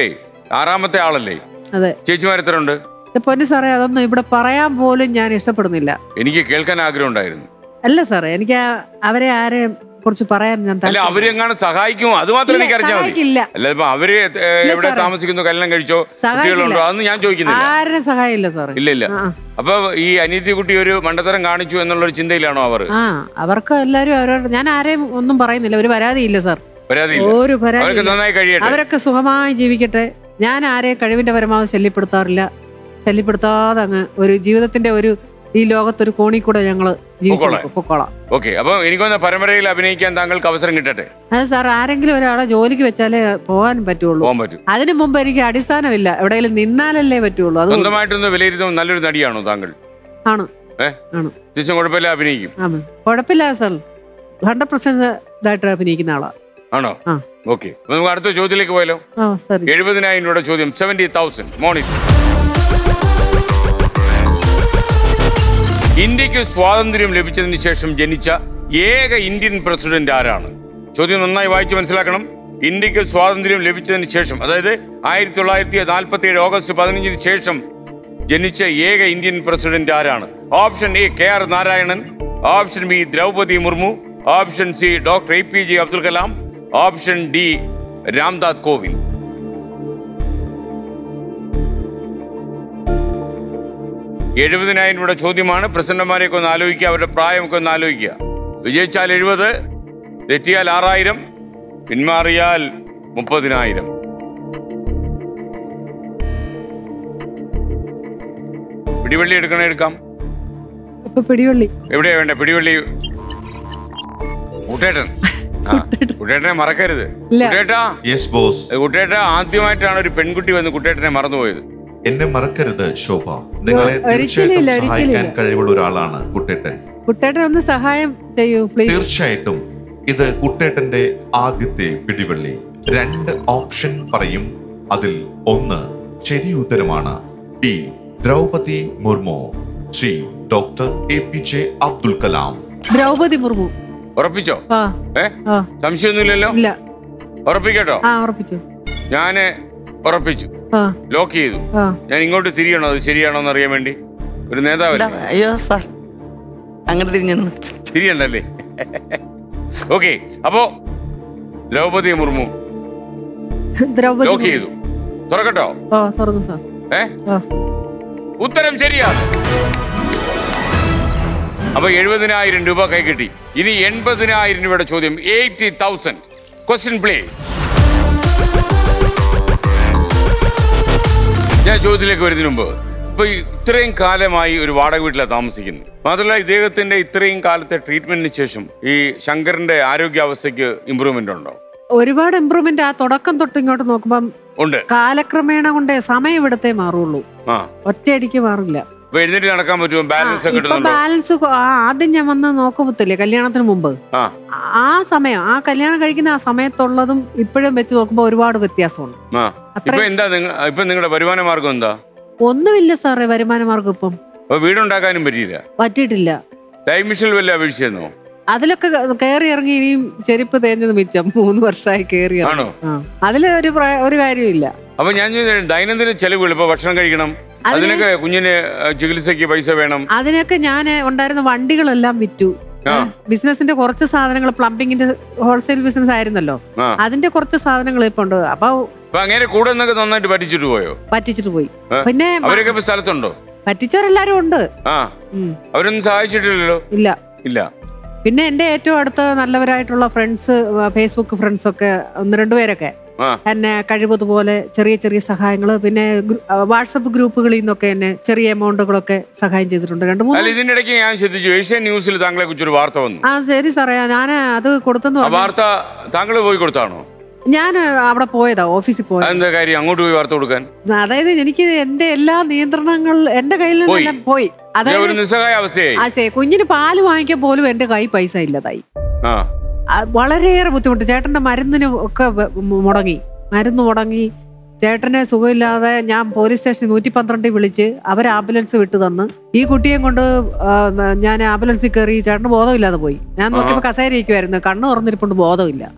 ആറാമത്തെ ആളല്ലേ അതെ ചേച്ചിമാർ എത്ര ഉണ്ട് ഇത് പൊന്നു സാറേ അതൊന്നും ഇവിടെ പറയാൻ പോലും ഞാൻ ഇഷ്ടപ്പെടുന്നില്ല എനിക്ക് കേൾക്കാൻ ആഗ്രഹം ഉണ്ടായിരുന്നു അല്ല സാറേ എനിക്ക് ആ- അവരെ ആരെ കുറിച്ച് പറയാൻ ഞാൻ അല്ല താല്പര്യം- അവരെങ്ങാനും സഹായിക്കുമോ അത് മാത്രം ഇല്ല, എനിക്ക് അറിഞ്ഞാൽ മതി സഹായിക്കില്ല. അല്ല ഇപ്പൊ അവര് ഏ, ഇല്ല എവിടെ സാറേ. താമസിക്കുന്നു കല്യാണം കഴിച്ചോ സഹായിക്കില്ല. കുട്ടികളുണ്ടോ അതൊന്നും ഞാൻ ചോദിക്കുന്നില്ല ആരുടെ സഹായമില്ല സാറേ ഇല്ല ഇല്ല ആ. അപ്പൊ ഈ അനിയത്തി കുട്ടി ഒരു മണ്ടത്തരം കാണിച്ചു എന്നുള്ളൊരു ചിന്തയിലാണോ അവർ ആ അവർക്ക് എല്ലാരും അവരോട് ഞാൻ ആരെയും ഒന്നും പറയുന്നില്ല ഒരു പരാതിയില്ല സാർ പരാതിയില്ല ഒരു അവർക്ക് പരാതി നന്നായി കഴിയട്ടെ അവരൊക്കെ സുഖമായി ജീവിക്കട്ടെ ഞാൻ ആരെയും കഴിവിന്റെ പരമാവധി ശല്യപ്പെടുത്താറില്ല ശല്യപ്പെടുത്താതെ അങ്ങ് ഒരു ജീവിതത്തിന്റെ ഒരു ഈ ലോകത്തൊരു കോണി കൂടെ ഞങ്ങള് ജീവിച്ചു പൊക്കോളാം. പോകും. പൊക്കോളാം ഓക്കെ അപ്പൊ എനിക്കൊന്ന് പരമ്പരയിൽ അഭിനയിക്കാൻ താങ്കൾക്ക് അവസരം കിട്ടട്ടെ അത് സാർ ആരെങ്കിലും ഒരാളെ ജോലിക്ക് വെച്ചാലേ പോകാൻ പറ്റുള്ളൂ പോകാൻ പറ്റും അതിനു മുമ്പ് എനിക്ക് അടിസ്ഥാനമില്ല എവിടെയെങ്കിലും നിന്നാലല്ലേ പറ്റുള്ളൂ അത് സ്വന്തമായിട്ടൊന്ന് വിലയിരുത്തുന്ന നല്ലൊരു നടിയാണോ താങ്കൾ ആണ് ഏ ആണ് തിരിച്ചും കുഴപ്പമില്ല അഭിനയിക്കും ആണ് കുഴപ്പമില്ല സാർ ഹൺഡ്രഡ് പെർസെന്റ് ഇതായിട്ട് അഭിനയിക്കുന്ന ആളാ ആണോ ആ. ഓക്കെ നമുക്ക് അടുത്ത ചോദ്യത്തിലേക്ക് പോയാലോ ആ സർ എഴുപതിനായിരം രൂപയുടെ ചോദ്യം സെവന്റി തൗസൻഡ് മോണിറ്റ് ഇന്ത്യക്ക് സ്വാതന്ത്ര്യം ലഭിച്ചതിന് ശേഷം ജനിച്ച ഏക ഇന്ത്യൻ പ്രസിഡന്റ് ആരാണ് ചോദ്യം നന്നായി വായിച്ച് മനസ്സിലാക്കണം ഇന്ത്യക്ക് സ്വാതന്ത്ര്യം ലഭിച്ചതിന് ശേഷം അതായത് ആയിരത്തി തൊള്ളായിരത്തി നാൽപ്പത്തി ഏഴ് ഓഗസ്റ്റ് പതിനഞ്ചിന് ശേഷം ജനിച്ച ഏക ഇന്ത്യൻ പ്രസിഡന്റ് ആരാണ് option A K R Narayanan option B Droupadi Murmu option C doctor A P J Abdul Kalam option D Ramnath Kovind എഴുപതിനായിരം രൂപയുടെ ചോദ്യമാണ് പ്രസിഡന്റുമാരെയൊക്കെ ഒന്ന് ആലോചിക്കുക അവരുടെ പ്രായമൊക്കെ ഒന്ന് ആലോചിക്കുക വിജയിച്ചാൽ എഴുപത് തെറ്റിയാൽ ആറായിരം പിന്മാറിയാൽ മുപ്പതിനായിരം പിടിവള്ളി എടുക്കണേ എടുക്കാം ഇപ്പൊ പിടിവള്ളി എവിടെയാ വേണ്ടേ പിടിവള്ളി കുട്ടേട്ടൻ ആ, കുട്ടേട്ടനെ മറക്കരുത് ഇല്ല. കുട്ടേട്ടാ യെസ് ബോസ് കുട്ടേട്ട ആദ്യമായിട്ടാണ് ഒരു പെൺകുട്ടി വന്ന് കുട്ടേട്ടനെ മറന്നുപോയത് എന്നെ മറക്കരുത് ശോഭ നിങ്ങളെ ഒരിക്കലും തീർച്ചയായിട്ടും ഇല്ല, ഒരിക്കലും സഹായിക്കാൻ ഇല്ല. കഴിവുള്ള ഒരാളാണ് കുട്ടേട്ടൻ കുട്ടേട്ടൻ ഒന്ന് സഹായം ചെയ്യൂ പ്ലീസ് തീർച്ചയായിട്ടും ഇത് കുട്ടേട്ടന്റെ ആദ്യത്തെ പിടിവള്ളി രണ്ട് ഓപ്ഷൻ പറയും അതിൽ ഒന്ന് ശരി ഉത്തരമാണ് D Droupadi Murmu C doctor A P J Abdul Kalam Droupadi Murmu ഉറപ്പിച്ചോ ആ ഏ ആ സംശയമൊന്നുമില്ലല്ലോ ഇല്ല ഉറപ്പിക്കട്ടോ ആ ഉറപ്പിച്ചു ഞാന് ഉറപ്പിച്ചു ആ ലോക്ക് ചെയ്തു ആ ഞാൻ ഇങ്ങോട്ട് തിരിയണോ അത് ശരിയാണോ എന്ന് അറിയാൻ വേണ്ടി ഒരു നേതാവല്ലേ ഇല്ല, അയ്യോ സാർ അങ്ങോട്ട് തിരിഞ്ഞു തിരിയണ്ടല്ലേ ഓക്കെ അപ്പോ ദ്രൗപതി മുർമു ദ്രൗപതി ലോക്ക് മുർമു. ചെയ്തു തുറക്കട്ടോ ആ തുറന്നു സാർ ഏ ആ ഉത്തരം ശരിയാണ് അപ്പൊ എഴുപതിനായിരം രൂപ കൈ കിട്ടി ഇനി എൺപതിനായിരം രൂപയുടെ ചോദ്യം എയ്റ്റി തൗസൻഡ് ക്വസ്റ്റ്യൻ പ്ലേ ഞാൻ ചോദ്യത്തിലേക്ക് വരുന്നതിന് മുമ്പ് ഇപ്പൊ ഈ ഇത്രയും കാലമായി ഒരു വാടക വീട്ടിലാണ് താമസിക്കുന്നത് മാത്രമല്ല ഇദ്ദേഹത്തിന്റെ ഇത്രയും കാലത്തെ ട്രീറ്റ്മെന്റിന് ശേഷം ഈ ശങ്കറിന്റെ ആരോഗ്യാവസ്ഥയ്ക്ക് ഇമ്പ്രൂവ്മെന്റ് ഉണ്ടോ ഒരുപാട് ഇമ്പ്രൂവ്മെന്റ് ആ തുടക്കം തൊട്ട് ഇങ്ങോട്ട് നോക്കുമ്പം ഉണ്ട് കാലക്രമേണ കൊണ്ടേ സമയം ഇവിടത്തെ മാറുള്ളൂ ആ ഒറ്റയടിക്ക് മാറില്ല ഇപ്പൊ എഴുന്നേറ്റ് നടക്കാൻ പറ്റുമോ ബാലൻസ് ഒക്കെ ഇപ്പൊ കിട്ടുന്നുണ്ടോ ബാലൻസ് കൊ- ആ, ആദ്യം ഞാൻ വന്ന് നോക്കുമ്പത്തില്ലേ കല്യാണത്തിന് മുമ്പ് ആ ആ സമയം ആ കല്യാണം കഴിക്കുന്ന ആ സമയത്തുള്ളതും ഇപ്പോഴും വെച്ച് നോക്കുമ്പോ ഒരുപാട് വ്യത്യാസമുണ്ട് ആ അത്ര ഇപ്പൊ എന്താ നിങ്ങൾ ഇപ്പൊ നിങ്ങളുടെ വരുമാന മാർഗം എന്താ ഒന്നുമില്ല സാറേ വരുമാന മാർഗം ഇപ്പം അപ്പൊ വീടുണ്ടാക്കാനും പറ്റിയില്ല പറ്റിയിട്ടില്ല ടൈം മിഷൻ വല്ല അപേക്ഷിച്ചെന്നോ അതിലൊക്കെ കയറി ഇറങ്ങി ഇനിയും ചെരുപ്പ് തേഞ്ഞത് മിച്ചം മൂന്ന് വർഷമായി കയറി ഇറങ്ങി. ആണോ ആ അതിൽ ഒരു പ്ര- ഒരു കാര്യമില്ല അപ്പൊ ഞാൻ ചോദിച്ചത് ദൈനംദിന ചെലവുകൾ ഇപ്പൊ ഭക്ഷണം കഴിക്കണം അതിന് അതിനൊക്കെ കുഞ്ഞിന് ഏഹ്, ചികിത്സയ്ക്ക് പൈസ വേണം അതിനൊക്കെ ഞാൻ ഉണ്ടായിരുന്ന വണ്ടികളെല്ലാം വിറ്റു ആ. ബിസിനസിന്റെ കുറച്ച് സാധനങ്ങൾ പ്ലംബിങ്ങിന്റെ ഹോൾസെയിൽ ബിസിനസ് ആയിരുന്നല്ലോ ആ അതിന്റെ കുറച്ച് സാധനങ്ങൾ ഇപ്പൊ ഉണ്ട് അപ്പൊ അപ്പൊ അങ്ങനെ കൂടെ നിന്നൊക്കെ നന്നായിട്ട് പറ്റിച്ചിട്ട് പോയോ പറ്റിച്ചിട്ട് പോയി ആ. പിന്നെ മ- അവരൊക്കെ ഇപ്പൊ സ്ഥലത്തുണ്ടോ പറ്റിച്ചവരെല്ലാരും ഉണ്ട് ആ ഉം. അവരൊന്നും സഹായിച്ചിട്ടില്ലല്ലോ ഇല്ല ഇല്ല പിന്നെ എന്റെ ഏറ്റവും അടുത്ത നല്ലവരായിട്ടുള്ള ഫ്രണ്ട്സ് ഫേസ്ബുക്ക് ഫ്രണ്ട്സ് ഒക്കെ ഒന്ന് രണ്ടുപേരൊക്കെ ആ എന്നെ കഴിവതുപോലെ ചെറിയ ചെറിയ സഹായങ്ങൾ പിന്നെ ഗ്രൂ- ആ, വാട്സപ്പ് ഗ്രൂപ്പുകളിൽ നിന്നൊക്കെ എന്നെ ചെറിയ എമൗണ്ടുകളൊക്കെ സഹായം ചെയ്തിട്ടുണ്ട് രണ്ട് അല്ല മൂന്ന് ഇതിന്റെ ഇടയ്ക്ക് ഞാൻ ശ്രദ്ധിച്ചു ഏഷ്യൻ ന്യൂസിൽ താങ്കളെ കുറിച്ചൊരു വാർത്ത വന്നു ആ ശരി സാറേ ഞാൻ അത് കൊടുത്തെന്ന് ആ പറഞ്ഞു വാർത്ത താങ്കൾ പോയി കൊടുത്താണോ ഞാൻ അവിടെ പോയതാ ഓഫീസിൽ പോയത് അതെന്താ കാര്യം അങ്ങോട്ട് പോയി വാർത്ത കൊടുക്കാൻ അതായത് എനിക്ക് എന്റെ എല്ലാ നിയന്ത്രണങ്ങൾ എന്റെ കയ്യിൽ നിന്നെല്ലാം പോയി ഇത് അതായത് ഒരു നിസ്സഹായ അവസ്ഥയായി ആ സേ കുഞ്ഞിന് പാല് വാങ്ങിക്കാൻ പോലും എന്റെ കൈ പൈസ ഇല്ലതായി ആ ആ, വളരെയേറെ ബുദ്ധിമുട്ട് ചേട്ടന്റെ മരുന്നിന് ഒക്കെ വ- മു- മുടങ്ങി മരുന്ന് മുടങ്ങി ചേട്ടന് സുഖമില്ലാതെ ഞാൻ പോലീസ് സ്റ്റേഷനിൽ നൂറ്റി പന്ത്രണ്ടിൽ വിളിച്ച് അവർ ആംബുലൻസ് വിട്ടു തന്ന് ഈ കുട്ടിയെ കൊണ്ട് ആ, ഞാൻ ആംബുലൻസിൽ കയറി ചേട്ടന് ബോധമില്ലാതെ പോയി ഞാൻ നോക്കിയപ്പോൾ കസേര ഇരിക്കുമായിരുന്നു കണ്ണ് തുറന്നിരിപ്പുണ്ട് ബോധമില്ല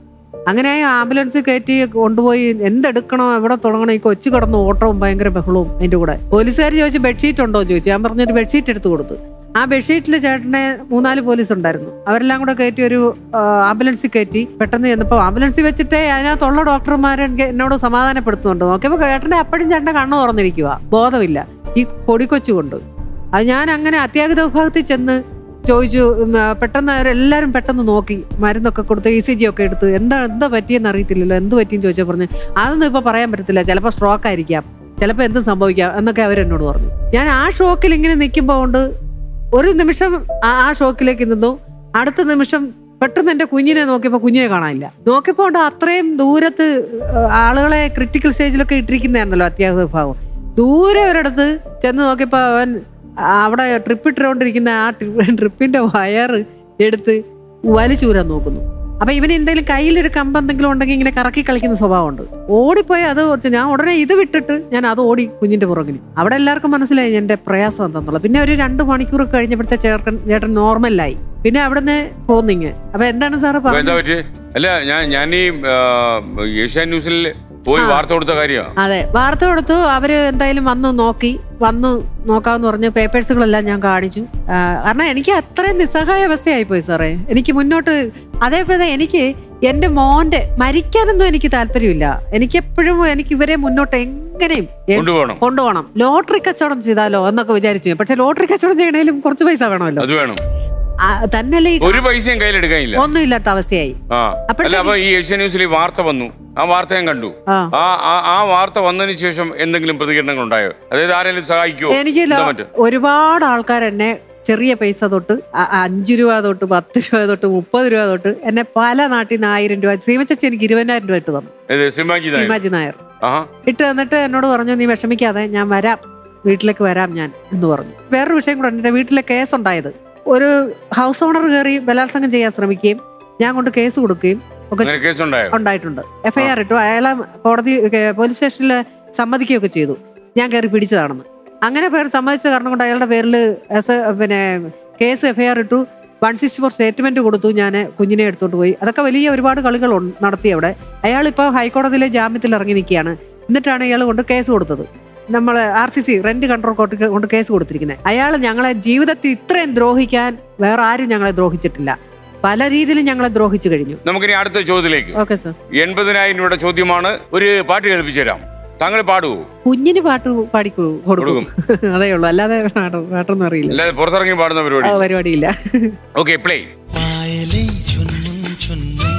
അങ്ങനെ ആംബുലൻസ് കയറ്റി കൊണ്ടുപോയി എന്തെടുക്കണോ എവിടെ തുടങ്ങണം ഈ കൊച്ചു കിടന്ന് ഓട്ടവും ഭയങ്കര ബഹളവും അതിന്റെ കൂടെ പോലീസുകാർ ചോദിച്ചു ബെഡ്ഷീറ്റ് ഉണ്ടോ എന്ന് ചോദിച്ചു ഞാൻ പറഞ്ഞൊരു ബെഡ്ഷീറ്റ് എടുത്ത് കൊടുത്തു ആ ബെഡ്ഷീറ്റിൽ ചേട്ടനെ മൂന്നാല് പോലീസ് ഉണ്ടായിരുന്നു അവരെല്ലാം കൂടെ കയറ്റി ഒരു ആ, ആംബുലൻസിൽ കയറ്റി പെട്ടെന്ന് ചെന്നപ്പോൾ ആംബുലൻസിൽ വെച്ചിട്ടേ അതിനകത്തുള്ള ഡോക്ടർമാർ എനിക്ക് എന്നോട് സമാധാനപ്പെടുത്തുന്നുണ്ട് നോക്കിയപ്പോൾ ചേട്ടൻ്റെ അപ്പോഴും ചേട്ടൻ്റെ കണ്ണ് തുറന്നിരിക്കുക ബോധമില്ല ഈ പൊടിക്കൊച്ചു കൊണ്ട് അത് ഞാൻ അങ്ങനെ അത്യാഹിത വിഭാഗത്തിൽ ചെന്ന് ചോദിച്ചു ഉം, ആ, പെട്ടെന്ന് അവരെല്ലാവരും പെട്ടെന്ന് നോക്കി മരുന്നൊക്കെ കൊടുത്ത് ഇ സി ജി ഒക്കെ എടുത്ത് എന്താ എന്താ പറ്റിയെന്ന് അറിയത്തില്ലല്ലോ എന്ത് പറ്റിയെന്ന് ചോദിച്ചാൽ പറഞ്ഞു അതൊന്നും ഇപ്പോൾ പറയാൻ പറ്റത്തില്ല ചിലപ്പോൾ സ്ട്രോക്ക് ആയിരിക്കാം ചിലപ്പോൾ എന്ത് സംഭവിക്കാം എന്നൊക്കെ അവരെന്നോട് പറഞ്ഞു ഞാൻ ആ ഷോക്കിൽ ഇങ്ങനെ നിൽക്കുമ്പോൾ കൊണ്ട് ഒരു നിമിഷം ആ ആ ഷോക്കിലേക്ക് നിന്നു അടുത്ത നിമിഷം പെട്ടെന്ന് എൻ്റെ കുഞ്ഞിനെ നോക്കിയപ്പോൾ കുഞ്ഞിനെ കാണാനില്ല നോക്കിയപ്പോൾ ഉണ്ട് അത്രയും ദൂരത്ത് ഏഹ്, ആളുകളെ ക്രിട്ടിക്കൽ സ്റ്റേജിലൊക്കെ ഇട്ടിരിക്കുന്നതായിരുന്നല്ലോ അത്യാഹിത വിഭാഗം ദൂരെ ഒരിടത്ത് ചെന്ന് നോക്കിയപ്പോൾ അവൻ അവിടെ ട്രിപ്പ് ഇട്ടുകൊണ്ടിരിക്കുന്ന ആ ട്രിപ്പിന്റെ വയറ് എടുത്ത് വലിച്ചൂരാൻ നോക്കുന്നു അപ്പൊ ഇവന് എന്തെങ്കിലും കയ്യിലൊരു കമ്പ് എന്തെങ്കിലും ഉണ്ടെങ്കിൽ ഇങ്ങനെ കറക്കി കളിക്കുന്ന സ്വഭാവമുണ്ട് ഓടിപ്പോയി അത് വെച്ച് ഞാൻ ഉടനെ ഇത് വിട്ടിട്ട് ഞാൻ അത് ഓടി കുഞ്ഞിന്റെ പുറകിന് അവിടെ എല്ലാവർക്കും മനസ്സിലായി എന്റെ പ്രയാസം എന്താന്നുള്ളത് പിന്നെ ഒരു രണ്ട് മണിക്കൂർ കഴിഞ്ഞപ്പോഴത്തെ ചേട്ടൻ ചേട്ടൻ നോർമലായി പിന്നെ അവിടുന്ന് പോന്നിങ് അപ്പൊ എന്താണ് സാറ് അപ്പൊ എന്താ പറഞ്ഞത് പറ്റി അല്ല ഞാൻ ഞാൻ ഈ ആ, ഏഷ്യാൻ ന്യൂസിൽ പോയി വാർത്ത കൊടുത്ത കാര്യമാണ് അതെ വാർത്ത കൊടുത്തു അവര് എന്തായാലും വന്നു നോക്കി വന്നു നോക്കാന്ന് പറഞ്ഞ് പേപ്പേഴ്സുകളെല്ലാം ഞാൻ കാണിച്ചു ആ, കാരണം എനിക്ക് അത്രയും നിസ്സഹായ അവസ്ഥയായി പോയി സാറേ എനിക്ക് മുന്നോട്ട് അതേപോലെ എനിക്ക് എന്റെ മോന്റെ മരിക്കാനൊന്നും എനിക്ക് താല്പര്യമില്ല എനിക്ക് എപ്പോഴും എനിക്ക് ഇവരെ മുന്നോട്ട് എങ്ങനെയും എ- കൊണ്ടുപോകണം കൊണ്ടുപോകണം ലോട്ടറി കച്ചവടം ചെയ്താലോ എന്നൊക്കെ വിചാരിച്ചു ഞാൻ. പക്ഷെ ലോട്ടറി കച്ചവടം ചെയ്യണേലും കുറച്ച് പൈസ വേണമല്ലോ അത് വേണം ആ, തന്നെയല്ലേ ഈ ഒരു പൈസയും കയ്യിലെടുക്കാനില്ല ഒന്നുമില്ലാത്ത അവസ്ഥയായി ആ അപ്പോഴത്തേക്ക് അല്ല അപ്പൊ ഈ ഏഷ്യാൻ ന്യൂസിൽ ഈ വാർത്ത വന്നു ആ വാർത്ത ഞാൻ കണ്ടു ആ ആ ആ- ആ വാർത്ത വന്നതിന് ശേഷം എന്തെങ്കിലും പ്രതികരണങ്ങൾ ഉണ്ടായോ അതായത് ആരെങ്കിലും സഹായിക്കുമോ എനിക്ക് എന്താ ലോ- മറ്റ്? ഒരുപാട് ആൾക്കാർ എന്നെ ചെറിയ പൈസ തൊട്ട് അ- അഞ്ച് രൂപ തൊട്ട് പത്ത് രൂപ തൊട്ട് മുപ്പത് രൂപ തൊട്ട് എന്നെ പല നാട്ടിൽ നിന്ന് ആയിരം രൂപ ശ്രീമച്ചി എനിക്ക് ഇരുപതിനായിരം രൂപ ഇട്ട് തന്നു ഇത് സിംഹാജി നായർ ശ്രീമാജി നായർ ആഹാ ഇട്ട് തന്നിട്ട് എന്നോട് പറഞ്ഞു നീ വിഷമിക്കാതെ ഞാൻ വരാം വീട്ടിലേക്ക് വരാം ഞാൻ എന്ന് പറഞ്ഞു വേറൊരു വിഷയം കൂടെ ഉണ്ട് എൻ്റെ വീട്ടിലെ കേസ് ഉണ്ടായത് ഒരു ഹൗസ് ഓണർ കയറി ബലാത്സംഗം ചെയ്യാൻ ശ്രമിക്കുകയും ഞാൻ കൊണ്ട് കേസ് കൊടുക്കുകയും ഒക്കെ അങ്ങനെ കേസുണ്ടായോ ഉണ്ടായിട്ടുണ്ട് എഫ്ഐആർ ഇട്ടു അയാളെ കോടതി ഏ, പോലീസ് സ്റ്റേഷനിൽ സമ്മതിക്കുകയൊക്കെ ചെയ്തു ഞാൻ കയറി പിടിച്ചതാണെന്ന് അങ്ങനെ പേർ സമ്മതിച്ച കാരണം കൊണ്ട് അയാളുടെ പേരിൽ എസ് പിന്നെ കേസ് എഫ്ഐആർ ഇട്ടു വൺ സിക്സ്റ്റി ഫോർ സ്റ്റേറ്റ്മെന്റ് കൊടുത്തു ഞാൻ കുഞ്ഞിനെ എടുത്തോണ്ട് പോയി അതൊക്കെ വലിയ ഒരുപാട് കളികൾ ഉൺ- നടത്തി അവിടെ അയാൾ ഇപ്പോൾ ഹൈക്കോടതിയിലെ ജാമ്യത്തിൽ ഇറങ്ങി നിൽക്കുകയാണ് എന്നിട്ടാണ് ഇയാൾ കൊണ്ട് കേസ് കൊടുത്തത് നമ്മൾ R C C rent control court കൊണ്ട് കേസ് കൊടുത്തിരിക്കുന്നത് അയാൾ ഞങ്ങളെ ജീവിതത്തിൽ ഇത്രയും ദ്രോഹിക്കാൻ വേറെ ആരും ഞങ്ങളെ ദ്രോഹിച്ചിട്ടില്ല പല രീതിയിലും ഞങ്ങളെ ദ്രോഹിച്ചു കഴിഞ്ഞു നമുക്കിനി അടുത്ത ചോദ്യത്തിലേക്ക് ഓക്കെ സർ എൺപതിനായിരം രൂപയുടെ ചോദ്യമാണ് ഒരു പാട്ട് കേൾപ്പിച്ചു തരാം താങ്കൾ പാടുവോ കുഞ്ഞിന് പാട്ട് പാടി കൊ- കൊടുക്കും അതേ ഉള്ളൂ അല്ലാതെ പാട്ട് പാട്ടൊന്നും അറിയില്ല അല്ലാതെ പുറത്തിറങ്ങി പാടുന്ന ആ, പരിപാടി പരിപാടിയില്ല ഓക്കെ പ്ലേ पायले झुनमुन झुनमुन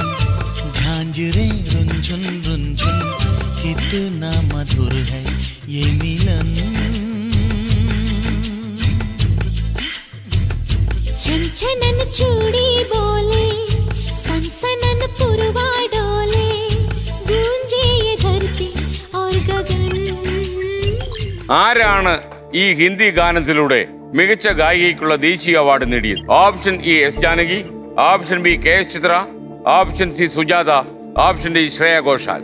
झांझरे रुंझुन रुंझुन कितना मधुर है ये मिलन छनछनन चूड़ी बोले सनसनन पुरवा डोले गूंजे ये धरती और गगन ആരാണ് ഈ ഹിന്ദി ഗാനത്തിലൂടെ മികച്ച ഗായികയ്ക്കുള്ള ദേശീയ അവാർഡ് നേടിയത് option E S Janaki option B K S Chithra option C Sujatha option D Shreya Ghoshal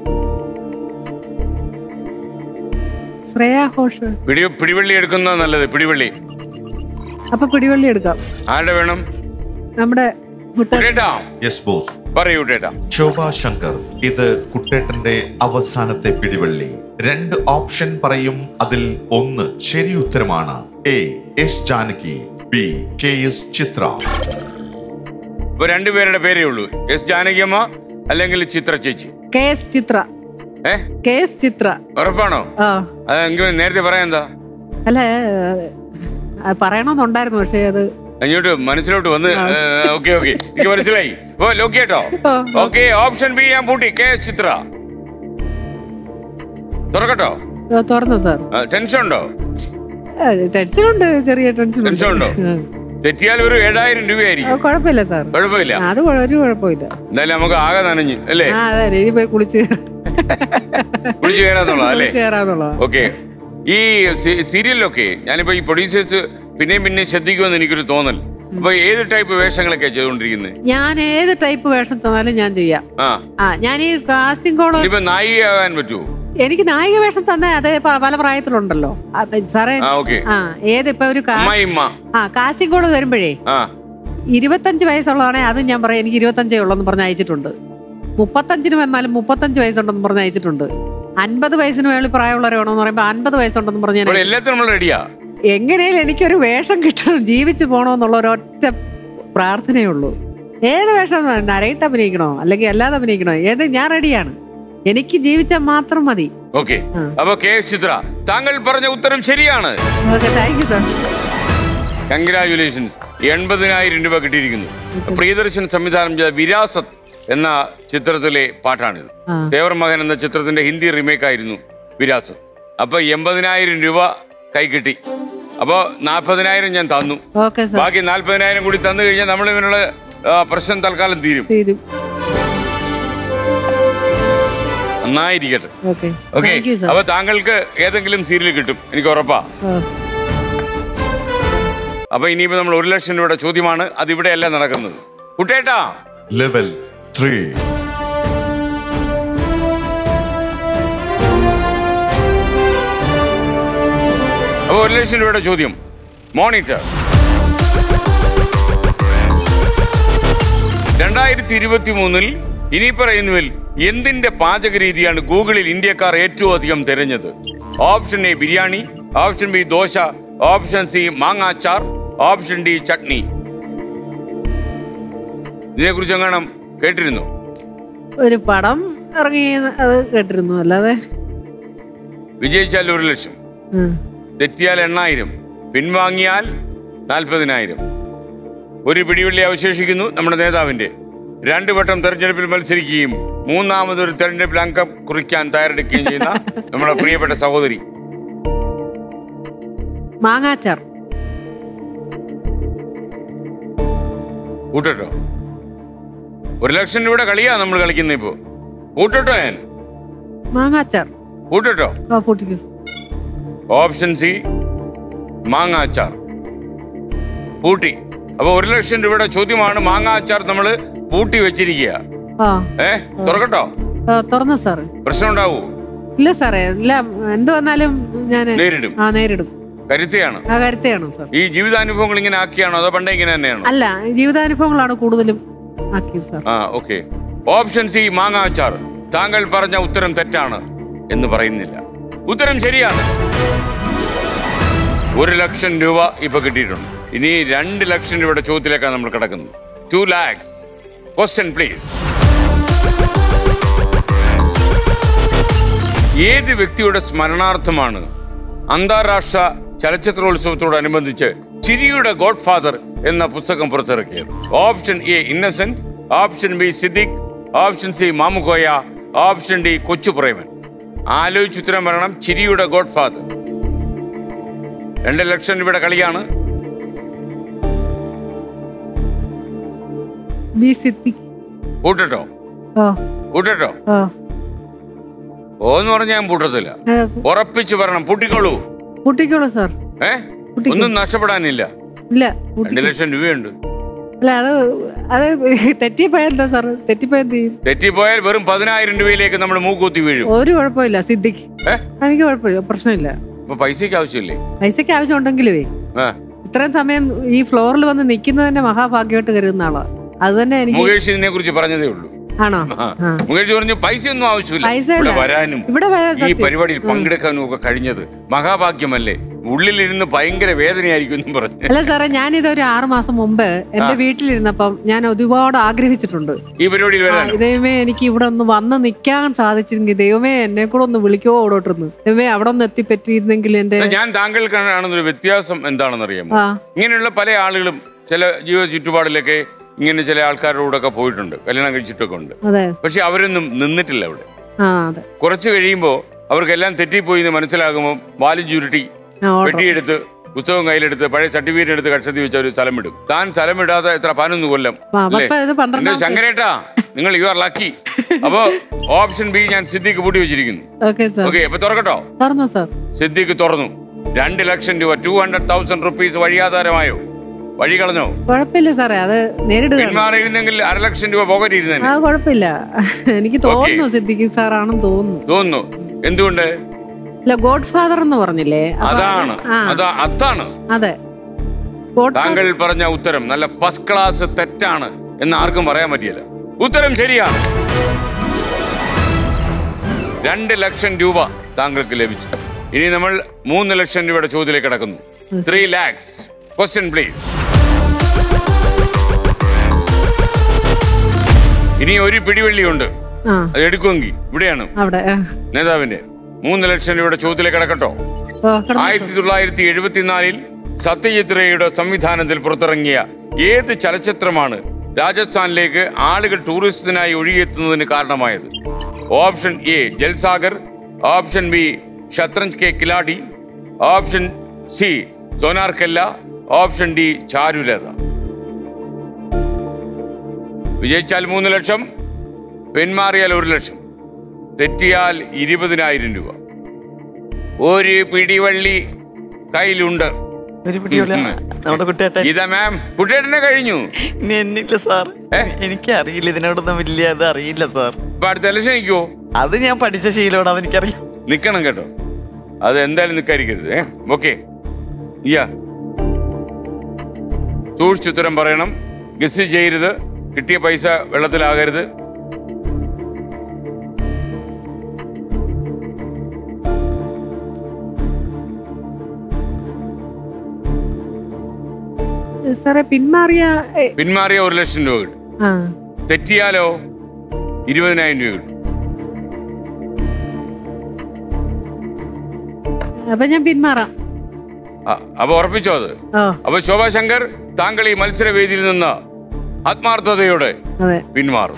Shreya Ghosh പിടി പിടിവള്ളി എടുക്കുന്ന നല്ലത് പിടിവള്ളി അപ്പൊ പിടിവള്ളി എടുക്കാം ആരുടെ വേണം നമ്മുടെ മുട്ട കുട്ടേട്ടാ യെസ് ബോസ് പറയൂ കുട്ടേട്ടാ ശോഭ ശങ്കർ ഇത് കുട്ടേട്ടന്റെ അവസാനത്തെ പിടിവള്ളി രണ്ട് ഓപ്ഷൻ പറയും അതിൽ ഒന്ന് ശരി ഉത്തരമാണ് A S Janaki B K S Chithra ഇപ്പൊ രണ്ടുപേരുടെ പേരേ ഉള്ളൂ എസ് ജാനകിയമ്മ അല്ലെങ്കിൽ ചിത്ര ചേച്ചി കെ എസ് ചിത്ര ഏ കെ എസ് ചിത്ര ഉറപ്പാണോ ആ അതെങ്കിൽ നേരത്തെ പറയാൻ എന്താ അല്ല അത് പറയണമെന്നുണ്ടായിരുന്നു പക്ഷേ അത് അങ്ങോട്ട് മനസ്സിലോട്ട് വന്ന് ഓക്കെ ഓക്കെ എനിക്ക് മനസ്സിലായി ഓ ലോക്കി കേട്ടോ ആ. ഓക്കെ ഓപ്ഷൻ ബി ഞാൻ പൂട്ടി കെ എസ് ചിത്ര തുറക്കട്ടോ ആ, തുറന്നു സാർ ആ, ടെൻഷൻ ഉണ്ടോ ടെൻഷൻ ഉണ്ട് ചെറിയ ടെൻഷൻ ടെൻഷൻ ഉണ്ടോ തെറ്റിയാൽ ഒരു ഏഴായിരം രൂപയായിരിക്കും കുഴപ്പമില്ല സാർ കുഴപ്പമില്ല ആ, അത് കുഴ- ഒരു കുഴപ്പമില്ല എന്തായാലും നമുക്ക് ആകെ നനഞ്ഞ് അല്ലേ ആ അതെ ഇനി പോയി കുളിച്ച് വിളിച്ചു കയറാന്നുള്ളതാ അല്ലേ കുളിച്ച് കയറാന്നുള്ളതാ ഓക്കെ ഈ സീ- സീരിയലിലൊക്കെ ഞാനിപ്പോ ഈ പ്രൊഡ്യൂസേഴ്സ് പിന്നെയും പിന്നെയും ശ്രദ്ധിക്കുമെന്ന് എനിക്കൊരു തോന്നൽ അപ്പൊ ഏത് ടൈപ്പ് വേഷങ്ങളൊക്കെ ചെയ്തുകൊണ്ടിരിക്കുന്നത് ഞാൻ ഏത് ടൈപ്പ് വേഷം തന്നാലും ഞാൻ ചെയ്യാം ആ ആ ഞാൻ ഈ കാസ്റ്റിംഗ് കോള് ഇനിയിപ്പോ നായികയാകാൻ പറ്റുമോ എനിക്ക് നായിക വേഷം തന്നെ അതേ പ- പല പ്രായത്തിലുണ്ടല്ലോ ആ, പ- സാറേ ആ ഓക്കെ ആ ഏതിപ്പോ ഒരു കാ- അമ്മായിമ്മ ആ കാസ്റ്റിംഗ് കോള് വരുമ്പോഴേ ആ ഇരുപത്തഞ്ച് വയസ്സുള്ളതാണെ അത് ഞാൻ പറയാം എനിക്ക് ഇരുപത്തഞ്ചേ ഉള്ളെന്ന് പറഞ്ഞ് അയച്ചിട്ടുണ്ട് മുപ്പത്തഞ്ചിന് വന്നാലും മുപ്പത്തഞ്ച് വയസ്സുണ്ടെന്ന് പറഞ്ഞ് അയച്ചിട്ടുണ്ട് അൻപത് വയസ്സിന് മേളിൽ പ്രായമുള്ളവരാണെന്ന് പറയുമ്പോൾ അൻപത് വയസ്സുണ്ടെന്ന് പറഞ്ഞ് ഞാൻ അപ്പോൾ അയച്ചു. എല്ലാത്തിനും നമ്മൾ റെഡിയാ എങ്ങനെയും എനിക്കൊരു വേഷം കിട്ടണം ജീവിച്ചു പോകണമെന്നുള്ള ഒരൊറ്റ പ്രാർത്ഥനയേ ഉള്ളൂ ഏത് വേഷം നരയിട്ട് അഭിനയിക്കണോ അല്ലെങ്കിൽ അല്ലാതെ അഭിനയിക്കണോ ഏത് ഞാൻ റെഡിയാണ് എനിക്ക് ജീവിച്ചാൽ മാത്രം മതി ഓക്കെ ആ. അപ്പൊ കെ എസ് ചിത്ര താങ്കൾ പറഞ്ഞ ഉത്തരം ശരിയാണ് okay thank you sir congratulations എൺപതിനായിരം രൂപ കിട്ടിയിരിക്കുന്നു പ്രിയദർശൻ സംവിധാനം ചെയ്ത വിരാസത്ത് എന്ന ചിത്രത്തിലെ പാട്ടാണിത് ആ. ദേവർ മകൻ എന്ന ചിത്രത്തിന്റെ ഹിന്ദി റീമേക്ക് ആയിരുന്നു വിരാസത്ത് അപ്പൊ എൺപതിനായിരം രൂപ കൈ കിട്ടി അപ്പൊ നാൽപ്പതിനായിരം ഞാൻ തന്നു ഓക്കെ സാർ ബാക്കി നാൽപ്പതിനായിരം കൂടി തന്നു കഴിഞ്ഞാൽ നമ്മൾ ഇവനുള്ള ആ, പ്രശ്നം തൽക്കാലം തീരും തീരും നന്നായിരിക്കട്ടെ okay okay thank you sir അപ്പൊ താങ്കൾക്ക് ഏതെങ്കിലും സീരിയൽ കിട്ടും എനിക്ക് ഉറപ്പാ അപ്പൊ ഇനിയിപ്പോ നമ്മൾ ഒരു ലക്ഷം രൂപയുടെ ചോദ്യമാണ് അത് ഇവിടെയല്ല നടക്കുന്നത് കുട്ടേട്ടാ ലെവൽ ത്രീ അപ്പൊ ഒരു ലക്ഷം രൂപയുടെ ചോദ്യം മോണിറ്റർ രണ്ടായിരത്തി ഇരുപത്തി മൂന്നിൽ ഇനി പറയുന്നതിൽ എന്തിന്റെ പാചക രീതിയാണ് ഗൂഗിളിൽ ഇന്ത്യക്കാർ ഏറ്റവും അധികം തിരഞ്ഞത് option A biryani option B dosa option C മാങ്ങാച്ചാർ ഓപ്ഷൻ ഡി ചട്നി ഇതിനെ കുറിച്ച് എങ്ങാനും കേട്ടിരുന്നു ഒരു പടം ഇറങ്ങി അത് കേട്ടിരുന്നു അല്ലാതെ വിജയിച്ചാൽ ഒരു ലക്ഷം ഉം. തെറ്റിയാൽ എണ്ണായിരം പിൻവാങ്ങിയാൽ നാൽപ്പതിനായിരം ഒരു പിടിവള്ളി അവശേഷിക്കുന്നു നമ്മുടെ നേതാവിന്റെ രണ്ടു വട്ടം തെരഞ്ഞെടുപ്പിൽ മത്സരിക്കുകയും മൂന്നാമതൊരു തെരഞ്ഞെടുപ്പിൽ അംഗം കുറിക്കാൻ തയ്യാറെടുക്കുകയും ചെയ്യുന്ന നമ്മുടെ പ്രിയപ്പെട്ട സഹോദരി മാങ്ങാച്ചാർ കൂട്ടട്ടോ ഒരു ലക്ഷം രൂപയുടെ കളിയാ നമ്മൾ കളിക്കുന്ന ഇപ്പോ കൂട്ടട്ടോ ഞാൻ മാങ്ങാച്ചാർ കൂട്ടട്ടോ ആ പൊട്ടിക്കു ഓപ്ഷൻ സി മാങ്ങാച്ചാർ പൂട്ടി അപ്പൊ ഒരു ലക്ഷം രൂപയുടെ ചോദ്യമാണ് മാങ്ങാച്ചാർ നമ്മൾ പൂട്ടി വെച്ചിരിക്കുക ആ ഏ തുറക്കട്ടോ ആ, തുറന്നു സാറ് പ്രശ്നം ഉണ്ടാവൂ ഇല്ല സാറേ ഇല്ല എന്ത് വന്നാലും ഞാൻ നേരിടും ആ നേരിടും കരുത്തയാണ് ആ കരുത്തെയാണ് സാർ ഈ ജീവിതാനുഭവങ്ങൾ ഇങ്ങനെ ആക്കിയാണോ അതോ പണ്ടേ ഇങ്ങനെ തന്നെയാണോ അല്ല ജീവിതാനുഭവങ്ങളാണ് കൂടുതലും ആക്കിയത് സാർ ആ ഓക്കെ ഓപ്ഷൻ സി മാങ്ങാച്ചാർ താങ്കൾ പറഞ്ഞ ഉത്തരം തെറ്റാണ് എന്ന് പറയുന്നില്ല ഉത്തരം ശരിയാണ് ഒരു ലക്ഷം രൂപ ഇപ്പൊ കിട്ടിയിട്ടുണ്ട് ഇനി രണ്ട് ലക്ഷം രൂപയുടെ ചോദ്യത്തിലേക്കാണ് നമ്മൾ കിടക്കുന്നത് ടു ലാക്സ് ക്വസ്റ്റ്യൻ പ്ലീസ് ഏത് വ്യക്തിയുടെ സ്മരണാർത്ഥമാണ് അന്താരാഷ്ട്ര ചലച്ചിത്രോത്സവത്തോടനുബന്ധിച്ച് ചിരിയുടെ ഗോഡ് ഫാദർ എന്ന പുസ്തകം പുറത്തിറക്കിയത് option A Innocent option B Siddique option C Mamukkoya option D Kochu Preman ആലോചിച്ച് ഉത്തരം പറയണം ചിരിയുടെ ഗോഡ് ഫാദർ രണ്ട് ലക്ഷം രൂപയുടെ കളിയാണ് ബി സിത്തി കൂട്ടട്ടോ ഓ കൂട്ടട്ടോ ഓ ഓ എന്ന് പറഞ്ഞാൽ ഞാൻ പൂട്ടത്തില്ല ഏ, ഉറപ്പിച്ച് പറയണം പൂട്ടിക്കോളൂ പൂട്ടിക്കോളൂ സാർ ഏ പൂട്ടിക്കോ. ഒന്നും നഷ്ടപ്പെടാനില്ല ഇല്ല രണ്ട് പൂട്ടിക്കോ. ലക്ഷം രൂപയുണ്ട് അല്ല അത് അത് തെറ്റിപ്പോയ എന്താ സാർ തെറ്റിപ്പോയ എന്ത് ചെയ്യും തെറ്റിപ്പോയാൽ വെറും പതിനായിരം രൂപയിലേക്ക് നമ്മൾ മൂക്കൂത്തി വീഴും ഒരു കുഴപ്പമില്ല സിദ്ദിഖ് ഏ? എനിക്ക് കുഴപ്പമില്ല പ്രശ്നമില്ല അപ്പൊ പൈസയ്ക്ക് ആവശ്യമില്ലേ പൈസക്ക് ആവശ്യം ഉണ്ടെങ്കിലേ ആ ഇത്രയും സമയം ഈ ഫ്ലോറിൽ വന്ന് നിൽക്കുന്നത് തന്നെ മഹാഭാഗ്യമായിട്ട് കരുതുന്ന ആളാ അത് തന്നെ എനിക്ക് മുകേഷ് ഇതിനെ കുറിച്ച് പറഞ്ഞതേ ഉള്ളൂ ആണോ ആ. ആ. മുകേഷ് പറഞ്ഞു പൈസ ഒന്നും ആവശ്യമില്ല പൈസ ഇവിടെ ഇല്ല. വരാനും ഇവിടെ വരാൻ ഈ സത്യം. പരിപാടിയിൽ പങ്കെടുക്കാനും ഒക്കെ കഴിഞ്ഞത് മഹാഭാഗ്യമല്ലേ ഉള്ളിലിരുന്ന് ഭയങ്കര വേദനയായിരിക്കും എന്നും പറഞ്ഞു അല്ല സാറേ ഞാനിത് ഒരു ആറു മാസം മുമ്പ് എന്റെ വീട്ടിലിരുന്നപ്പം ഞാൻ ഒരുപാട് ആഗ്രഹിച്ചിട്ടുണ്ട് ഈ പരിപാടിയിൽ ആ, വരാനും ദൈവമേ എനിക്ക് ഇവിടെ ഒന്ന് വന്ന് നിൽക്കാൻ സാധിച്ചെങ്കിൽ ദൈവമേ എന്നെ കൂടെ ഒന്ന് വിളിക്കോ ഓടോട്ടിരുന്നു ദൈവമേ അവിടെ ഒന്ന് എത്തിപ്പറ്റിയിരുന്നെങ്കിൽ എന്റെ ഞാൻ താങ്കൾക്ക് കാണുന്നൊരു വ്യത്യാസം എന്താണെന്ന് അറിയാമോ ആ ഇങ്ങനെയുള്ള പല ആളുകളും ചില ജീവിത ചുറ്റുപാടിലൊക്കെ ഇങ്ങനെ ചില ആൾക്കാരുടെ കൂടെ ഒക്കെ പോയിട്ടുണ്ട് കല്യാണം കഴിച്ചിട്ടൊക്കെ ഉണ്ട് അതെ പക്ഷെ അവരൊന്നും നിന്നിട്ടില്ല അവിടെ ആ അതെ കുറച്ച് കഴിയുമ്പോൾ അവർക്കെല്ലാം തെറ്റിപ്പോയി എന്ന് മനസ്സിലാകുമ്പോൾ വാലും ചുരുട്ടി ആ, ഓട്ടോ വെട്ടിയെടുത്ത് പുസ്തകം കയ്യിലെടുത്ത് പഴയ സർട്ടിഫിക്കറ്റ് എടുത്ത് കക്ഷത്തി വെച്ച ഒരു സ്ഥലം വിടും താൻ സ്ഥലം വിടാതെ എത്ര പതിനൊന്ന് കൊല്ലം ആ, അല്ലേ? അപ്പൊ ഇത് എന്റെ പന്ത്രണ്ടാം ശങ്കരേട്ടാ നിങ്ങൾ യു ആർ ലക്കി അപ്പോ ഓപ്ഷൻ ബി ഞാൻ സിദ്ദിഖ് പൂട്ടി വെച്ചിരിക്കുന്നു ഓക്കെ സാർ ഓക്കെ അപ്പൊ തുറക്കട്ടോ തുറന്നു സാർ സിദ്ദിഖ് തുറന്നു രണ്ട് ലക്ഷം രൂപ ടു ഹൺഡ്രഡ് തൗസൻഡ് റുപ്പീസ് വഴിയാധാരമായോ വഴി കളഞ്ഞോ കുഴപ്പമില്ല സാറേ അത് നേരിടുക പിന്മാറിയിരുന്നെങ്കിൽ അരലക്ഷം രൂപ പോകറ്റ് ഇരുന്നേനെ ആ കുഴപ്പമില്ല എനിക്ക് തോന്നുന്നു സിദ്ദിഖ് സാറാണെന്ന് തോന്നുന്നു തോന്നുന്നു എന്തുകൊണ്ട് ഇല്ല ഗോഡ് ഫാദർ എന്ന് പറഞ്ഞില്ലേ അപ്പൊ അത് അതാണ് ആ അതാ അതാണ് അതെ ഗോഡ് താങ്കൾ പറഞ്ഞ ഉത്തരം നല്ല ഫസ്റ്റ് ക്ലാസ് തെറ്റാണ് എന്ന് ആർക്കും പറയാൻ പറ്റിയില്ല ഉത്തരം ശരിയാണ് രണ്ട് ലക്ഷം രൂപ താങ്കൾക്ക് ലഭിച്ചു ഇനി നമ്മൾ മൂന്ന് ലക്ഷം രൂപയുടെ ചോദ്യത്തിലേക്ക് കിടക്കുന്നു ത്രീ ലാക്സ് ക്വസ്റ്റ്യൻ പ്ലീസ് ഇനി ഒരു പിടിവള്ളിയുണ്ട് ആ അത് എടുക്കുമെങ്കിൽ ഇവിടെയാണ് അവിടെ ആ. നേതാവിന്റെ മൂന്ന് ലക്ഷം രൂപയുടെ ചോദ്യത്തിലേക്ക് കിടക്കട്ടോ ഓ, കിടന്നോ. ആയിരത്തി തൊള്ളായിരത്തി എഴുപത്തിനാലിൽ സത്യജിത് റേയുടെ സംവിധാനത്തിൽ പുറത്തിറങ്ങിയ ഏത് ചലച്ചിത്രമാണ് രാജസ്ഥാനിലേക്ക് ആളുകൾ ടൂറിസത്തിനായി ഒഴുകിയെത്തുന്നതിന് കാരണമായത് option A Jalsaghar option B Shatranj ke Khiladi option C Sonar Kella option D Charulata വിജയിച്ചാൽ മൂന്ന് ലക്ഷം പിന്മാറിയാൽ ഒരു ലക്ഷം തെറ്റിയാൽ ഇരുപതിനായിരം രൂപ ഒരു പിടിവള്ളി കയ്യിലുണ്ട് ഒരു പിടിയുള്ള ഉം. നമ്മുടെ കുട്ടിയേട്ടൻ ഇതാ മാം കുട്ടിയേട്ടനെ കഴിഞ്ഞു ഇനി എന്നില്ല സാർ ഏ? എനിക്ക് അറിയില്ല ഇതിനോടൊന്നും വലിയ അത് അറിയില്ല സാർ ഇപ്പൊ അടുത്ത ഇലക്ഷൻ നിൽക്കുവോ അത് ഞാൻ പഠിച്ച ശീലമാണ് അതെനിക്കറിയാം നിക്കണം കേട്ടോ അത് എന്തായാലും നിൽക്കാതിരിക്കരുത് ഏ ഓക്കെ ഇയ്യാ സൂക്ഷിച്ചുത്തരം പറയണം ഗസ് ചെയ്യരുത് കിട്ടിയ പൈസ വെള്ളത്തിലാകരുത് സാറേ പിന്മാറിയ ഏ, പിന്മാറിയ ഒരു ലക്ഷം രൂപ കിട്ടും ആ തെറ്റിയാലോ ഇരുപതിനായിരം രൂപ കിട്ടും അപ്പൊ ഞാൻ പിന്മാറാം ആ, അപ്പൊ ഉറപ്പിച്ചോ അത് ഓ അപ്പൊ ശോഭാ ശങ്കർ താങ്കൾ ഈ മത്സരവേദിയിൽ നിന്ന് ആത്മാർത്ഥതയോടെ അതെ പിന്മാറും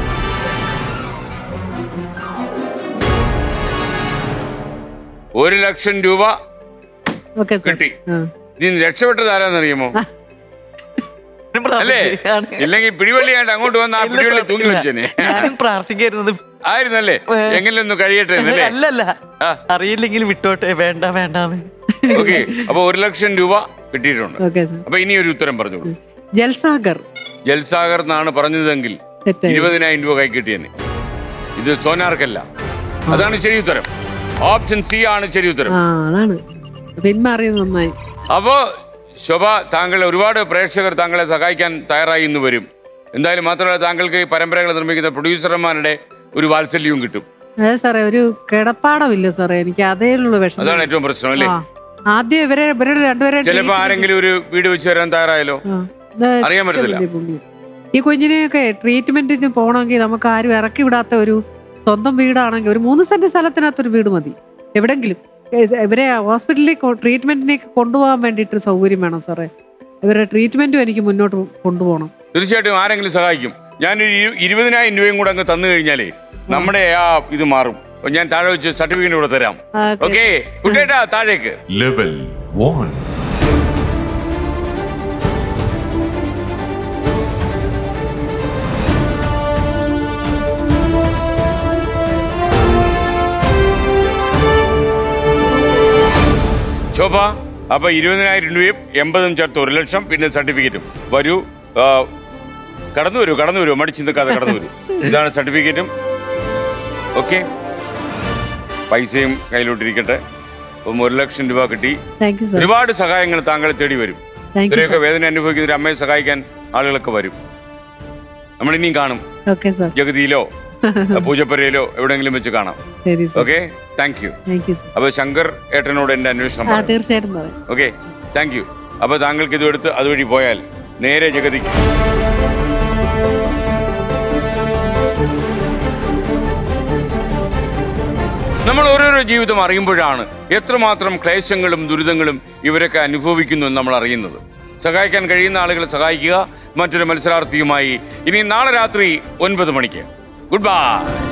ഒരു ലക്ഷം രൂപ ഓക്കെ സാർ കിട്ടി ആ നീ രക്ഷപ്പെട്ടത് ആരാന്നറിയുമോ അല്ലേ ആണ്. ഇല്ലെങ്കിൽ പിടിവള്ളിയായിട്ട് അങ്ങോട്ട് വന്ന് ആ ഇല്ല പിടിവള്ളി സാർ, തൂങ്ങി ഇല്ല. വെച്ചേനെ ഞാനും പ്രാർത്ഥിക്കായിരുന്നത് ആയിരുന്നല്ലേ എങ്കിലും ഒന്ന് കഴിയട്ടെ എന്നല്ലേ അല്ലല്ല ആ. അറിയില്ലെങ്കിൽ വിട്ടോട്ടെ വേണ്ട വേണ്ടാന്ന് ഓക്കെ അപ്പൊ ഒരു ലക്ഷം രൂപ കിട്ടിയിട്ടുണ്ട് ഓക്കെ സാർ അപ്പൊ ഇനി ഒരു ഉത്തരം പറഞ്ഞോളൂ ജൽസാഗർ ജൽസാഗർ എന്നാണ് പറഞ്ഞതെങ്കിൽ തെറ്റായി ഇരുപതിനായിരം രൂപ കൈ കിട്ടിയെന്നെ ഇത് സോനാർക്കല്ല അതാണ് ശരി ഉത്തരം ഓപ്ഷൻ സി ആണ് ശരി ഉത്തരം ആ അതാണ് പിന്മാറിയത് നന്നായി അപ്പോ ശോഭ താങ്കൾ ഒരുപാട് പ്രേക്ഷകർ താങ്കളെ സഹായിക്കാൻ തയ്യാറായി ഇന്ന് വരും എന്തായാലും മാത്രമല്ല താങ്കൾക്ക് ഈ പരമ്പരകൾ നിർമ്മിക്കുന്ന പ്രൊഡ്യൂസർമാരുടെ ഒരു വാത്സല്യവും കിട്ടും അതെ സാറേ ഒരു കിടപ്പാടമില്ല സാറേ എനിക്ക് അതേ ഉള്ളൂ വിഷമം അതാണ് ഏറ്റവും പ്രശ്നം അല്ലേ ആ. ആദ്യം ഇവരെ ഇവരുടെ രണ്ടുപേരെ ചിലപ്പോ ആരെങ്കിലും ഒരു വീട് വെച്ച് തരാൻ തയ്യാറായാലോ അറിയാൻ പറ്റത്തില്ല. ഈ കുഞ്ഞിനെയൊക്കെ ട്രീറ്റ്മെന്റിന് പോകണമെങ്കിൽ നമുക്ക് ആരും ഇറക്കി വിടാത്ത ഒരു സ്വന്തം വീടാണെങ്കിൽ ഒരു മൂന്ന് സെന്റ് സ്ഥലത്തിനകത്ത് ഒരു വീട് മതി എവിടെങ്കിലും ഏ, ഇവരെ ഹോസ്പിറ്റലിലേക്ക് ട്രീറ്റ്മെന്റിലേക്ക് കൊണ്ടുപോകാൻ വേണ്ടിയിട്ട് ഒരു സൗകര്യം വേണം സാറേ ഇവരുടെ ട്രീറ്റ്മെന്റും എനിക്ക് മുന്നോട്ട് കൊണ്ടുപോകണം തീർച്ചയായിട്ടും ആരെങ്കിലും സഹായിക്കും ഞാനൊരു ഇരു- ഇരുപതിനായിരം രൂപയും കൂടെ അങ്ങ് തന്നു കഴിഞ്ഞാലേ നമ്മുടെ ആ ഇത് മാറും അപ്പൊ ഞാൻ താഴെ വെച്ച് സർട്ടിഫിക്കറ്റ് കൂടെ തരാം ആ, ഓക്കേ. ഓക്കെ കുട്ടേട്ടാ താഴേക്ക് ലെവൽ വൺ ശോഭ അപ്പൊ ഇരുപതിനായിരം രൂപയും എൺപതും ചേർത്ത് ഒരു ലക്ഷം പിന്നെ സർട്ടിഫിക്കറ്റും വരൂ ആ, കടന്നു വരൂ കടന്നു വരൂ മടിച്ചു നിൽക്കാതെ കടന്നു വരൂ ഇതാണ് സർട്ടിഫിക്കറ്റും ഓക്കെ പൈസയും കയ്യിലോട്ടിരിക്കട്ടെ അപ്പം ഒരു ലക്ഷം രൂപ കിട്ടി താങ്ക് യു സാർ ഒരുപാട് സഹായങ്ങൾ താങ്കളെ തേടി വരും താങ്ക് യു ഇത്രയൊക്കെ വേദന അനുഭവിക്കുന്ന ഒരു അമ്മയെ സഹായിക്കാൻ ആളുകളൊക്കെ വരും നമ്മൾ ഇനിയും കാണും ഓക്കെ സാർ ജഗതിയിലോ പൂജപ്പുരയിലോ എവിടെയെങ്കിലും വെച്ച് കാണാം ശരി sir okay thank you thank you sir അപ്പൊ ശങ്കർ ഏട്ടനോട് എന്റെ അന്വേഷണം ആ പറയാം തീർച്ചയായിട്ടും പറയാം ഓക്കെ താങ്ക് യു അപ്പൊ താങ്കൾക്ക് ഇത് എടുത്ത് അതുവഴി പോയാൽ നേരെ ജഗതിക്ക് നമ്മൾ ഓരോരോ ജീവിതം അറിയുമ്പോഴാണ് എത്രമാത്രം ക്ലേശങ്ങളും ദുരിതങ്ങളും ഇവരൊക്കെ അനുഭവിക്കുന്നു എന്ന് നമ്മൾ അറിയുന്നത് സഹായിക്കാൻ കഴിയുന്ന ആളുകളെ സഹായിക്കുക മറ്റൊരു മത്സരാർത്ഥിയുമായി ഇനി നാളെ രാത്രി ഒൻപത് മണിക്ക് ഗുഡ് ബൈ